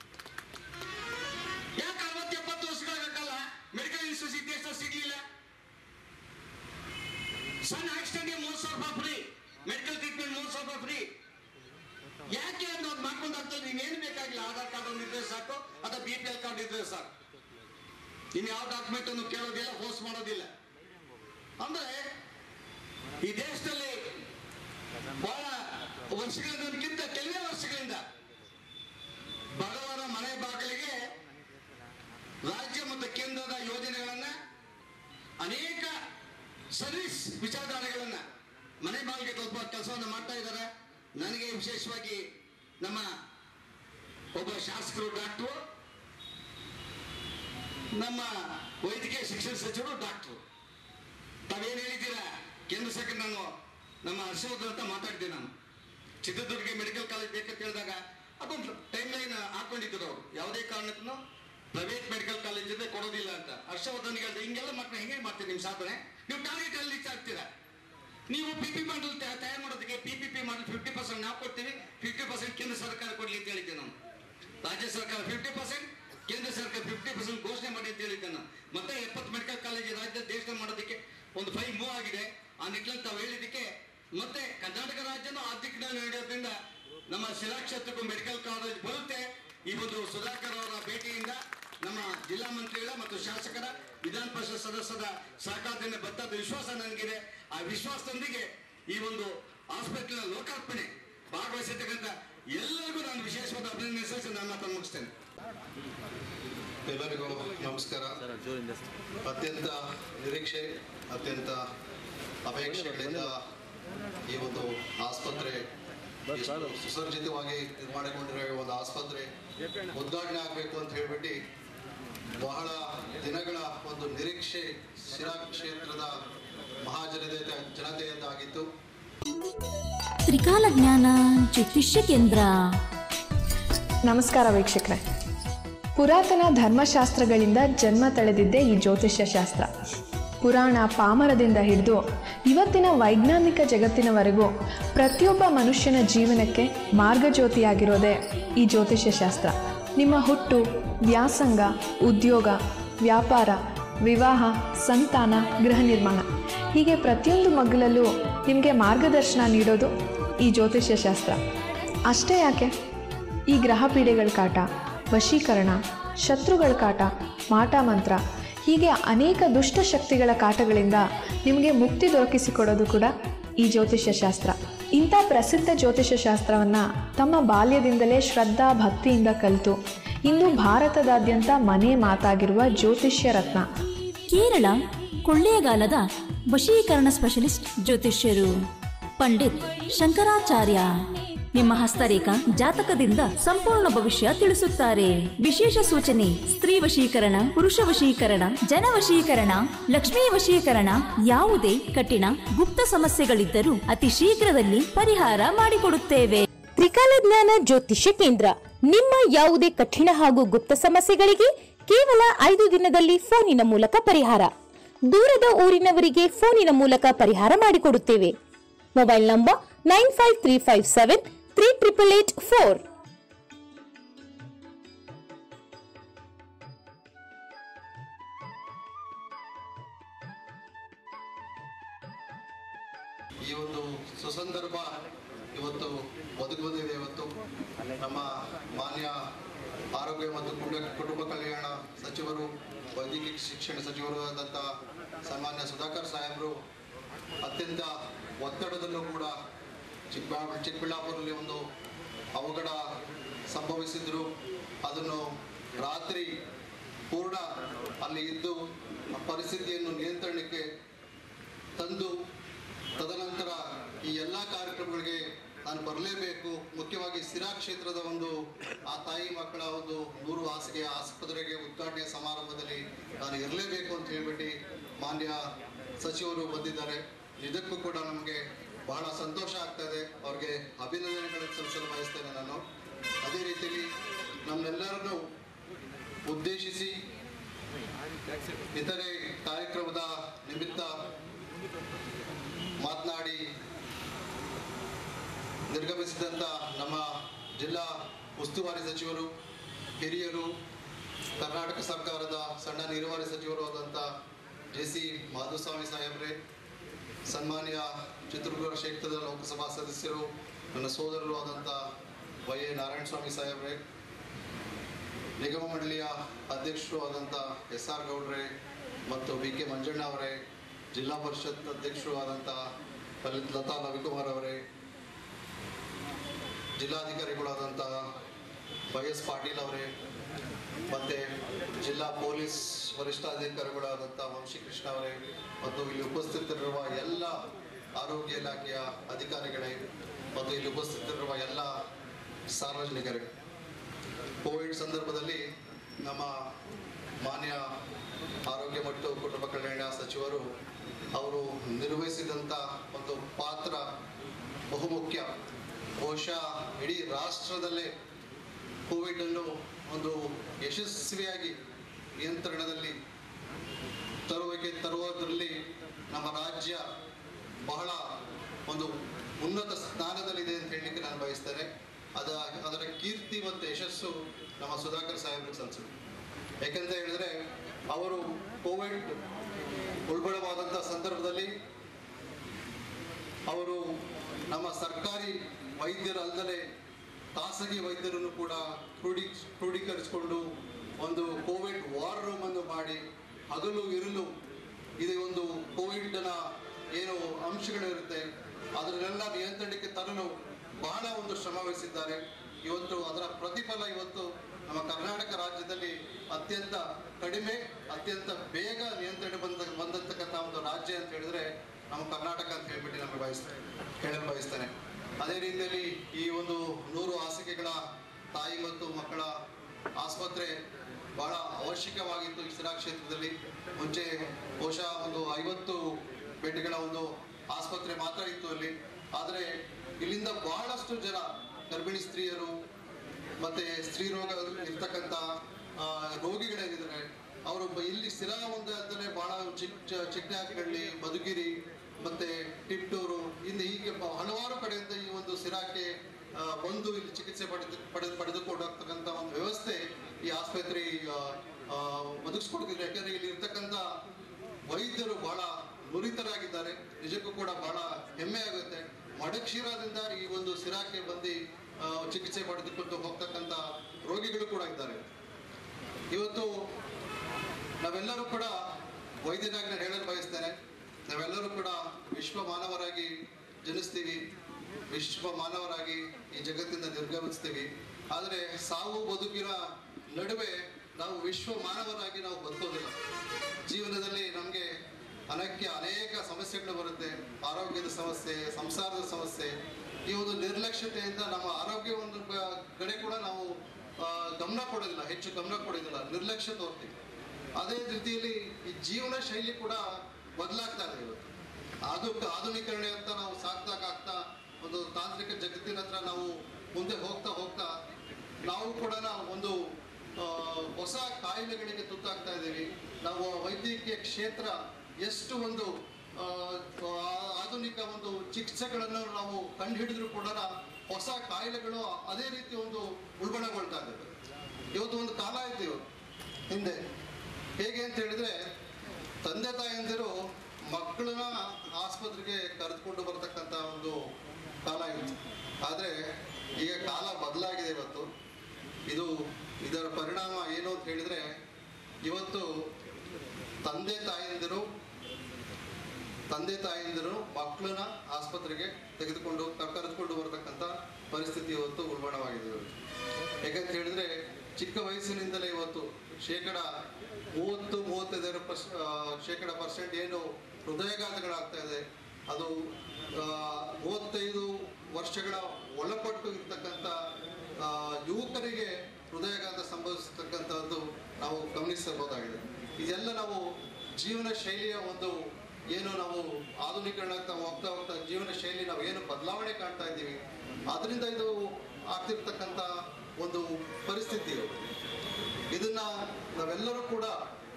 ಯಾಕೆ ಅರವತ್ತು ಎಪ್ಪತ್ತು ವರ್ಷಗಳ ಕಾಲ ಮೆಡಿಕಲ್ ಇನ್ಸೂರೆನ್ಸ್ ಈ ದೇಶದಲ್ಲಿ ಸಿಗ್ಲಿಲ್ಲ ಸಣ್ಣ ಆಕ್ಸಿಡೆಂಟ್ಗೆ ಮೂರು ಸಾವಿರ ರೂಪಾಯಿ ಫ್ರೀ ಮೆಡಿಕಲ್ ಟ್ರೀಟ್ಮೆಂಟ್ ಮೂರು ಸಾವಿರ ರೂಪಾಯಿ ಫ್ರೀ ಯಾಕೆ ಅಂತ ಅದು ಮಾಡ್ಕೊಂಡು ಆಗ್ತದೆ ಇನ್ನೇನು ಬೇಕಾಗಿಲ್ಲ ಆಧಾರ್ ಕಾರ್ಡ್ ಒಂದು ಇದ್ರೆ ಸಾಕು ಅಥವಾ ಬಿ ಪಿ ಎಲ್ ಕಾರ್ಡ್ ಇದ್ರೆ ಸಾಕು ಇನ್ನು ಯಾವ ಡಾಕ್ಯುಮೆಂಟ್ ಅನ್ನು ಕೇಳೋದಿಲ್ಲ ಹೋಸ್ಟ್ ಮಾಡೋದಿಲ್ಲ ಅಂದ್ರೆ ಈ ದೇಶದಲ್ಲಿ ಬಹಳ ವರ್ಷಗಳಿಂದಕ್ಕಿಂತ ಕೆಲವೇ ವರ್ಷಗಳಿಂದ ಬಡವರ ಮನೆ ಬಾಗಿಲಿಗೆ ರಾಜ್ಯ ಮತ್ತು ಕೇಂದ್ರದ ಯೋಜನೆಗಳನ್ನ ಅನೇಕ ಸರ್ವಿಸ್ ವಿಚಾರಧಾರೆಗಳನ್ನ ಮನೆ ಬಾಗಿಲಿಗೆ ತಲುಪುವ ಕೆಲಸವನ್ನು ಮಾಡ್ತಾ ಇದ್ದಾರೆ ನನಗೆ ವಿಶೇಷವಾಗಿ ನಮ್ಮ ಒಬ್ಬ ಶಾಸಕರು ಡಾಕ್ಟ್ರು ನಮ್ಮ ವೈದ್ಯಕೀಯ ಶಿಕ್ಷಣ ಸಚಿವರು ಡಾಕ್ಟ್ರು ತಾವೇನು ಹೇಳಿದ್ದೀರಾ ಕೇಂದ್ರ ಸರ್ಕಾರ ನಾನು ನಮ್ಮ ಹರ್ಷವರ್ಧನ್ ಅಂತ ಮಾತಾಡಿದ್ದೆ ನಾನು ಚಿತ್ರದುರ್ಗ ಮೆಡಿಕಲ್ ಕಾಲೇಜ್ ಬೇಕಂತ ಹೇಳಿದಾಗ ಅದೊಂದು ಟೈಮ್ ಲೈನ್ ಹಾಕೊಂಡಿದ್ರು ಅವರು ಯಾವುದೇ ಕಾರಣಕ್ಕೂ ಪ್ರೈವೇಟ್ ಮೆಡಿಕಲ್ ಕಾಲೇಜ್ ಜೊತೆ ಕೊಡೋದಿಲ್ಲ ಅಂತ ಹರ್ಷವರ್ಧನ್ ಹೇಳಿದ್ರೆ ಹಿಂಗೆಲ್ಲ ಮಕ್ಕಳು ಹೆಂಗೆ ಮಾಡ್ತೀರಿ ನಿಮ್ಮ ಸಾಧನೆ ನೀವು ಟಾರ್ಗೆಟ್ ಅಲ್ಲಿ ಆಗ್ತೀರಾ ನೀವು ಪಿ ಪಿ ಮಾಡಲ್ ತಯಾರು ಮಾಡೋದಕ್ಕೆ P P P model fifty percent ನಾವು ಕೊಡ್ತೀವಿ ಫಿಫ್ಟಿ ಪರ್ಸೆಂಟ್ ಕೇಂದ್ರ ಸರ್ಕಾರ ಕೊಡ್ಲಿ ಅಂತ ಹೇಳಿದ್ದೆ ನಾನು ರಾಜ್ಯ ಸರ್ಕಾರ ಫಿಫ್ಟಿ ಪರ್ಸೆಂಟ್ ಕೇಂದ್ರ ಸರ್ಕಾರ ಫಿಫ್ಟಿ ಪರ್ಸೆಂಟ್ ಘೋಷಣೆ ಮಾಡಿ ಅಂತ ಹೇಳಿದ್ದೆ ನಾನು ಮತ್ತೆ ಎಪ್ಪತ್ತು ಮೆಡಿಕಲ್ ಕಾಲೇಜ್ ರಾಜ್ಯ ದೇಶದಲ್ಲಿ ಮಾಡೋದಕ್ಕೆ ಒಂದು ಫೈಲ್ ಮೂವ್ ಆಗಿದೆ ಆ ನಿಟ್ಟಿನಲ್ಲಿ ತಾವು ಹೇಳಿದ್ದಕ್ಕೆ ಮತ್ತೆ ಕರ್ನಾಟಕ ರಾಜ್ಯನ ಆರ್ಥಿಕದಲ್ಲಿ ನಡೆಯೋದ್ರಿಂದ ನಮ್ಮ ಶಿಲಾಕ್ಷೇತ್ರಕ್ಕೂ ಮೆಡಿಕಲ್ ಕಾಲೇಜ್ ಬರುತ್ತೆ ಈ ಒಂದು ಸುಧಾಕರ್ ಅವರ ಭೇಟಿಯಿಂದ ನಮ್ಮ ಜಿಲ್ಲಾ ಮಂತ್ರಿಗಳ ಮತ್ತು ಶಾಸಕರ ವಿಧಾನ ಪರಿಷತ್ ಸದಸ್ಯರ ಸಹಕಾರದಿಂದ ಬದ್ಧದ ವಿಶ್ವಾಸ ನನಗಿದೆ ಆ ವಿಶ್ವಾಸದೊಂದಿಗೆ ಈ ಒಂದು ಹಾಸ್ಪಿಟಲ್ ಲೋಕಾರ್ಪಣೆ ಭಾಗವಹಿಸಿರ್ತಕ್ಕಂಥ ಎಲ್ಲರಿಗೂ ನಾನು ವಿಶೇಷವಾದ ಅಭಿನಂದನೆ ಸಲ್ಲಿಸಿ ನನ್ನ ಮಾತನ್ನು ಮುಗಿಸ್ತೇನೆ ಎಲ್ಲರಿಗೂ ನಮಸ್ಕಾರ ಅತ್ಯಂತ ನಿರೀಕ್ಷೆ ಅತ್ಯಂತ ಅಪೇಕ್ಷೆಗಳಿಂದ ಈ ಒಂದು ಆಸ್ಪತ್ರೆ ಎಷ್ಟು ಸುಸಜ್ಜಿತವಾಗಿ ನಿರ್ಮಾಣಗೊಂಡಿರೋ ಒಂದು ಆಸ್ಪತ್ರೆ ಉದ್ಘಾಟನೆ ಆಗಬೇಕು ಅಂತ ಹೇಳ್ಬಿಟ್ಟು ಬಹಳ ದಿನಗಳ ಒಂದು ನಿರೀಕ್ಷೆ ಶಿರಾ ಕ್ಷೇತ್ರದ ಮಹಾಜನತೆ ಜನತೆಯಿಂದ ಆಗಿತ್ತು ತ್ರಿಕಾಲ ಜ್ಞಾನ ಜ್ಯೋತಿಷ್ಯ ಕೇಂದ್ರ ನಮಸ್ಕಾರ ವೀಕ್ಷಕರೇ ಪುರಾತನ ಧರ್ಮಶಾಸ್ತ್ರಗಳಿಂದ ಜನ್ಮ ತಳೆದಿದ್ದೇ ಈ ಜ್ಯೋತಿಷ್ಯ ಶಾಸ್ತ್ರ ಪುರಾಣ ಪಾಮರದಿಂದ ಹಿಡಿದು ಇವತ್ತಿನ ವೈಜ್ಞಾನಿಕ ಜಗತ್ತಿನವರೆಗೂ ಪ್ರತಿಯೊಬ್ಬ ಮನುಷ್ಯನ ಜೀವನಕ್ಕೆ ಮಾರ್ಗಜ್ಯೋತಿಯಾಗಿರೋದೇ ಈ ಜ್ಯೋತಿಷ್ಯ ಶಾಸ್ತ್ರ ನಿಮ್ಮ ಹುಟ್ಟು ವ್ಯಾಸಂಗ ಉದ್ಯೋಗ ವ್ಯಾಪಾರ ವಿವಾಹ ಸಂತಾನ ಗೃಹ ನಿರ್ಮಾಣ ಹೀಗೆ ಪ್ರತಿಯೊಂದು ಮಗ್ಗಲಲ್ಲೂ ನಿಮಗೆ ಮಾರ್ಗದರ್ಶನ ನೀಡೋದು ಈ ಜ್ಯೋತಿಷ್ಯ ಶಾಸ್ತ್ರ ಅಷ್ಟೇ ಯಾಕೆ ಈ ಗ್ರಹ ಪೀಡೆಗಳ ಕಾಟ ವಶೀಕರಣ ಶತ್ರುಗಳ ಕಾಟ ಮಾಟ ಮಂತ್ರ ಹೀಗೆ ಅನೇಕ ದುಷ್ಟ ಶಕ್ತಿಗಳ ಕಾಟಗಳಿಂದ ನಿಮಗೆ ಮುಕ್ತಿ ದೊರಕಿಸಿಕೊಡೋದು ಕೂಡ ಈ ಜ್ಯೋತಿಷ್ಯ ಶಾಸ್ತ್ರ ಇಂಥ ಪ್ರಸಿದ್ಧ ಜ್ಯೋತಿಷ್ಯ ಶಾಸ್ತ್ರವನ್ನು ತಮ್ಮ ಬಾಲ್ಯದಿಂದಲೇ ಶ್ರದ್ಧಾ ಭಕ್ತಿಯಿಂದ ಕಲಿತು ಇಂದು ಭಾರತದಾದ್ಯಂತ ಮನೆ ಮಾತಾಗಿರುವ ಜ್ಯೋತಿಷ್ಯ ರತ್ನ ಕೇರಳ ಕೊಳ್ಳೇಗಾಲದ ವಶೀಕರಣ ಸ್ಪೆಷಲಿಸ್ಟ್ ಜ್ಯೋತಿಷ್ಯರು ಪಂಡಿತ್ ಶಂಕರಾಚಾರ್ಯ ನಿಮ್ಮ ಹಸ್ತರೇಖ ಜಾತಕದಿಂದ ಸಂಪೂರ್ಣ ಭವಿಷ್ಯ ತಿಳಿಸುತ್ತಾರೆ ವಿಶೇಷ ಸೂಚನೆ ಸ್ತ್ರೀ ವಶೀಕರಣ ಪುರುಷ ವಶೀಕರಣ ಜನ ವಶೀಕರಣ ಲಕ್ಷ್ಮೀ ವಶೀಕರಣ ಯಾವುದೇ ಕಠಿಣ ಗುಪ್ತ ಸಮಸ್ಯೆಗಳಿದ್ದರೂ ಅತಿ ಶೀಘ್ರದಲ್ಲಿ ಪರಿಹಾರ ಮಾಡಿಕೊಡುತ್ತೇವೆ ತ್ರಿಕಾಲ ಜ್ಞಾನ ಜ್ಯೋತಿಷ್ಯ ಕೇಂದ್ರ ನಿಮ್ಮ ಯಾವುದೇ ಕಠಿಣ ಹಾಗೂ ಗುಪ್ತ ಸಮಸ್ಯೆಗಳಿಗೆ ಕೇವಲ ಐದು ದಿನದಲ್ಲಿ ಫೋನಿನ ಮೂಲಕ ಪರಿಹಾರ ದೂರದ ಊರಿನವರಿಗೆ ಫೋನಿನ ಮೂಲಕ ಪರಿಹಾರ ಮಾಡಿಕೊಡುತ್ತೇವೆ mobile number nine five three five seven three triple eight four ಈ ಒಂದು ಸುಸಂದರ್ಭ ಇವತ್ತು ಒದಗಿ ಬಂದಿದೆ ಇವತ್ತು ನಮ್ಮ ಮಾನ್ಯ ಆರೋಗ್ಯ ಮತ್ತು ಕುಟುಂಬ ಕುಟುಂಬ ಕಲ್ಯಾಣ ಸಚಿವರು ವೈದ್ಯಕೀಯ ಶಿಕ್ಷಣ ಸಚಿವರು ಆದಂಥ ಸನ್ಮಾನ್ಯ ಸುಧಾಕರ್ ಸಾಹೇಬರು ಅತ್ಯಂತ ಒತ್ತಡದಲ್ಲೂ ಕೂಡ ಚಿಕ್ಕಬಳ್ಳಾ ಚಿಕ್ಕಬಳ್ಳಾಪುರಲ್ಲಿ ಒಂದು ಅವಘಡ ಸಂಭವಿಸಿದ್ರು ಅದನ್ನು ರಾತ್ರಿ ಪೂರ್ಣ ಅಲ್ಲಿ ಇದ್ದು ಆ ಪರಿಸ್ಥಿತಿಯನ್ನು ನಿಯಂತ್ರಣಕ್ಕೆ ತಂದು ತದನಂತರ ಈ ಎಲ್ಲ ಕಾರ್ಯಕ್ರಮಗಳಿಗೆ ನಾನು ಬರಲೇಬೇಕು ಮುಖ್ಯವಾಗಿ ಸಿರಾ ಕ್ಷೇತ್ರದ ಒಂದು ಆ ತಾಯಿ ಮಕ್ಕಳ ಒಂದು ನೂರು ಹಾಸಿಗೆ ಆಸ್ಪತ್ರೆಗೆ ಉದ್ಘಾಟನೆ ಸಮಾರಂಭದಲ್ಲಿ ನಾನು ಇರಲೇಬೇಕು ಅಂತ ಹೇಳ್ಬಿಟ್ಟು ಮಾನ್ಯ ಸಚಿವರು ಬಂದಿದ್ದಾರೆ ಇದಕ್ಕೂ ಕೂಡ ನಮಗೆ ಬಹಳ ಸಂತೋಷ ಆಗ್ತಾ ಇದೆ ಅವ್ರಿಗೆ ಅಭಿನಂದನೆಗಳನ್ನು ಸಲ್ಲಿಸಲು ಬಯಸ್ತೇನೆ ನಾನು ಅದೇ ರೀತಿಯಲ್ಲಿ ನಮ್ಮೆಲ್ಲರನ್ನು ಉದ್ದೇಶಿಸಿ ಇತರೆ ಕಾರ್ಯಕ್ರಮದ ನಿಮಿತ್ತ ಮಾತನಾಡಿ ನಿರ್ಗಮಿಸಿದಂಥ ನಮ್ಮ ಜಿಲ್ಲಾ ಉಸ್ತುವಾರಿ ಸಚಿವರು ಹಿರಿಯರು ಕರ್ನಾಟಕ ಸರ್ಕಾರದ ಸಣ್ಣ ನೀರಾವರಿ ಸಚಿವರು ಆದಂಥ ಜೆ ಸಿ ಮಾಧುಸ್ವಾಮಿ ಸಾಹೇಬ್ರೆ ಸನ್ಮಾನ್ಯ ಚಿತ್ರದುರ್ಗ ಕ್ಷೇತ್ರದ ಲೋಕಸಭಾ ಸದಸ್ಯರು ನನ್ನ ಸೋದರರು ಆದಂಥ ವೈ ಎ ನಾರಾಯಣ ಸ್ವಾಮಿ ಸಾಹೇಬ್ರೆ ನಿಗಮ ಮಂಡಳಿಯ ಅಧ್ಯಕ್ಷರು ಆದಂಥ ಎಸ್ ಆರ್ ಗೌಡ್ರೆ ಮತ್ತು ಬಿ ಕೆ ಮಂಜಣ್ಣ ಅವರೇ ಜಿಲ್ಲಾ ಪರಿಷತ್ ಅಧ್ಯಕ್ಷರು ಆದಂಥ ಲಲಿತ್ ಲತಾ ರವಿಕುಮಾರ್ ಅವರೇ ಜಿಲ್ಲಾಧಿಕಾರಿಗಳಾದಂಥ ವೈ ಎಸ್ ಪಾಟೀಲ್ ಅವರೇ ಮತ್ತು ಜಿಲ್ಲಾ ಪೊಲೀಸ್ ವರಿಷ್ಠಾಧಿಕಾರಿಗಳಾದಂಥ ವಂಶೀಕೃಷ್ಣ ಅವರೇ ಮತ್ತು ಇಲ್ಲಿ ಉಪಸ್ಥಿತರಿರುವ ಎಲ್ಲ ಆರೋಗ್ಯ ಇಲಾಖೆಯ ಅಧಿಕಾರಿಗಳೇ ಮತ್ತು ಇಲ್ಲಿ ಉಪಸ್ಥಿತರಿರುವ ಎಲ್ಲ ಸಾರ್ವಜನಿಕರೇ ಕೋವಿಡ್ ಸಂದರ್ಭದಲ್ಲಿ ನಮ್ಮ ಮಾನ್ಯ ಆರೋಗ್ಯ ಮತ್ತು ಕುಟುಂಬ ಕಲ್ಯಾಣ ಸಚಿವರು ಅವರು ನಿರ್ವಹಿಸಿದಂಥ ಒಂದು ಪಾತ್ರ ಬಹುಮುಖ್ಯ ಬಹುಶಃ ಇಡೀ ರಾಷ್ಟ್ರದಲ್ಲೇ ಕೋವಿಡ್ ಅನ್ನು ಒಂದು ಯಶಸ್ವಿಯಾಗಿ ನಿಯಂತ್ರಣದಲ್ಲಿ ತರುವಿಕೆ ತರುವುದರಲ್ಲಿ ನಮ್ಮ ರಾಜ್ಯ ಬಹಳ ಒಂದು ಉನ್ನತ ಸ್ಥಾನದಲ್ಲಿದೆ ಅಂತ ಹೇಳಲಿಕ್ಕೆ ನಾನು ಬಯಸ್ತೇನೆ ಅದ ಅದರ ಕೀರ್ತಿ ಮತ್ತು ಯಶಸ್ಸು ನಮ್ಮ ಸುಧಾಕರ್ ಸಾಹೇಬ್ರಿಗೆ ಸಲ್ಲಿಸಿದೆ ಯಾಕೆಂತ ಹೇಳಿದ್ರೆ ಅವರು ಕೋವಿಡ್ ಉಲ್ಬಣವಾದಂಥ ಸಂದರ್ಭದಲ್ಲಿ ಅವರು ನಮ್ಮ ಸರ್ಕಾರಿ ವೈದ್ಯರಲ್ಲದೆ ಖಾಸಗಿ ವೈದ್ಯರನ್ನು ಕೂಡ ಕ್ರೋಢಿ ಕ್ರೋಢೀಕರಿಸಿಕೊಂಡು ಒಂದು ಕೋವಿಡ್ ವಾರ್ ರೂಮ್ ಅನ್ನು ಮಾಡಿ ಹಗಲು ಇರಲು ಇದು ಒಂದು ಕೋವಿಡ್ನ ಏನು ಅಂಶಗಳಿರುತ್ತೆ ಅದನ್ನೆಲ್ಲ ನಿಯಂತ್ರಣಕ್ಕೆ ತರಲು ಬಹಳ ಒಂದು ಶ್ರಮ ವಹಿಸಿದ್ದಾರೆ ಇವತ್ತು ಅದರ ಪ್ರತಿಫಲ ಇವತ್ತು ನಮ್ಮ ಕರ್ನಾಟಕ ರಾಜ್ಯದಲ್ಲಿ ಅತ್ಯಂತ ಕಡಿಮೆ ಅತ್ಯಂತ ಬೇಗ ನಿಯಂತ್ರಣ ಬಂದ ಬಂದಂತಕ್ಕಂಥ ಒಂದು ರಾಜ್ಯ ಅಂತ ಹೇಳಿದ್ರೆ ನಮ್ಮ ಕರ್ನಾಟಕ ಅಂತ ಹೇಳ್ಬಿಟ್ಟು ನಮಗೆ ಬಯಸ್ತೇನೆ ಹೇಳಲು ಬಯಸ್ತೇನೆ ಅದೇ ರೀತಿಯಲ್ಲಿ ಈ ಒಂದು ನೂರು ಹಾಸಿಗೆಗಳ ತಾಯಿ ಮತ್ತು ಮಕ್ಕಳ ಆಸ್ಪತ್ರೆ ಬಹಳ ಅವಶ್ಯಕವಾಗಿತ್ತು ಈ ಸಿರಾ ಕ್ಷೇತ್ರದಲ್ಲಿ ಮುಂಚೆ ಬಹುಶಃ ಒಂದು ಐವತ್ತು ಬೆಡ್ಗಳ ಒಂದು ಆಸ್ಪತ್ರೆ ಮಾತ್ರ ಇತ್ತು ಅಲ್ಲಿ ಆದರೆ ಇಲ್ಲಿಂದ ಬಹಳಷ್ಟು ಜನ ಗರ್ಭಿಣಿ ಸ್ತ್ರೀಯರು ಮತ್ತೆ ಸ್ತ್ರೀ ರೋಗ ಇರ್ತಕ್ಕಂಥ ಆ, ರೋಗಿಗಳೇನಿದ್ದಾರೆ ಅವರು ಬ- ಇಲ್ಲಿ ಸಿರಾ ಒಂದು ಅಂತಲೇ ಬಹಳ ಚಿಕ್ಕ ಚಿಕ್ಕನಹಳ್ಳಿ ಮಧುಗಿರಿ ಮತ್ತೆ ಟಿಪ್ಟೂರು ಇನ್ನು ಹೀಗೆ ಬ- ಹಲವಾರು ಕಡೆಯಿಂದ ಈ ಒಂದು ಸಿರಾಕ್ಕೆ ಆ, ಬಂದು ಇಲ್ಲಿ ಚಿಕಿತ್ಸೆ ಪಡೆದು ಪಡೆದು ಪಡೆದುಕೊಂಡು ಹೋಗ್ತಕ್ಕಂಥ ಒಂದು ವ್ಯವಸ್ಥೆ ಈ ಆಸ್ಪತ್ರೆ ಆ, ಆ, ಒದಗಿಸ್ಕೊಡ್ತಿದೆ ಯಾಕಂದ್ರೆ ಇಲ್ಲಿ ಇರ್ತಕ್ಕಂಥ ವೈದ್ಯರು ಬಹಳ ನುರಿತರಾಗಿದ್ದಾರೆ ನಿಜಕ್ಕೂ ಕೂಡ ಬಹಳ ಹೆಮ್ಮೆ ಆಗುತ್ತೆ ಮಡಕ್ಷೀರದಿಂದ ಈ ಒಂದು ಸಿರಾಕ್ಕೆ ಬಂದು ಆ, ಚಿಕಿತ್ಸೆ ಪಡೆದುಕೊಂಡು ಹೋಗ್ತಕ್ಕಂಥ ರೋಗಿಗಳು ಕೂಡ ಇದ್ದಾರೆ ಇವತ್ತು ನಾವೆಲ್ಲರೂ ಕೂಡ ವೈದ್ಯನಾಗಿ ನಾನು ಹೇಳಲು ಬಯಸ್ತೇನೆ ನಾವೆಲ್ಲರೂ ಕೂಡ ವಿಶ್ವ ಮಾನವರಾಗಿ ಜನಿಸ್ತೀವಿ ವಿಶ್ವ ಮಾನವರಾಗಿ ಈ ಜಗತ್ತಿಂದ ನಿರ್ಗಮಿಸ್ತೀವಿ ಆದರೆ ಸಾವು ಬದುಕಿನ ನಡುವೆ ನಾವು ವಿಶ್ವ ಮಾನವರಾಗಿ ನಾವು ಬದುಕೋದಿಲ್ಲ ಜೀವನದಲ್ಲಿ ನಮಗೆ ಅನಕ್ಕೆ ಅನೇಕ ಸಮಸ್ಯೆಗಳು ಬರುತ್ತೆ ಆರೋಗ್ಯದ ಸಮಸ್ಯೆ ಸಂಸಾರದ ಸಮಸ್ಯೆ ಈ ಒಂದು ನಿರ್ಲಕ್ಷ್ಯತೆಯಿಂದ ನಮ್ಮ ಆರೋಗ್ಯ ಒಂದು ಕ- ಕಡೆ ಕೂಡ ನಾವು ಆ, ಗಮನ ಕೊಡೋದಿಲ್ಲ ಹೆಚ್ಚು ಗಮನ ಕೊಡೋದಿಲ್ಲ ನಿರ್ಲಕ್ಷ್ಯ ತೋರ್ತೀವಿ ಅದೇ ರೀತಿಯಲ್ಲಿ ಈ ಜೀವನ ಶೈಲಿ ಕೂಡ ಬದಲಾಗ್ತಾ ಇದೆ ಇವತ್ತು ಅದು ಆಧುನೀಕರಣ ಅಂತ ನಾವು ಸಾಕ್ತಾ ಆಗ್ತಾ ಒಂದು ತಾಂತ್ರಿಕ ಜಗತ್ತಿನ ಹತ್ರ ನಾವು ಮುಂದೆ ಹೋಗ್ತಾ ಹೋಗ್ತಾ ನಾವು ಕೂಡ ನಾವು ಒಂದು ಆ, ಹೊಸ ಕಾಯಿಲೆಗಳಿಗೆ ತುತ್ತಾಗ್ತಾ ಇದ್ದೀವಿ ನಾವು ವೈದ್ಯಕೀಯ ಕ್ಷೇತ್ರ ಎಷ್ಟು ಒಂದು ಆ, ಆ- ಆಧುನಿಕ ಒಂದು ಚಿಕಿತ್ಸೆಗಳನ್ನು ನಾವು ಕಂಡುಹಿಡಿದ್ರು ಕೂಡ ಹೊಸ ಕಾಯಿಲೆಗಳು ಅದೇ ರೀತಿ ಒಂದು ಉಲ್ಬಣಗೊಳ್ತಾ ಇದ್ದಾವೆ ಇವತ್ತು ಒಂದು ಕಾಲ ಇತ್ತು ಇವತ್ತು ಹಿಂದೆ ಹೇಗೆ ಅಂತ ಹೇಳಿದ್ರೆ ತಂದೆ ತಾಯಂದಿರು ಮಕ್ಕಳನ್ನ ಆಸ್ಪತ್ರೆಗೆ ಕರೆದುಕೊಂಡು ಬರ್ತಕ್ಕಂಥ ಒಂದು ಕಾಲ ಇತ್ತು ಆದರೆ ಈಗ ಕಾಲ ಬದಲಾಗಿದೆ ಇವತ್ತು ಇದು ಇದರ ಪರಿಣಾಮ ಏನು ಅಂತ ಹೇಳಿದರೆ ಇವತ್ತು ತಂದೆ ತಾಯಂದಿರು ತಂದೆ ತಾಯಂದಿರು ಮಕ್ಕಳನ್ನ ಆಸ್ಪತ್ರೆಗೆ ತೆಗೆದುಕೊಂಡು ಕ- ಕರೆದುಕೊಂಡು ಬರ್ತಕ್ಕಂಥ ಪರಿಸ್ಥಿತಿ ಇವತ್ತು ಉಲ್ಬಣವಾಗಿದೆ ಇವತ್ತು ಯಾಕಂತ ಹೇಳಿದ್ರೆ ಚಿಕ್ಕ ವಯಸ್ಸಿನಿಂದಲೇ ಇವತ್ತು ಶೇಕಡ ಮೂವತ್ತು ಮೂವತ್ತೈದರ ಪರ್ಸ್ ಆ, ಶೇಕಡ ಪರ್ಸೆಂಟ್ ಏನು ಹೃದಯಾಘಾತಗಳಾಗ್ತಾ ಇದೆ ಅದು ಆ, ಮೂವತ್ತೈದು ವರ್ಷಗಳ ಒಳಪಟ್ಟು ಇರ್ತಕ್ಕಂಥ ಆ, ಯುವಕರಿಗೆ ಹೃದಯಾಘಾತ ಸಂಭವಿಸ್ತಕ್ಕಂಥದ್ದು ನಾವು ಗಮನಿಸಬಹುದಾಗಿದೆ ಇದೆಲ್ಲ ನಾವು ಜೀವನ ಶೈಲಿಯ ಒಂದು ಏನು ನಾವು ಆಧುನೀಕರಣ ಆಗ್ತಾ ಹೋಗ್ತಾ ಹೋಗ್ತಾ ಜೀವನ ಶೈಲಿ ನಾವು ಏನು ಬದಲಾವಣೆ ಕಾಣ್ತಾ ಇದ್ದೀವಿ ಅದರಿಂದ ಇದು ಆಗ್ತಿರ್ತಕ್ಕಂಥ ಒಂದು ಪರಿಸ್ಥಿತಿ ಇದು. ಇದನ್ನ ನಾವೆಲ್ಲರೂ ಕೂಡ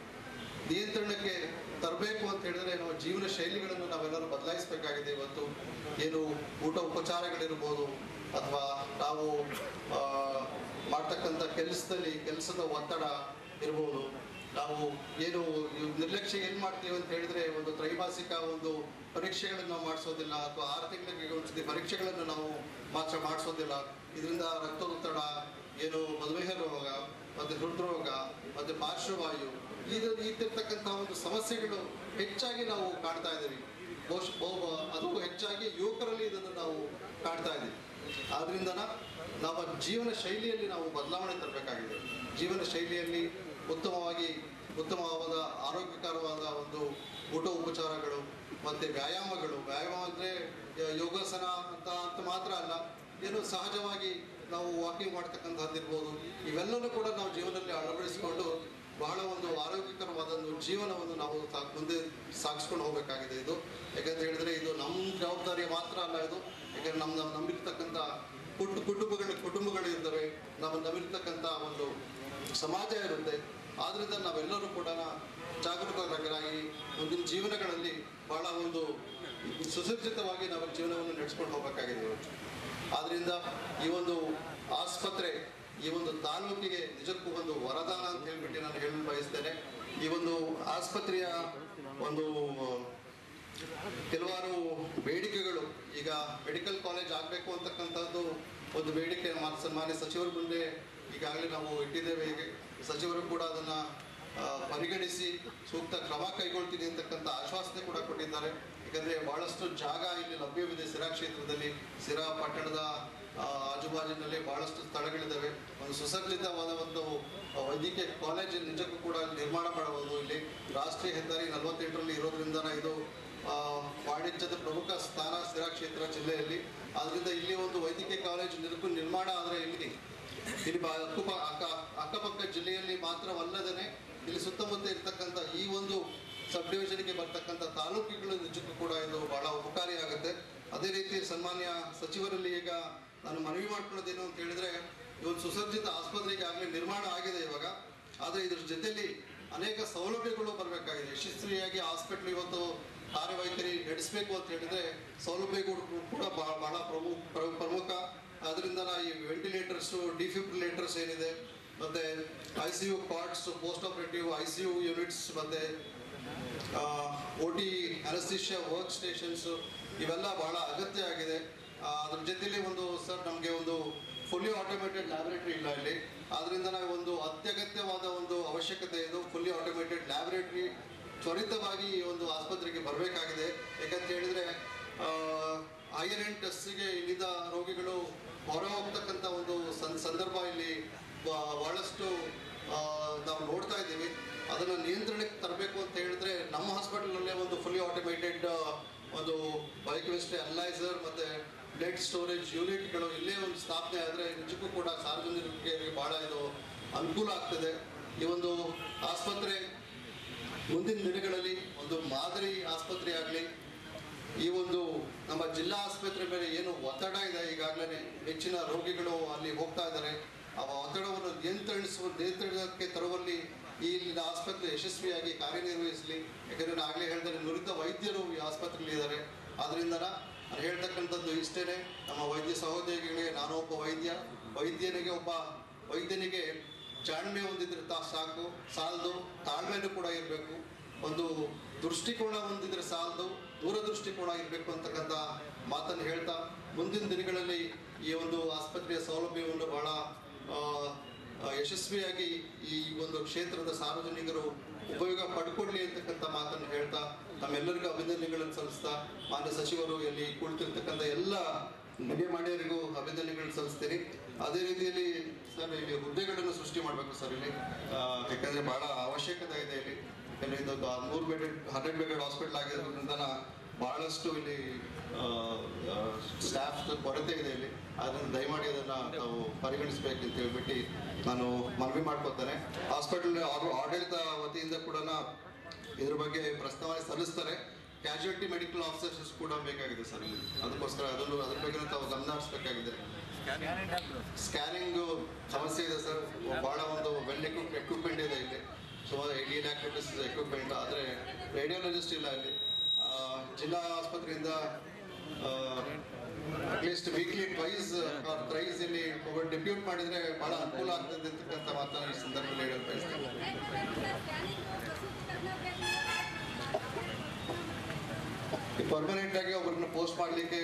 ನಿಯಂತ್ರಣಕ್ಕೆ ತರಬೇಕು ಅಂತ ಹೇಳಿದ್ರೆ ನಾವು ಜೀವನ ಶೈಲಿಗಳನ್ನು ನಾವೆಲ್ಲರೂ ಬದಲಾಯಿಸಬೇಕಾಗಿದೆ ಇವತ್ತು ಏನು ಊಟ ಉಪಚಾರಗಳಿರ್ಬೋದು ಅಥವಾ ನಾವು ಆ, ಮಾಡ್ತಕ್ಕಂಥ ಕೆಲಸದಲ್ಲಿ ಕೆಲಸದ ಒತ್ತಡ ಇರ್ಬೋದು ನಾವು ಏನು ಇವ್ ನಿರ್ಲಕ್ಷ್ಯ ಏನು ಮಾಡ್ತೀವಿ ಅಂತ ಹೇಳಿದ್ರೆ ಒಂದು ತ್ರೈಮಾಸಿಕ ಒಂದು ಪರೀಕ್ಷೆಗಳನ್ನು ನಾವು ಮಾಡಿಸೋದಿಲ್ಲ ಅಥವಾ ಆರು ತಿಂಗಳಿಗೆ ಒಂದ್ಸತಿ ಪರೀಕ್ಷೆಗಳನ್ನು ನಾವು ಮಾತ್ರ ಮಾಡಿಸೋದಿಲ್ಲ ಇದರಿಂದ ರಕ್ತದೊತ್ತಡ ಏನು ಮಧುಮೇಹ ರೋಗ ಮತ್ತೆ ಹೃದ್ರೋಗ ಮತ್ತೆ ಪಾರ್ಶ್ವವಾಯು ಇದು ಇದ್ದಿರ್ತಕ್ಕಂಥ ಒಂದು ಸಮಸ್ಯೆಗಳು ಹೆಚ್ಚಾಗಿ ನಾವು ಕಾಣ್ತಾ ಇದ್ದೀವಿ ಬಹುಶಃ ಬಹು- ಅದು ಹೆಚ್ಚಾಗಿ ಯುವಕರಲ್ಲಿ ಇದನ್ನು ನಾವು ಕಾಣ್ತಾ ಇದ್ದೀವಿ ಆದ್ರಿಂದ ನಮ್ಮ ಜೀವನ ಶೈಲಿಯಲ್ಲಿ ನಾವು ಬದಲಾವಣೆ ತರಬೇಕಾಗಿದೆ ಜೀವನ ಶೈಲಿಯಲ್ಲಿ ಉತ್ತಮವಾಗಿ ಉತ್ತಮವಾದ ಆರೋಗ್ಯಕರವಾದ ಒಂದು ಊಟ ಉಪಚಾರಗಳು ಮತ್ತೆ ವ್ಯಾಯಾಮಗಳು ವ್ಯಾಯಾಮ ಅಂದರೆ ಯೋಗಾಸನ ಅಂತ ಅಂತ ಮಾತ್ರ ಅಲ್ಲ ಏನು ಸಹಜವಾಗಿ ನಾವು ವಾಕಿಂಗ್ ಮಾಡ್ತಕ್ಕಂಥದ್ದಿರ್ಬೋದು ಇವೆಲ್ಲವೂ ಕೂಡ ನಾವು ಜೀವನದಲ್ಲಿ ಅಳವಡಿಸಿಕೊಂಡು ಬಹಳ ಒಂದು ಆರೋಗ್ಯಕರವಾದ ಒಂದು ಜೀವನವನ್ನು ನಾವು ಸಾ- ಮುಂದೆ ಸಾಗಿಸ್ಕೊಂಡು ಹೋಗಬೇಕಾಗಿದೆ ಇದು ಯಾಕಂತ ಹೇಳಿದ್ರೆ ಇದು ನಮ್ಮ ಜವಾಬ್ದಾರಿ ಮಾತ್ರ ಅಲ್ಲ ಇದು ಯಾಕಂದ್ರೆ ನಮ್ಮ ನಮ್ಮ ನಂಬಿರ್ತಕ್ಕಂಥ ಕುಟು ಕುಟುಂಬಗಳ ಕುಟುಂಬಗಳು ಇರ್ತವೆ ನಮ್ಮ ನಂಬಿರ್ತಕ್ಕಂಥ ಒಂದು ಸಮಾಜ ಇರುತ್ತೆ ಆದ್ರಿಂದ ನಾವೆಲ್ಲರೂ ಕೂಡ ಜಾಗರೂಕರಾಗಿ ಮುಂದಿನ ಜೀವನಗಳಲ್ಲಿ ಬಹಳ ಒಂದು ಸುಸಜ್ಜಿತವಾಗಿ ನಾವು ಜೀವನವನ್ನು ನಡೆಸ್ಕೊಂಡು ಹೋಗಬೇಕಾಗಿದೆ ಇವತ್ತು ಆದ್ರಿಂದ ಈ ಒಂದು ಆಸ್ಪತ್ರೆ ಈ ಒಂದು ತಾಲೂಕಿಗೆ ನಿಜಕ್ಕೂ ಒಂದು ವರದಾನ ಅಂತ ಹೇಳ್ಬಿಟ್ಟು ನಾನು ಹೇಳಲು ಬಯಸ್ತೇನೆ ಈ ಒಂದು ಆಸ್ಪತ್ರೆಯ ಒಂದು ಕೆಲವಾರು ಬೇಡಿಕೆಗಳು ಈಗ ಮೆಡಿಕಲ್ ಕಾಲೇಜ್ ಆಗಬೇಕು ಅಂತಕ್ಕಂಥದ್ದು ಒಂದು ಬೇಡಿಕೆ ಮಾ- ಸನ್ಮಾನ್ಯ ಸಚಿವರ ಮುಂದೆ ಈಗಾಗಲೇ ನಾವು ಇಟ್ಟಿದ್ದೇವೆ ಈಗ ಸಚಿವರು ಕೂಡ ಅದನ್ನ ಆ, ಪರಿಗಣಿಸಿ ಸೂಕ್ತ ಕ್ರಮ ಕೈಗೊಳ್ತೀನಿ ಅಂತಕ್ಕಂಥ ಆಶ್ವಾಸನೆ ಕೂಡ ಕೊಟ್ಟಿದ್ದಾರೆ ಯಾಕಂದ್ರೆ ಬಹಳಷ್ಟು ಜಾಗ ಇಲ್ಲಿ ಲಭ್ಯವಿದೆ ಸಿರಾ ಕ್ಷೇತ್ರದಲ್ಲಿ ಸಿರಾ ಪಟ್ಟಣದ ಆ, ಆಜುಬಾಜಿನಲ್ಲಿ ಬಹಳಷ್ಟು ಸ್ಥಳಗಳಿದ್ದಾವೆ ಒಂದು ಸುಸಜ್ಜಿತವಾದ ಒಂದು ಆ, ವೈದ್ಯಕೀಯ ಕಾಲೇಜ್ ನಿಜಕ್ಕೂ ಕೂಡ ಇಲ್ಲಿ ನಿರ್ಮಾಣ ಮಾಡಬಹುದು ಇಲ್ಲಿ ರಾಷ್ಟ್ರೀಯ ಹೆದ್ದಾರಿ ನಲವತ್ತೆಂಟರಲ್ಲಿ ಇರೋದ್ರಿಂದ ಇದು ಆ, ವಾಣಿಜ್ಯದ ಪ್ರಮುಖ ಸ್ಥಾನ ಸಿರಾ ಕ್ಷೇತ್ರ ಜಿಲ್ಲೆಯಲ್ಲಿ ಆದ್ರಿಂದ ಇಲ್ಲಿ ಒಂದು ವೈದ್ಯಕೀಯ ಕಾಲೇಜ್ ನಿರ್ಕು ನಿರ್ಮಾಣ ಆದರೆ ಇಲ್ಲಿ ಇಲ್ಲಿ ಬಾ- ಅಕ್ಕಪ ಅಕ್ಕ ಅಕ್ಕಪಕ್ಕ ಜಿಲ್ಲೆಯಲ್ಲಿ ಮಾತ್ರವಲ್ಲದೇ ಇಲ್ಲಿ ಸುತ್ತಮುತ್ತ ಇರ್ತಕ್ಕಂಥ ಈ ಒಂದು ಸಬ್ ಡಿವಿಷನ್ಗೆ ಬರ್ತಕ್ಕಂಥ ತಾಲೂಕುಗಳು ನಿಜಕ್ಕೂ ಕೂಡ ಇದು ಬಹಳ ಉಪಕಾರಿಯಾಗುತ್ತೆ ಅದೇ ರೀತಿ ಸನ್ಮಾನ್ಯ ಸಚಿವರಲ್ಲಿ ಈಗ ನಾನು ಮನವಿ ಮಾಡ್ಕೊಳ್ಳೋದೇನು ಅಂತ ಹೇಳಿದ್ರೆ ಈ ಒಂದು ಸುಸಜ್ಜಿತ ಆಸ್ಪತ್ರೆಗೆ ಆಗಲೇ ನಿರ್ಮಾಣ ಆಗಿದೆ ಇವಾಗ ಆದರೆ ಇದ್ರ ಜೊತೆಲಿ ಅನೇಕ ಸೌಲಭ್ಯಗಳು ಬರಬೇಕಾಗಿದೆ ಯಶಸ್ವಿಯಾಗಿ ಹಾಸ್ಪಿಟ್ಲ್ ಇವತ್ತು ಕಾರ್ಯವೈಖರಿ ನಡೆಸಬೇಕು ಅಂತ ಹೇಳಿದ್ರೆ ಸೌಲಭ್ಯಗಳು ಕೂಡ ಬಹಳ ಬಹಳ ಪ್ರಮುಖ ಪ್ರ- ಪ್ರಮುಖ ಅದರಿಂದ ಈ ವೆಂಟಿಲೇಟರ್ಸ್ ಡಿಫಿಬ್ರಿಲೇಟರ್ಸ್ ಏನಿದೆ ಮತ್ತೆ I C U cards post operative I C U units ಮತ್ತೆ O T anaesthesia work stations ಇವೆಲ್ಲ ಬಹಳ ಅಗತ್ಯ ಆಗಿದೆ ಆ, ಅದ್ರ ಜೊತೆಲಿ ಒಂದು ಸರ್ ನಮಗೆ ಒಂದು ಫುಲ್ಲಿ ಆಟೋಮೇಟೆಡ್ ಲ್ಯಾಬೊರೇಟರಿ ಇಲ್ಲ ಇಲ್ಲಿ ಆದ್ರಿಂದ ನಾವು ಒಂದು ಅತ್ಯಗತ್ಯವಾದ ಒಂದು ಅವಶ್ಯಕತೆ ಇದು ಫುಲ್ಲಿ ಆಟೋಮೇಟೆಡ್ ಲ್ಯಾಬೊರೇಟರಿ ತ್ವರಿತವಾಗಿ ಈ ಒಂದು ಆಸ್ಪತ್ರೆಗೆ ಬರಬೇಕಾಗಿದೆ ಯಾಕಂತ ಹೇಳಿದ್ರೆ ಐರನ್ ಎಂಡ್ ಟೆಸ್ಟ್ಗೆ ಇಲ್ಲಿದ್ದ ರೋಗಿಗಳು ಹೊರ ಹೋಗ್ತಕ್ಕಂಥ ಒಂದು ಸಂ- ಸಂದರ್ಭ ಇಲ್ಲಿ ಬ- ಬಹಳಷ್ಟು ಆ, ನಾವು ನೋಡ್ತಾ ಇದ್ದೀವಿ ಅದನ್ನು ನಿಯಂತ್ರಣಕ್ಕೆ ತರಬೇಕು ಅಂತ ಹೇಳಿದ್ರೆ ನಮ್ಮ ಹಾಸ್ಪಿಟಲ್ನಲ್ಲೇ ಒಂದು ಫುಲ್ಲಿ ಆಟೋಮೇಟೆಡ್ ಒಂದು ಬಯೋಕೆಮಿಸ್ಟ್ರಿ ಅನಲೈಸರ್ ಮತ್ತೆ ಬ್ಲಡ್ ಸ್ಟೋರೇಜ್ ಯೂನಿಟ್ಗಳು ಇಲ್ಲೇ ಒಂದು ಸ್ಥಾಪನೆ ಆದರೆ ನಿಜಕ್ಕೂ ಕೂಡ ಸಾರ್ವಜನಿಕರಿಗೆ ಬಹಳ ಇದು ಅನುಕೂಲ ಆಗ್ತದೆ ಈ ಒಂದು ಆಸ್ಪತ್ರೆ ಮುಂದಿನ ದಿನಗಳಲ್ಲಿ ಒಂದು ಮಾದರಿ ಆಸ್ಪತ್ರೆ ಆಗಲಿ ಈ ಒಂದು ನಮ್ಮ ಜಿಲ್ಲಾ ಆಸ್ಪತ್ರೆ ಮೇಲೆ ಏನು ಒತ್ತಡ ಇದೆ ಈಗಾಗಲೇ ಹೆಚ್ಚಿನ ರೋಗಿಗಳು ಅಲ್ಲಿ ಹೋಗ್ತಾ ಇದ್ದಾರೆ ಆ ಒತ್ತಡವನ್ನು ನಿಯಂತ್ರಿಸುವ ನಿಯಂತ್ರಣಕ್ಕೆ ತರುವಲ್ಲಿ ಈ ಇಲ್ಲಿನ ಆಸ್ಪತ್ರೆ ಯಶಸ್ವಿಯಾಗಿ ಕಾರ್ಯನಿರ್ವಹಿಸಲಿ ಯಾಕಂದ್ರೆ ನಾನು ಆಗಲೇ ಹೇಳಿದರೆ ನುರಿತ ವೈದ್ಯರು ಈ ಆಸ್ಪತ್ರೆಯಲ್ಲಿ ಇದ್ದಾರೆ ಆದ್ರಿಂದ ನಾನು ಹೇಳ್ತಕ್ಕಂಥದ್ದು ಇಷ್ಟೇ ನಮ್ಮ ವೈದ್ಯ ಸಹೋದ್ಯೋಗಿಗಳಿಗೆ ನಾನು ಒಬ್ಬ ವೈದ್ಯ ವೈದ್ಯನಿಗೆ ಒಬ್ಬ ವೈದ್ಯನಿಗೆ ಜಾಣ್ಮೆ ಹೊಂದಿದ್ರೆ ತಾ ಸಾಕು ಸಾಲದು ತಾಳ್ಮೆನೂ ಕೂಡ ಇರಬೇಕು ಒಂದು ದೃಷ್ಟಿಕೋನ ಹೊಂದಿದ್ರೆ ಸಾಲದು ದೂರದೃಷ್ಟಿಕೋನ ಇರಬೇಕು ಅಂತಕ್ಕಂಥ ಮಾತನ್ನು ಹೇಳ್ತಾ ಮುಂದಿನ ದಿನಗಳಲ್ಲಿ ಈ ಒಂದು ಆಸ್ಪತ್ರೆಯ ಸೌಲಭ್ಯವನ್ನು ಬಹಳ ಆ, ಆ, ಯಶಸ್ವಿಯಾಗಿ ಈ ಒಂದು ಕ್ಷೇತ್ರದ ಸಾರ್ವಜನಿಕರು ಉಪಯೋಗ ಪಡ್ಕೊಳ್ಳಿ ಅಂತಕ್ಕಂಥ ಮಾತನ್ನು ಹೇಳ್ತಾ ತಮ್ಮೆಲ್ಲರಿಗೂ ಅಭಿನಂದನೆಗಳನ್ನು ಸಲ್ಲಿಸ್ತಾ ಮಾನ್ಯ ಸಚಿವರು ಇಲ್ಲಿ ಕುಳಿತಿರ್ತಕ್ಕಂಥ ಎಲ್ಲ ಗಣ್ಯಮಾನ್ಯರಿಗೂ ಅಭಿನಂದನೆಗಳನ್ನು ಸಲ್ಲಿಸ್ತೀನಿ ಅದೇ ರೀತಿಯಲ್ಲಿ ಸರ್ ಇಲ್ಲಿ ಹುದ್ದೆಗಳನ್ನು ಸೃಷ್ಟಿ ಮಾಡಬೇಕು ಸರ್ ಇಲ್ಲಿ ಆ, ಯಾಕಂದ್ರೆ ಬಹಳ ಅವಶ್ಯಕತೆ ಇದೆ ಇಲ್ಲಿ ಯಾಕಂದ್ರೆ ಇದೊಂದು ನೂರು ಬೆಡೆಡ್ ಹಂಡ್ರೆಡ್ ಬೆಡೆಡ್ ಹಾಸ್ಪಿಟಲ್ ಆಗಿರೋದ್ರಿಂದ ಬಹಳಷ್ಟು ಇಲ್ಲಿ ಸ್ಟಾಫ್ ಕೊರತೆ ಇದೆ ಇಲ್ಲಿ ಅದನ್ನು ದಯಮಾಡಿ ಅದನ್ನ ತಾವು ಪರಿಗಣಿಸಬೇಕು ಅಂತ ಹೇಳ್ಬಿಟ್ಟು ನಾನು ಮನವಿ ಮಾಡ್ಕೊತೇನೆ ಹಾಸ್ಪಿಟಲ್ ಆಡಳಿತ ವತಿಯಿಂದ ಕೂಡ ಇದ್ರ ಬಗ್ಗೆ ಪ್ರಸ್ತಾವನೆ ಸಲ್ಲಿಸ್ತಾರೆ ಕ್ಯಾಶುಯಾಲಿಟಿ ಮೆಡಿಕಲ್ ಆಫೀಸರ್ಸ್ ಕೂಡ ಬೇಕಾಗಿದೆ ಸರ್ ಇಲ್ಲಿ ಅದಕ್ಕೋಸ್ಕರ ಅದನ್ನು ಅದ್ರ ಬಗ್ಗೆ ತಾವು ಗಮನ ಹರಿಸ್ಬೇಕಾಗಿದೆ ಸ್ಕ್ಯಾನಿಂಗ್ ಸಮಸ್ಯೆ ಇದೆ ಸರ್ ಬಹಳ ಒಂದು ವೆಲ್ ಎಕ್ವಿಪ್ಮೆಂಟ್ ಇದೆ ಇಲ್ಲಿ ಸುಮಾರು ಏಯ್ಟಿ ಲ್ಯಾಕ್ ರುಪೀಸ್ ಎಕ್ವಿಪ್ಮೆಂಟ್ ಆದರೆ ರೇಡಿಯೋಲಜಿಸ್ಟ್ ಇಲ್ಲ ಇಲ್ಲಿ ಆ, ಜಿಲ್ಲಾ ಆಸ್ಪತ್ರೆಯಿಂದ ಅಟ್ಲೀಸ್ಟ್ ವೀಕ್ಲಿ ಟ್ವೈಸ್ ಪ್ರೈಸ್ ಇಲ್ಲಿ ಡೆಪ್ಯೂಟ್ ಮಾಡಿದ್ರೆ ಬಹಳ ಅನುಕೂಲ ಆಗ್ತದೆ ಅಂತಕ್ಕಂಥ ಮಾತನ್ನು ಈ ಸಂದರ್ಭದಲ್ಲಿ ಹೇಳಲು ಬಯಸ್ತೇನೆ ಪರ್ಮನೆಂಟ್ ಆಗಿ ಒಬ್ಬರನ್ನ ಪೋಸ್ಟ್ ಮಾಡಲಿಕ್ಕೆ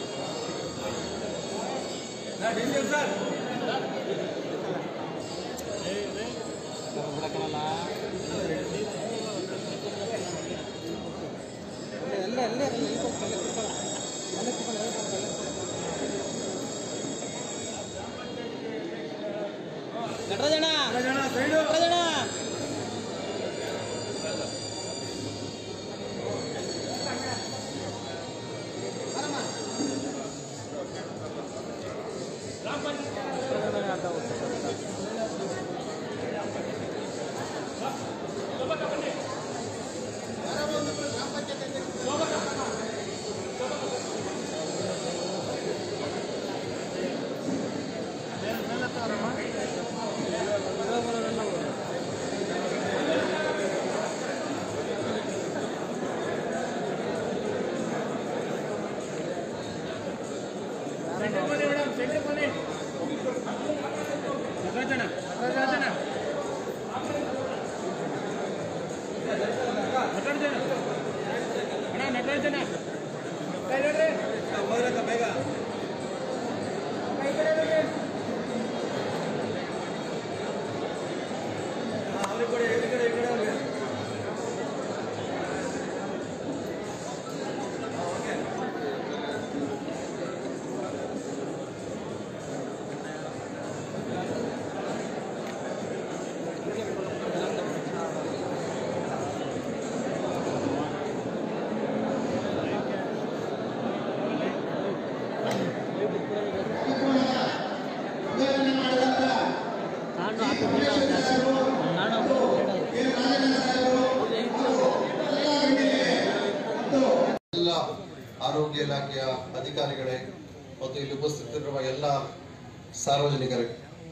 ಎಲ್ಲ ಆರೋಗ್ಯ ಇಲಾಖೆಯ ಅಧಿಕಾರಿಗಳೇ ಮತ್ತು ಇಲ್ಲಿ ಉಪಸ್ಥಿತರಿರುವ ಎಲ್ಲ ಸಾರ್ವಜನಿಕರೇ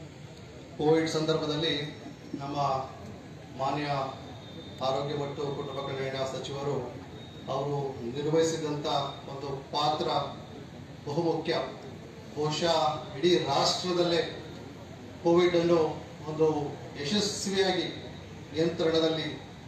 ಕೋವಿಡ್ ಸಂದರ್ಭದಲ್ಲಿ ನಮ್ಮ ಮಾನ್ಯ ಆರೋಗ್ಯ ಮತ್ತು ಕುಟುಂಬ ಕಲ್ಯಾಣ ಸಚಿವರು ಅವರು ನಿರ್ವಹಿಸಿದಂಥ ಒಂದು ಪಾತ್ರ ಬಹುಮುಖ್ಯ ಬಹುಶಃ ಇಡೀ ರಾಷ್ಟ್ರದಲ್ಲೇ ಕೋವಿಡ್ ಅನ್ನು ಒಂದು ಯಶಸ್ವಿಯಾಗಿ ನಿಯಂತ್ರಣದಲ್ಲಿ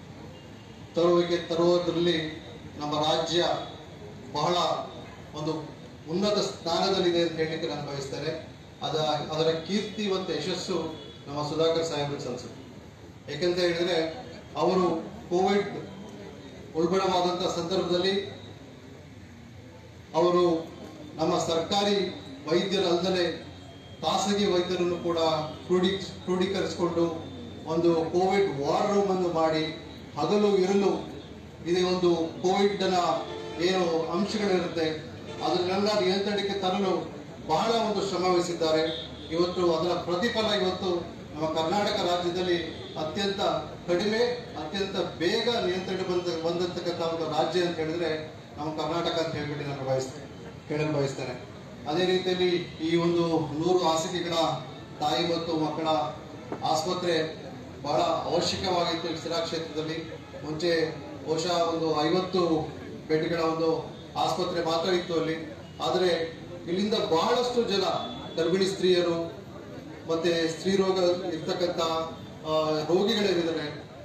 ತರುವಿಕೆ ತರುವುದರಲ್ಲಿ ನಮ್ಮ ರಾಜ್ಯ ಬಹಳ ಒಂದು ಉನ್ನತ ಸ್ಥಾನದಲ್ಲಿದೆ ಅಂತ ಹೇಳಲಿಕ್ಕೆ ನಾನು ಬಯಸ್ತೇನೆ ಅದ ಅದರ ಕೀರ್ತಿ ಮತ್ತು ಯಶಸ್ಸು ನಮ್ಮ ಸುಧಾಕರ್ ಸಾಹೇಬ್ರಿಗೆ ಸಲ್ಲಿಸುತ್ತೆ ಯಾಕೆಂತ ಹೇಳಿದ್ರೆ ಅವರು ಕೋವಿಡ್ ಉಲ್ಬಣವಾದಂಥ ಸಂದರ್ಭದಲ್ಲಿ ಅವರು ನಮ್ಮ ಸರ್ಕಾರಿ ವೈದ್ಯರಲ್ಲದೆ ಖಾಸಗಿ ವೈದ್ಯರನ್ನು ಕೂಡ ಕ್ರೋಢಿ ಕ್ರೋಢೀಕರಿಸಿಕೊಂಡು ಒಂದು ಕೋವಿಡ್ ವಾರ್ ರೂಮ್ ಅನ್ನು ಮಾಡಿ ಹಗಲು ಇರಲು ಇದೇ ಒಂದು ಕೋವಿಡ್ ನ ಏನು ಅಂಶಗಳಿರುತ್ತೆ ಅದನ್ನೆಲ್ಲ ನಿಯಂತ್ರಣಕ್ಕೆ ತರಲು ಬಹಳ ಒಂದು ಶ್ರಮ ವಹಿಸಿದ್ದಾರೆ ಇವತ್ತು ಅದರ ಪ್ರತಿಫಲ ಇವತ್ತು ನಮ್ಮ ಕರ್ನಾಟಕ ರಾಜ್ಯದಲ್ಲಿ ಅತ್ಯಂತ ಕಡಿಮೆ ಅತ್ಯಂತ ಬೇಗ ನಿಯಂತ್ರಣ ಬಂದ ಬಂದಂತಕ್ಕಂಥ ಒಂದು ರಾಜ್ಯ ಅಂತ ಹೇಳಿದ್ರೆ ನಮ್ಮ ಕರ್ನಾಟಕ ಅಂತ ಹೇಳ್ಬಿಟ್ಟು ನಾನು ಬಯಸ್ತೇನೆ ಹೇಳಲು ಬಯಸ್ತೇನೆ ಅದೇ ರೀತಿಯಲ್ಲಿ ಈ ಒಂದು ನೂರು ಹಾಸಿಗೆಗಳ ತಾಯಿ ಮತ್ತು ಮಕ್ಕಳ ಆಸ್ಪತ್ರೆ ಬಹಳ ಅವಶ್ಯಕವಾಗಿತ್ತು ಈ ಶಿರಾ ಕ್ಷೇತ್ರದಲ್ಲಿ ಮುಂಚೆ ಬಹುಶಃ ಒಂದು ಐವತ್ತು ಬೆಡ್ಗಳ ಒಂದು ಆಸ್ಪತ್ರೆ ಮಾತ್ರ ಇತ್ತು ಅಲ್ಲಿ ಆದರೆ ಇಲ್ಲಿಂದ ಬಹಳಷ್ಟು ಜನ ಗರ್ಭಿಣಿ ಸ್ತ್ರೀಯರು ಮತ್ತೆ ಸ್ತ್ರೀ ರೋಗ ಇರ್ತಕ್ಕಂಥ ಆ, ರೋಗಿಗಳೇನಿದ್ದಾರೆ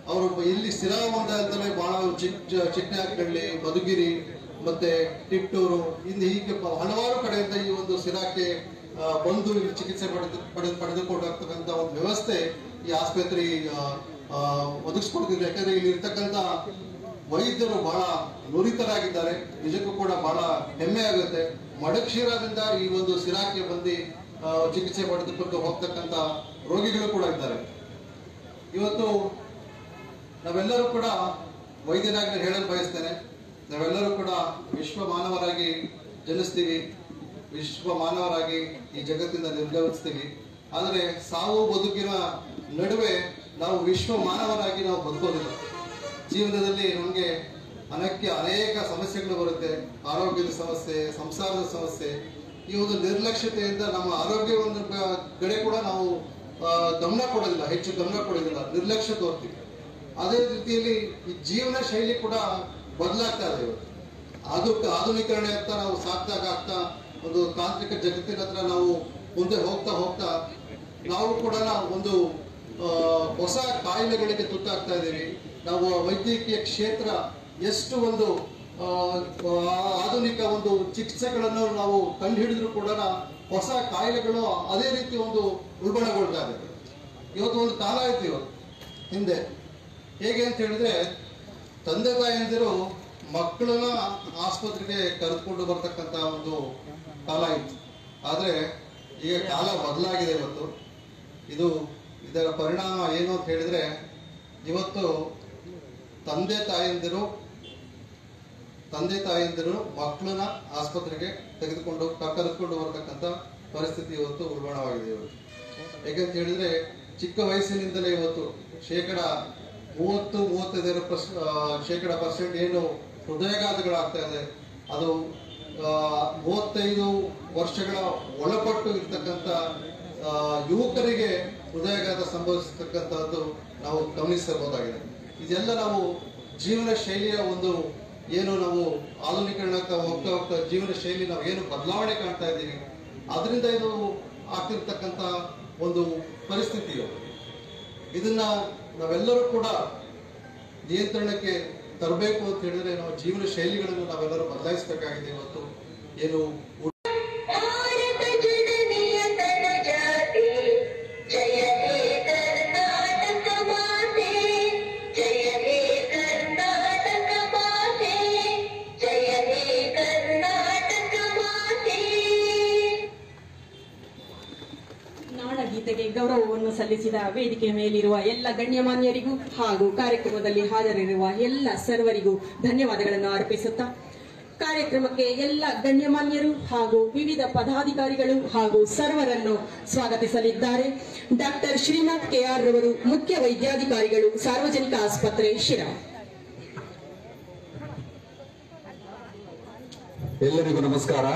ಅವರು ಇಲ್ಲಿ ಸ್ಥಿರವಾದಲ್ಲೇ ಬಹಳ ಚಿಕ್ಕ ಚಿಕ್ಕನಾಗನಹಳ್ಳಿ ಮಧುಗಿರಿ ಮತ್ತೆ ಟಿಪ್ಟೂರು ಇನ್ನು ಹೀಗೆ ಪ- ಹಲವಾರು ಕಡೆಯಿಂದ ಈ ಒಂದು ಸಿರಾಕ್ಕೆ ಆ, ಬಂದು ಇಲ್ಲಿ ಚಿಕಿತ್ಸೆ ಪಡೆದು ಪಡೆದು ಪಡೆದುಕೊಂಡು ಹೋಗ್ತಕ್ಕಂಥ ಒಂದು ವ್ಯವಸ್ಥೆ ಈ ಆಸ್ಪತ್ರೆ ಆ, ಆ, ಒದಗಿಸ್ಕೊಡ್ತಿದ್ರು ಯಾಕಂದ್ರೆ ಇಲ್ಲಿ ಇರ್ತಕ್ಕಂಥ ವೈದ್ಯರು ಬಹಳ ನುರಿತರಾಗಿದ್ದಾರೆ ನಿಜಕ್ಕೂ ಕೂಡ ಬಹಳ ಹೆಮ್ಮೆ ಆಗುತ್ತೆ ಮಡಕ್ಷೀರದಿಂದ ಈ ಒಂದು ಸಿರಾಕ್ಕೆ ಬಂದು ಆ, ಚಿಕಿತ್ಸೆ ಪಡೆದುಕೊಂಡು ಹೋಗ್ತಕ್ಕಂಥ ರೋಗಿಗಳು ಕೂಡ ಇದ್ದಾರೆ ಇವತ್ತು ನಾವೆಲ್ಲರೂ ಕೂಡ ವೈದ್ಯರಾಗಿ ನಾನು ಹೇಳಲು ಬಯಸ್ತೇನೆ ನಾವೆಲ್ಲರೂ ಕೂಡ ವಿಶ್ವ ಮಾನವರಾಗಿ ಜನಿಸ್ತೀವಿ ವಿಶ್ವ ಮಾನವರಾಗಿ ಈ ಜಗತ್ತಿಂದ ನಿರ್ಗಮಿಸ್ತೀವಿ ಆದರೆ ಸಾವು ಬದುಕಿನ ನಡುವೆ ನಾವು ವಿಶ್ವ ಮಾನವರಾಗಿ ನಾವು ಬದುಕೋದಿಲ್ಲ ಜೀವನದಲ್ಲಿ ನಮಗೆ ಅನಕ್ಕೆ ಅನೇಕ ಸಮಸ್ಯೆಗಳು ಬರುತ್ತೆ ಆರೋಗ್ಯದ ಸಮಸ್ಯೆ ಸಂಸಾರದ ಸಮಸ್ಯೆ ಈ ಒಂದು ನಿರ್ಲಕ್ಷ್ಯತೆಯಿಂದ ನಮ್ಮ ಆರೋಗ್ಯವನ್ನು ಕ- ಕಡೆ ಕೂಡ ನಾವು ಆ, ಗಮನ ಕೊಡೋದಿಲ್ಲ ಹೆಚ್ಚು ಗಮನ ಕೊಡೋದಿಲ್ಲ ನಿರ್ಲಕ್ಷ್ಯ ತೋರ್ತೀವಿ ಅದೇ ರೀತಿಯಲ್ಲಿ ಈ ಜೀವನ ಶೈಲಿ ಕೂಡ ಬದಲಾಗ್ತಾ ಇದೆ ಇವತ್ತು ಅದು ಆಧುನೀಕರಣ ಅಂತ ನಾವು ಸಾಕ್ದಾಗ ಆಗ್ತಾ ಒಂದು ತಾಂತ್ರಿಕ ಜಗತ್ತಿನ ಹತ್ರ ನಾವು ಮುಂದೆ ಹೋಗ್ತಾ ಹೋಗ್ತಾ ನಾವು ಕೂಡ ಒಂದು ಆ, ಹೊಸ ಕಾಯಿಲೆಗಳಿಗೆ ತುತ್ತಾಗ್ತಾ ಇದ್ದೀವಿ ನಾವು ವೈದ್ಯಕೀಯ ಕ್ಷೇತ್ರ ಎಷ್ಟು ಒಂದು ಆ, ಆ, ಆಧುನಿಕ ಒಂದು ಚಿಕಿತ್ಸೆಗಳನ್ನು ನಾವು ಕಂಡುಹಿಡಿದ್ರು ಕೂಡ ಹೊಸ ಕಾಯಿಲೆಗಳು ಅದೇ ರೀತಿ ಒಂದು ಉಲ್ಬಣಗೊಳ್ತಾ ಇದೆ ಇವತ್ತು ಒಂದು ಕಾಲ ಆಯ್ತು ಇವತ್ತು ಹಿಂದೆ ಹೇಗೆ ಅಂತ ಹೇಳಿದ್ರೆ ತಂದೆ ತಾಯಂದಿರು ಮಕ್ಕಳನ್ನ ಆಸ್ಪತ್ರೆಗೆ ಕರೆದುಕೊಂಡು ಬರ್ತಕ್ಕಂಥ ಒಂದು ಕಾಲ ಇತ್ತು ಆದರೆ ಈಗ ಕಾಲ ಬದಲಾಗಿದೆ ಇವತ್ತು ಇದು ಇದರ ಪರಿಣಾಮ ಏನು ಅಂತ ಹೇಳಿದ್ರೆ ಇವತ್ತು ತಂದೆ ತಾಯಂದಿರು ತಂದೆ ತಾಯಂದಿರು ಮಕ್ಕಳನ್ನ ಆಸ್ಪತ್ರೆಗೆ ತೆಗೆದುಕೊಂಡು ಕ- ಕರೆದುಕೊಂಡು ಬರ್ತಕ್ಕಂಥ ಪರಿಸ್ಥಿತಿ ಇವತ್ತು ಉಲ್ಬಣವಾಗಿದೆ ಇವತ್ತು ಯಾಕಂತ ಹೇಳಿದ್ರೆ ಚಿಕ್ಕ ವಯಸ್ಸಿನಿಂದಲೇ ಇವತ್ತು ಶೇಕಡ ಮೂವತ್ತು ಮೂವತ್ತೈದರ ಪರ್ಸ್ ಆ, ಶೇಕಡ ಪರ್ಸೆಂಟ್ ಏನು ಹೃದಯಾಘಾತಗಳಾಗ್ತಾ ಇದೆ ಅದು ಆ, ಮೂವತ್ತೈದು ವರ್ಷಗಳ ಒಳಪಟ್ಟು ಇರ್ತಕ್ಕಂಥ ಆ, ಯುವಕರಿಗೆ ಹೃದಯಾಘಾತ ಸಂಭವಿಸತಕ್ಕಂಥದ್ದು ನಾವು ಗಮನಿಸಬಹುದಾಗಿದೆ ಇದೆಲ್ಲ ನಾವು ಜೀವನ ಶೈಲಿಯ ಒಂದು ಏನು ನಾವು ಆಧುನೀಕರಣಕ್ಕೆ ಹೋಗ್ತಾ ಹೋಗ್ತಾ ಜೀವನ ಶೈಲಿ ನಾವು ಏನು ಬದಲಾವಣೆ ಕಾಣ್ತಾ ಇದ್ದೀವಿ ಅದರಿಂದ ಇದು ಆಗ್ತಿರ್ತಕ್ಕಂಥ ಒಂದು ಪರಿಸ್ಥಿತಿ ಇದು. ಇದನ್ನ ನಾವೆಲ್ಲರೂ ಕೂಡ ನಿಯಂತ್ರಣಕ್ಕೆ ತರಬೇಕು ಅಂತ ಹೇಳಿದ್ರೆ ನಾವು ಜೀವನ ಶೈಲಿಗಳನ್ನು ನಾವೆಲ್ಲರೂ ಬದಲಾಯಿಸಬೇಕಾಗಿದೆ ಇವತ್ತು ಏನು ಊಟ ನಾಡಗೀತೆಗೆ ಗೌರವವನ್ನು ಸಲ್ಲಿಸಿದ ವೇದಿಕೆ ಮೇಲಿರುವ ಎಲ್ಲ ಗಣ್ಯಮಾನ್ಯರಿಗೂ ಹಾಗೂ ಕಾರ್ಯಕ್ರಮದಲ್ಲಿ ಹಾಜರಿರುವ ಎಲ್ಲ ಸರ್ವರಿಗೂ ಧನ್ಯವಾದಗಳನ್ನು ಅರ್ಪಿಸುತ್ತಾ ಕಾರ್ಯಕ್ರಮಕ್ಕೆ ಎಲ್ಲ ಗಣ್ಯಮಾನ್ಯರು ಹಾಗೂ ವಿವಿಧ ಪದಾಧಿಕಾರಿಗಳು ಹಾಗೂ ಸರ್ವರನ್ನು ಸ್ವಾಗತಿಸಲಿದ್ದಾರೆ ಡಾಕ್ಟರ್ ಶ್ರೀನಾಥ್ ಕೆಆರ್ ರವರು ಮುಖ್ಯ ವೈದ್ಯಾಧಿಕಾರಿಗಳು ಸಾರ್ವಜನಿಕ ಆಸ್ಪತ್ರೆ ಶಿರಾ ಎಲ್ಲರಿಗೂ ನಮಸ್ಕಾರ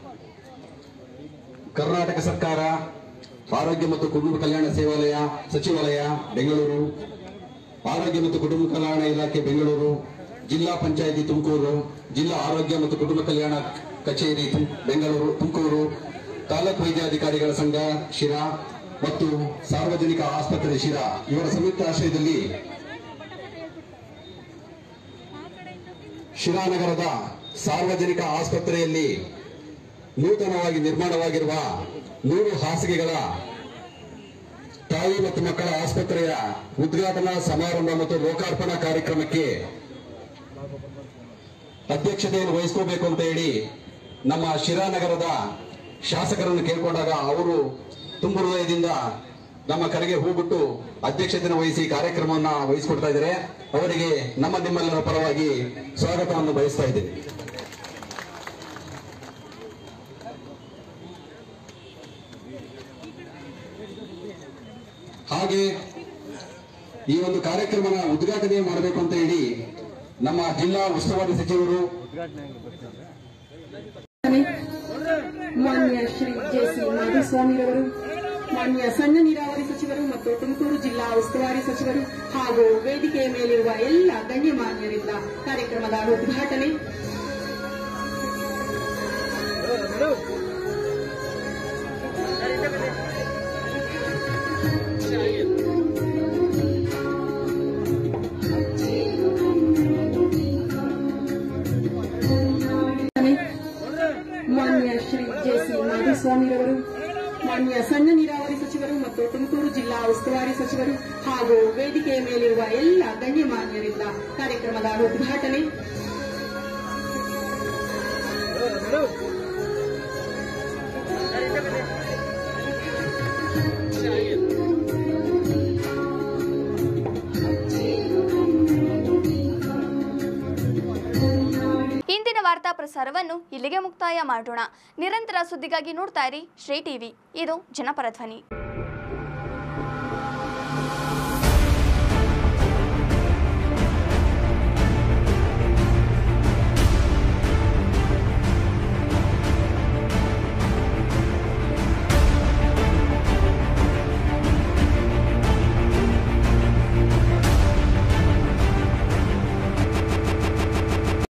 ಕರ್ನಾಟಕ ಸರ್ಕಾರ ಆರೋಗ್ಯ ಮತ್ತು ಕುಟುಂಬ ಕಲ್ಯಾಣ ಸೇವಾಲಯ ಸಚಿವಾಲಯ ಬೆಂಗಳೂರು ಆರೋಗ್ಯ ಮತ್ತು ಕುಟುಂಬ ಕಲ್ಯಾಣ ಇಲಾಖೆ ಬೆಂಗಳೂರು ಜಿಲ್ಲಾ ಪಂಚಾಯಿತಿ ತುಮಕೂರು ಜಿಲ್ಲಾ ಆರೋಗ್ಯ ಮತ್ತು ಕುಟುಂಬ ಕಲ್ಯಾಣ ಕಚೇರಿ ತುಮ್- ಬೆಂಗಳೂರು ತುಮಕೂರು ತಾಲೂಕು ವೈದ್ಯಾಧಿಕಾರಿಗಳ ಸಂಘ ಶಿರಾ ಮತ್ತು ಸಾರ್ವಜನಿಕ ಆಸ್ಪತ್ರೆ ಶಿರಾ ಇವರ ಸಂಯುಕ್ತ ಆಶ್ರಯದಲ್ಲಿ ಶಿರಾನಗರದ ಸಾರ್ವಜನಿಕ ಆಸ್ಪತ್ರೆಯಲ್ಲಿ ನೂತನವಾಗಿ ನಿರ್ಮಾಣವಾಗಿರುವ ನೂರು ಹಾಸಿಗೆಗಳ ತಾಯಿ ಮತ್ತು ಮಕ್ಕಳ ಆಸ್ಪತ್ರೆಯ ಉದ್ಘಾಟನಾ ಸಮಾರಂಭ ಮತ್ತು ಲೋಕಾರ್ಪಣಾ ಕಾರ್ಯಕ್ರಮಕ್ಕೆ ಅಧ್ಯಕ್ಷತೆಯನ್ನು ವಹಿಸ್ಕೋಬೇಕು ಅಂತ ಹೇಳಿ ನಮ್ಮ ಶಿರಾನಗರದ ಶಾಸಕರನ್ನು ಕೇಳ್ಕೊಂಡಾಗ ಅವರು ತುಂಬ ಹೃದಯದಿಂದ ನಮ್ಮ ಕರೆಗೆ ಹೋಗ್ಬಿಟ್ಟು ಅಧ್ಯಕ್ಷತೆಯನ್ನು ವಹಿಸಿ ಕಾರ್ಯಕ್ರಮವನ್ನ ವಹಿಸಿಕೊಡ್ತಾ ಇದ್ದಾರೆ ಅವರಿಗೆ ನಮ್ಮ ನಿಮ್ಮೆಲ್ಲರ ಪರವಾಗಿ ಸ್ವಾಗತವನ್ನು ಬಯಸ್ತಾ ಇದ್ದೇವೆ ಹಾಗೆ ಈ ಒಂದು ಕಾರ್ಯಕ್ರಮನ ಉದ್ಘಾಟನೆ ಮಾಡಬೇಕು ಅಂತ ಹೇಳಿ ನಮ್ಮ ಜಿಲ್ಲಾ ಉಸ್ತುವಾರಿ ಸಚಿವರು ಮಾನ್ಯ ಶ್ರೀ ಜೆ ಸಿ ಮಾಧುಸ್ವಾಮಿರವರು ಮಾನ್ಯ ಸಣ್ಣ ನೀರಾವರಿ ಸಚಿವರು ಮತ್ತು ತುಮಕೂರು ಜಿಲ್ಲಾ ಉಸ್ತುವಾರಿ ಸಚಿವರು ಹಾಗೂ ವೇದಿಕೆಯ ಮೇಲಿರುವ ಎಲ್ಲ ಗಣ್ಯಮಾನ್ಯರಿಂದ ಕಾರ್ಯಕ್ರಮದ ಉದ್ಘಾಟನೆ ಕುಮಾರಸ್ವಾಮಿರವರು ಮಾನ್ಯ ಸಣ್ಣ ನೀರಾವರಿ ಸಚಿವರು ಮತ್ತು ತುಮಕೂರು ಜಿಲ್ಲಾ ಉಸ್ತುವಾರಿ ಸಚಿವರು ಹಾಗೂ ವೇದಿಕೆಯ ಮೇಲಿರುವ ಎಲ್ಲ ಗಣ್ಯಮಾನ್ಯರಿಂದ ಕಾರ್ಯಕ್ರಮದ ಉದ್ಘಾಟನೆ ಇಂದಿನ ವಾರ್ತಾ ಪ್ರಸಾರವನ್ನು ಇಲ್ಲಿಗೆ ಮುಕ್ತಾಯ ಮಾಡೋಣ ನಿರಂತರ ಸುದ್ದಿಗಾಗಿ ನೋಡ್ತಾ ಇರಿ ಶ್ರೀ ಟಿವಿ ಇದು ಜನಪರ ಧ್ವನಿ